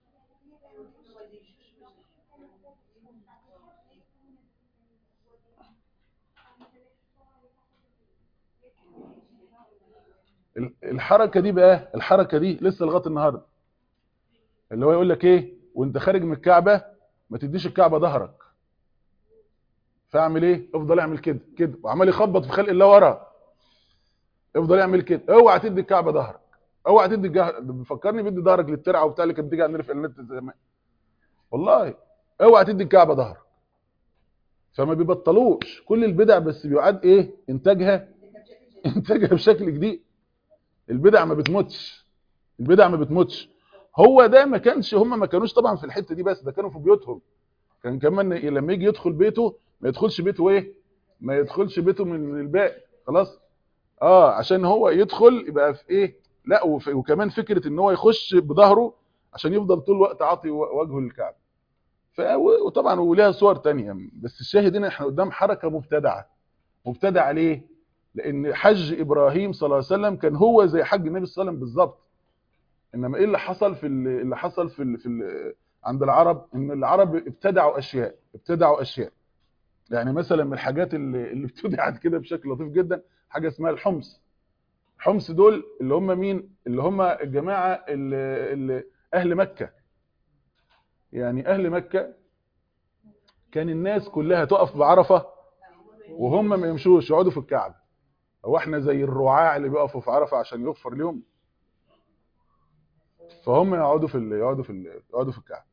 ال- الحركه دي بقى الحركه دي لسه لغايه النهارده اللي هو يقول لك ايه وانت خارج من الكعبه ما تديش الكعبه ظهرك فاعمل ايه افضل اعمل كده كده وعمال يخبط في خلق الله ورا افضل اعمل كده اوعى تدي الكعبه ظهرك اوعى تدي الجهر ده بيفكرني بدي ظهرك للترعه وبتاع اللي كانت بتيجي عندنا في النت زمان والله اوعى تدي الكعبه ظهرك فما بيبطلوش كل البدع بس بيعاد ايه انتاجها انتاجها بشكل جديد البدع ما بتموتش البدع ما بتموتش هو ده ما كانش هم ما كانوش طبعا في الحته دي بس ده كانوا في بيوتهم كان كمان لما يجي يدخل بيته ما يدخلش بيته ايه ما يدخلش بيته من الباقي خلاص اه عشان هو يدخل يبقى في ايه لا وف- وكمان فكره ان هو يخش بظهره عشان يفضل طول الوقت عاطي و- وجهه للكعبه ف وطبعا وليها صور تانية بس الشاهد هنا احنا قدام حركه مبتدعه مبتدعه ليه لان حج ابراهيم صلى الله عليه وسلم كان هو زي حج النبي صلى الله عليه وسلم بالظبط انما ايه اللي حصل في ال- اللي حصل في ال في ال عند العرب ان العرب ابتدعوا اشياء ابتدعوا اشياء يعني مثلا من الحاجات اللي اللي ابتدعت كده بشكل لطيف جدا حاجه اسمها الحمص الحمص دول اللي هم مين اللي هم الجماعه اللي, اللي اهل مكه يعني اهل مكه كان الناس كلها تقف بعرفه وهم ما يمشوش يقعدوا في الكعبه هو احنا زي الرعاع اللي بيقفوا في عرفه عشان يغفر لهم فهم يقعدوا في ال- يقعدوا في ال- يقعدوا في الكعبه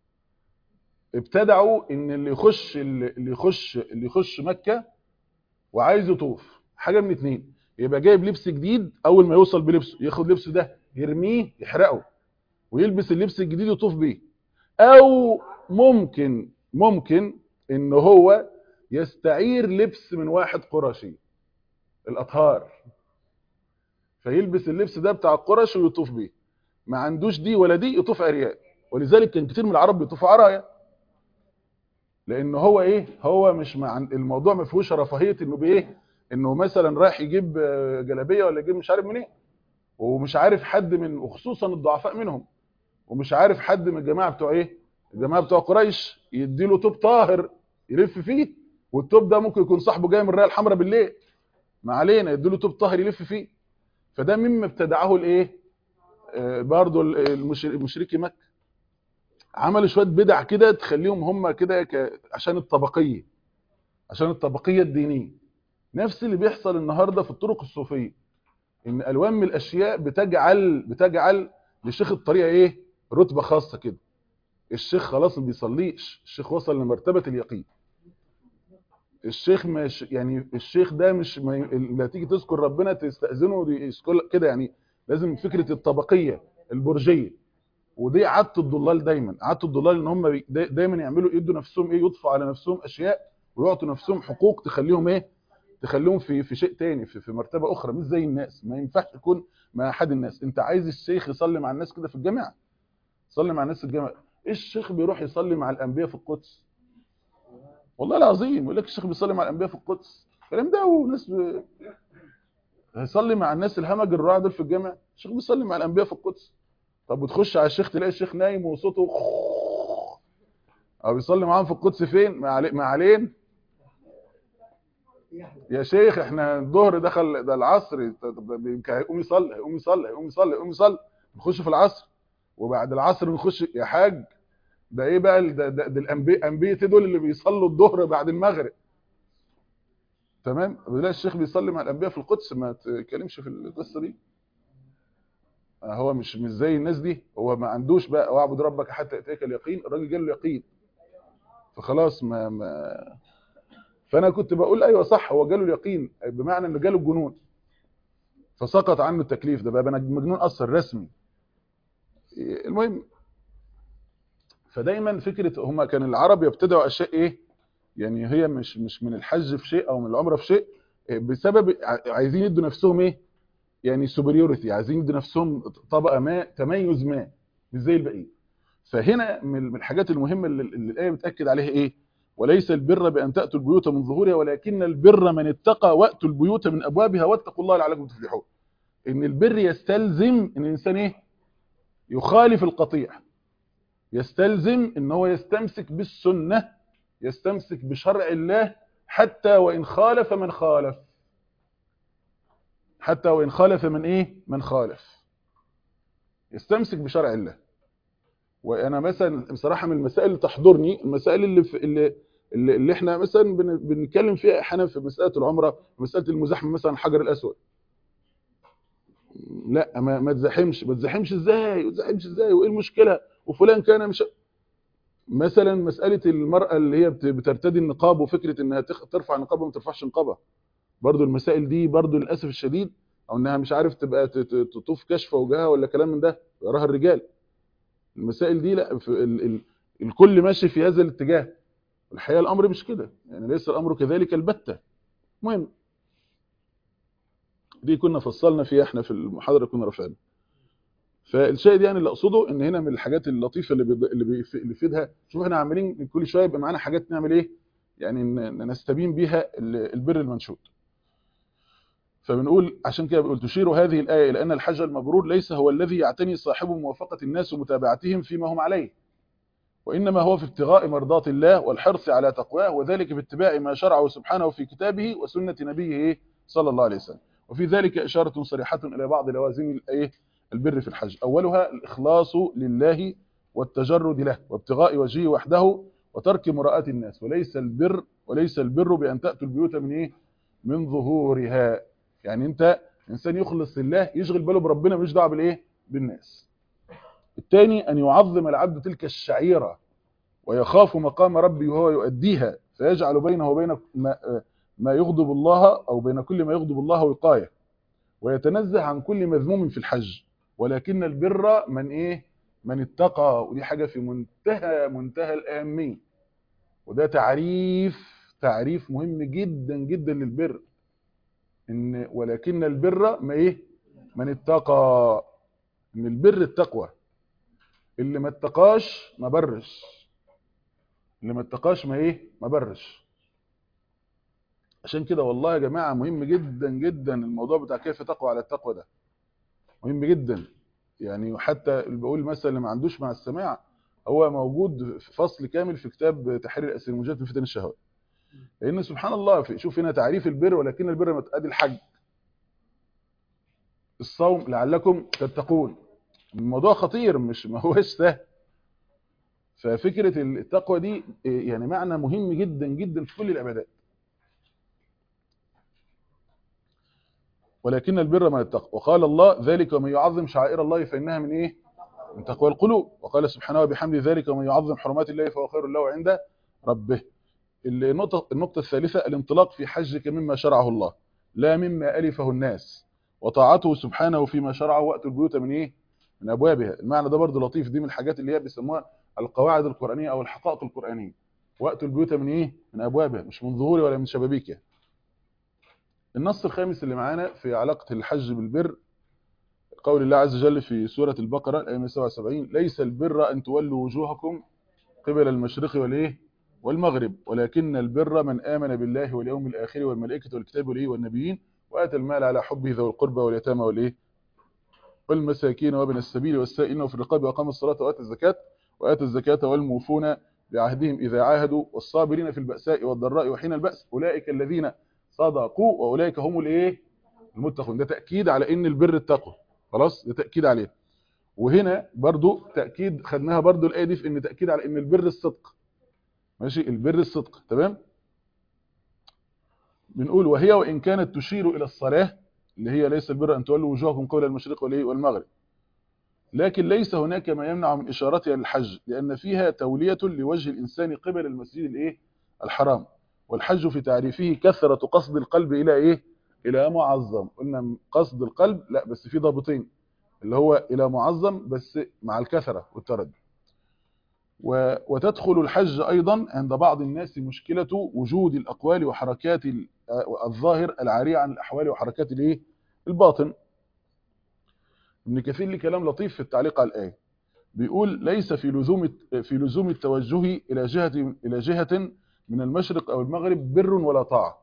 ابتدعوا ان اللي يخش اللي يخش اللي يخش مكه وعايز يطوف حاجه من اتنين يبقى جايب لبس جديد اول ما يوصل بلبسه ياخد لبسه ده يرميه يحرقه ويلبس اللبس الجديد يطوف بيه او ممكن ممكن ان هو يستعير لبس من واحد قرشي الاطهار فيلبس اللبس ده بتاع القرش ويطوف بيه ما عندوش دي ولا دي يطوف عريان ولذلك كان كتير من العرب بيطوفوا عرايا لان هو ايه هو مش مع الموضوع ما فيهوش رفاهيه انه بايه انه مثلا رايح يجيب آه، جلابيه ولا يجيب مش عارف منين ومش عارف حد من وخصوصا الضعفاء منهم ومش عارف حد من الجماعه بتوع ايه الجماعه بتوع قريش يديله توب طاهر يلف فيه والتوب ده ممكن يكون صاحبه جاي من الرايه الحمراء بالليل ما علينا يديله توب طاهر يلف فيه فده مما ابتدعه الايه آه، برضه المش- المشركي مكه عملوا شويه بدع كده تخليهم هم كده ك- عشان الطبقيه عشان الطبقيه الدينيه نفس اللي بيحصل النهارده في الطرق الصوفيه ان الوان من الاشياء بتجعل بتجعل لشيخ الطريقه ايه رتبه خاصه كده الشيخ خلاص ما بيصليش الشيخ وصل لمرتبه اليقين الشيخ مش يعني الشيخ ده مش ما ي- لا تيجي تذكر ربنا تستأذنه يذكر كده يعني لازم فكره الطبقيه البرجيه ودي عاده الضلال دايما عاده الضلال ان هم بي- دا- دايما يعملوا يدوا نفسهم ايه يضفوا على نفسهم اشياء ويعطوا نفسهم حقوق تخليهم ايه تخليهم في في شيء تاني في, في مرتبه اخرى مش زي الناس ما ينفعش تكون مع احد الناس انت عايز الشيخ يصلي مع الناس كده في الجامع صلي مع الناس في الجامع ايه الشيخ بيروح يصلي مع الانبياء في القدس والله العظيم يقول لك الشيخ بيصلي مع الانبياء في القدس الكلام ده وناس ب... هيصلي مع الناس الهمج الرعاة دول في الجامع الشيخ بيصلي مع الانبياء في القدس طب وتخش على الشيخ تلاقي الشيخ نايم وصوته او بيصلي معاهم في القدس فين مع علي... مع علين يا شيخ احنا الظهر دخل ده العصر طب يمكن هيقوم يصلي هيقوم يصلي هيقوم يصلي هيقوم يصلي نخش في العصر وبعد العصر نخش يا حاج ده ايه بقى ال- ده, ده, ده الانبياء انبياء دول اللي بيصلوا الظهر بعد المغرب تمام لا الشيخ بيصلي مع الانبياء في القدس ما تتكلمش في القصه دي هو مش مش زي الناس دي هو ما عندوش بقى واعبد ربك حتى ياتيك اليقين الراجل جاله اليقين فخلاص ما, ما فانا كنت بقول ايوه صح هو جاله اليقين بمعنى انه جاله الجنون فسقط عنه التكليف ده بقى بقى مجنون اصلا رسمي المهم فدايما فكره هما كان العرب يبتدعوا اشياء ايه يعني هي مش مش من الحج في شيء او من العمره في شيء إيه، بسبب ع- عايزين يدوا نفسهم ايه يعني سوبريوريتي عايزين يدوا نفسهم طبقه ما تميز ما مش زي الباقيين فهنا من من الحاجات المهمه اللي, اللي الايه بتاكد عليها ايه وليس البر بان تاتوا البيوت من ظهورها ولكن البر من اتقى واتوا البيوت من ابوابها واتقوا الله لعلكم تفلحون ان البر يستلزم ان الانسان ايه يخالف القطيع يستلزم ان هو يستمسك بالسنه يستمسك بشرع الله حتى وان خالف من خالف حتى وان خالف من ايه من خالف يستمسك بشرع الله وانا مثلا بصراحه من المسائل اللي تحضرني المسائل اللي في اللي اللي, اللي احنا مثلا بن- بنتكلم فيها احيانا في مساله العمره مساله المزاحمه مثلا الحجر الاسود لا ما ما تزاحمش ما تزاحمش ازاي ما تزاحمش ازاي وايه المشكله وفلان كان مش مثلا مساله المراه اللي هي بت- بترتدي النقاب وفكره انها تخ- ترفع نقابها وما ترفعش نقابها برضو المسائل دي برضو للاسف الشديد او انها مش عارف تبقى ت- ت- تطوف كشف وجهها ولا كلام من ده يراها الرجال المسائل دي لا في ال ال الكل ماشي في هذا الاتجاه الحقيقه الامر مش كده يعني ليس الامر كذلك البتة المهم دي كنا فصلنا فيها احنا في المحاضره كنا رافعينها فالشاهد يعني اللي اقصده ان هنا من الحاجات اللطيفه اللي بيض... اللي بيف... اللي يفيدها شوف احنا عاملين كل شويه يبقى معانا حاجات نعمل ايه يعني ن... نستبين بيها ال- البر المنشود فبنقول عشان كده بنقول تشير هذه الآية إلى أن الحج المبرور ليس هو الذي يعتني صاحبه موافقة الناس ومتابعتهم فيما هم عليه وإنما هو في ابتغاء مرضات الله والحرص على تقواه وذلك باتباع ما شرعه سبحانه في كتابه وسنة نبيه صلى الله عليه وسلم وفي ذلك إشارة صريحة إلى بعض لوازم البر في الحج أولها الإخلاص لله والتجرد له وابتغاء وجهه وحده وترك مراءة الناس وليس البر وليس البر بأن تأتوا البيوت من إيه؟ من ظهورها يعني أنت إنسان يخلص لله يشغل باله بربنا مش دعوه بالإيه؟ بالناس الثاني أن يعظم العبد تلك الشعيرة ويخاف مقام ربي وهو يؤديها فيجعل بينه وبين ما, ما يغضب الله أو بين كل ما يغضب الله وقاية ويتنزه عن كل مذموم في الحج ولكن البر من إيه؟ من اتقى ودي حاجة في منتهى منتهى الأهمية وده تعريف تعريف مهم جدا جدا للبر إن ولكن البر ما إيه؟ من اتقى إن البر التقوى اللي ما اتقاش ما برش اللي ما اتقاش ما ايه ما برش عشان كده والله يا جماعه مهم جدا جدا الموضوع بتاع كيف تقوى على التقوى ده مهم جدا يعني حتى اللي بقول مثلا اللي ما عندوش مع السماع هو موجود في فصل كامل في كتاب تحرير الاسر المجاهد في فتن الشهوات لان سبحان الله في شوف هنا تعريف البر ولكن البر ما ادي الحج الصوم لعلكم تتقون الموضوع خطير مش ما هوش سهل ففكرة التقوى دي يعني معنى مهم جدا جدا في كل العبادات ولكن البر من التقوى وقال الله ذلك ومن يعظم شعائر الله فإنها من إيه من تقوى القلوب وقال سبحانه وبحمد ذلك ومن يعظم حرمات الله فهو خير له عند ربه النقطة, النقطة الثالثة الانطلاق في حجك مما شرعه الله لا مما ألفه الناس وطاعته سبحانه فيما شرعه وقت البيوت من إيه من أبوابها المعنى ده برضه لطيف دي من الحاجات اللي هي بيسموها القواعد القرآنية أو الحقائق القرآنية وقت البيوت من إيه؟ من أبوابها مش من ظهوري ولا من شبابيكها النص الخامس اللي معانا في علاقة الحج بالبر قول الله عز وجل في سورة البقرة الآية 177 ليس البر أن تولوا وجوهكم قبل المشرق والإيه والمغرب ولكن البر من آمن بالله واليوم الآخر والملائكة والكتاب والإيه والنبيين وآتى المال على حبه ذوي القربى واليتامى والإيه والمساكين وابن السبيل والسائلين وفي الرقاب وأقام الصلاة وآتى الزكاة وآتى الزكاة والموفون بعهدهم إذا عاهدوا والصابرين في البأساء والضراء وحين البأس أولئك الذين صدقوا وأولئك هم الإيه المتقون ده تأكيد على إن البر التقوى خلاص ده تأكيد عليه وهنا برضو تأكيد خدناها برضو الآية دي في إن تأكيد على إن البر الصدق ماشي البر الصدق تمام بنقول وهي وإن كانت تشير إلى الصلاة اللي هي ليس البر أن تولوا وجوهكم قبل المشرق والمغرب لكن ليس هناك ما يمنع من إشارتها للحج لأن فيها تولية لوجه الإنسان قبل المسجد الإيه؟ الحرام والحج في تعريفه كثرة قصد القلب إلى إيه؟ إلى معظم قلنا قصد القلب لا بس في ضابطين اللي هو إلى معظم بس مع الكثرة والتردد وتدخل الحج أيضا عند بعض الناس مشكلة وجود الأقوال وحركات الظاهر العارية عن الأحوال وحركات الإيه؟ الباطن ابن كثير ليه كلام لطيف في التعليق على الآية بيقول ليس في لزوم في لزوم التوجه إلى جهة إلى جهة من المشرق أو المغرب بر ولا طاعة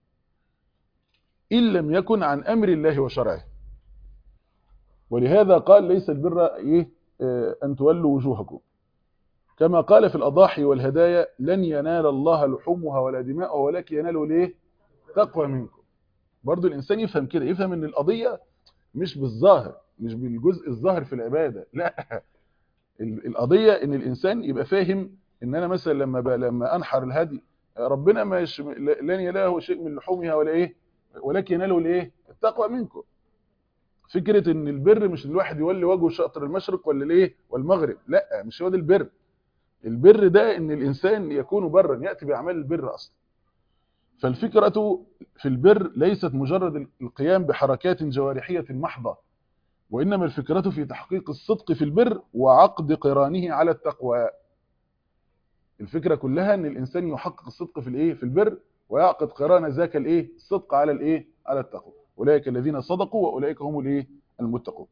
إن لم يكن عن أمر الله وشرعه ولهذا قال ليس البر إيه أن تولوا وجوهكم كما قال في الأضاحي والهدايا لن ينال الله لحومها ولا دماءها ولكن ينالوا ليه تقوى منكم برضو الإنسان يفهم كده يفهم أن القضية مش بالظاهر مش بالجزء الظاهر في العبادة لا القضية ان الانسان يبقى فاهم ان انا مثلا لما لما انحر الهدي ربنا مش لن يناله شيء من لحومها ولا ايه ولكن يناله الايه التقوى منكم فكرة ان البر مش الواحد يولي وجهه شطر المشرق ولا الايه والمغرب لا مش هو ده البر البر ده ان الانسان يكون برا ياتي باعمال البر اصلا فالفكرة في البر ليست مجرد القيام بحركات جوارحية محضة وإنما الفكرة في تحقيق الصدق في البر وعقد قرانه على التقوى الفكرة كلها ان الانسان يحقق الصدق في الايه في البر ويعقد قران ذاك الايه الصدق على الايه على التقوى اولئك الذين صدقوا واولئك هم الايه المتقون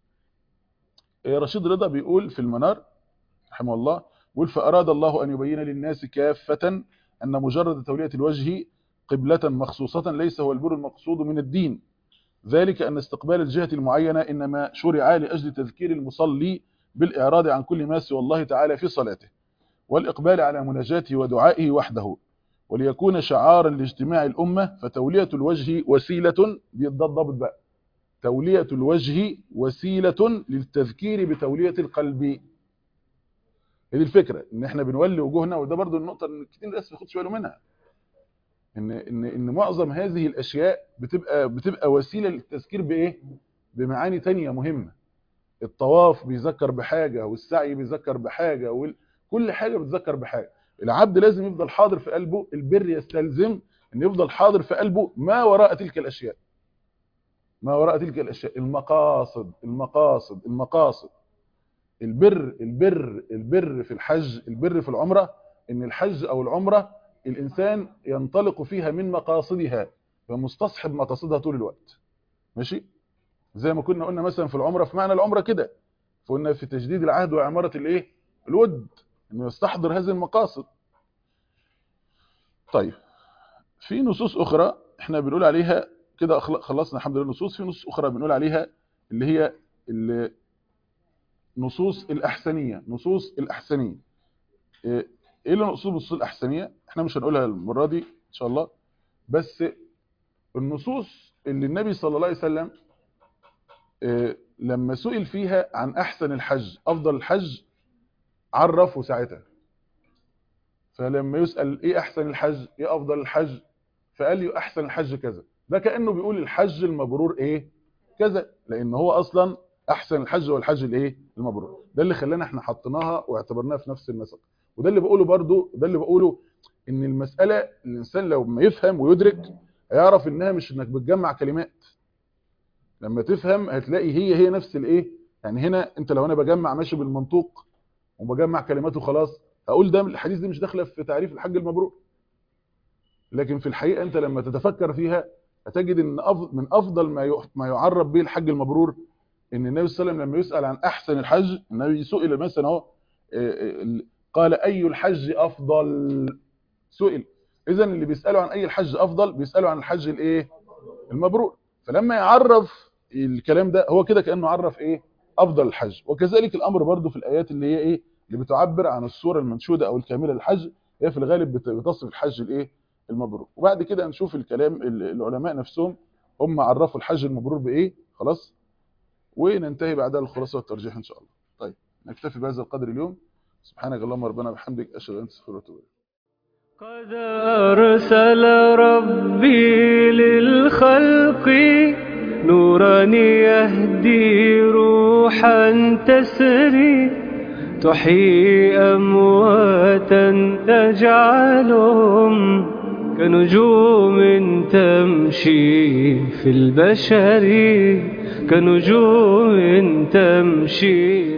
رشيد رضا بيقول في المنار رحمه الله بيقول فاراد الله ان يبين للناس كافة ان مجرد تولية الوجه قبلة مخصوصة ليس هو البر المقصود من الدين ذلك أن استقبال الجهة المعينة إنما شرع لأجل تذكير المصلي بالإعراض عن كل ما سوى الله تعالى في صلاته والإقبال على مناجاته ودعائه وحده وليكون شعارا لاجتماع الأمة فتولية الوجه وسيلة دي الضبط بقى تولية الوجه وسيلة للتذكير بتولية القلب هذه الفكرة ان احنا بنولي وجوهنا وده برضو النقطة ان كتير ناس ما باله منها ان ان ان معظم هذه الاشياء بتبقى بتبقى وسيلة للتذكير بايه بمعاني تانية مهمة الطواف بيذكر بحاجة والسعي بيذكر بحاجة وكل حاجة بتذكر بحاجة العبد لازم يفضل حاضر في قلبه البر يستلزم ان يفضل حاضر في قلبه ما وراء تلك الاشياء ما وراء تلك الاشياء المقاصد المقاصد المقاصد البر البر البر في الحج البر في العمرة ان الحج او العمرة الانسان ينطلق فيها من مقاصدها فمستصحب مقاصدها طول الوقت ماشي زي ما كنا قلنا مثلا في العمرة في معنى العمرة كده فقلنا في تجديد العهد وعمارة الايه الود انه يستحضر هذه المقاصد طيب في نصوص اخرى احنا بنقول عليها كده خلصنا الحمد لله نصوص في نصوص اخرى بنقول عليها اللي هي اللي نصوص الأحسنية نصوص الأحسنية إيه اللي نصوص النصوص الأحسنية احنا مش هنقولها المرة دي إن شاء الله بس النصوص اللي النبي صلى الله عليه وسلم إيه لما سئل فيها عن أحسن الحج أفضل الحج عرفه ساعتها فلما يسأل إيه أحسن الحج إيه أفضل الحج فقال لي أحسن الحج كذا ده كأنه بيقول الحج المبرور إيه كذا لأن هو أصلا احسن الحج هو الحج الايه المبرور ده اللي خلانا احنا حطيناها واعتبرناها في نفس المسق وده اللي بقوله برضو ده اللي بقوله ان المساله الانسان لو ما يفهم ويدرك هيعرف انها مش انك بتجمع كلمات لما تفهم هتلاقي هي هي نفس الايه يعني هنا انت لو انا بجمع ماشي بالمنطوق وبجمع كلمات وخلاص هقول ده الحديث دي مش داخله في تعريف الحج المبرور لكن في الحقيقه انت لما تتفكر فيها هتجد ان من افضل ما ما يعرب به الحج المبرور ان النبي صلى الله عليه وسلم لما يسأل عن احسن الحج النبي سئل مثلا اهو قال اي الحج افضل سئل اذا اللي بيسالوا عن اي الحج افضل بيسالوا عن الحج الايه المبرور فلما يعرف الكلام ده هو كده كانه عرف ايه افضل الحج وكذلك الامر برضو في الايات اللي هي ايه اللي بتعبر عن الصوره المنشوده او الكامله للحج هي في الغالب بتصف الحج الايه المبرور وبعد كده نشوف الكلام العلماء نفسهم هم عرفوا الحج المبرور بايه خلاص وننتهي بعدها الخلاصه والترجيح ان شاء الله طيب نكتفي بهذا القدر اليوم سبحانك اللهم ربنا وبحمدك اشهد ان لا اله الا انت استغفرك قد أرسل ربي للخلق نورا يهدي روحا تسري تحيي أمواتا تجعلهم كنجوم تمشي في البشر كنجوم تمشي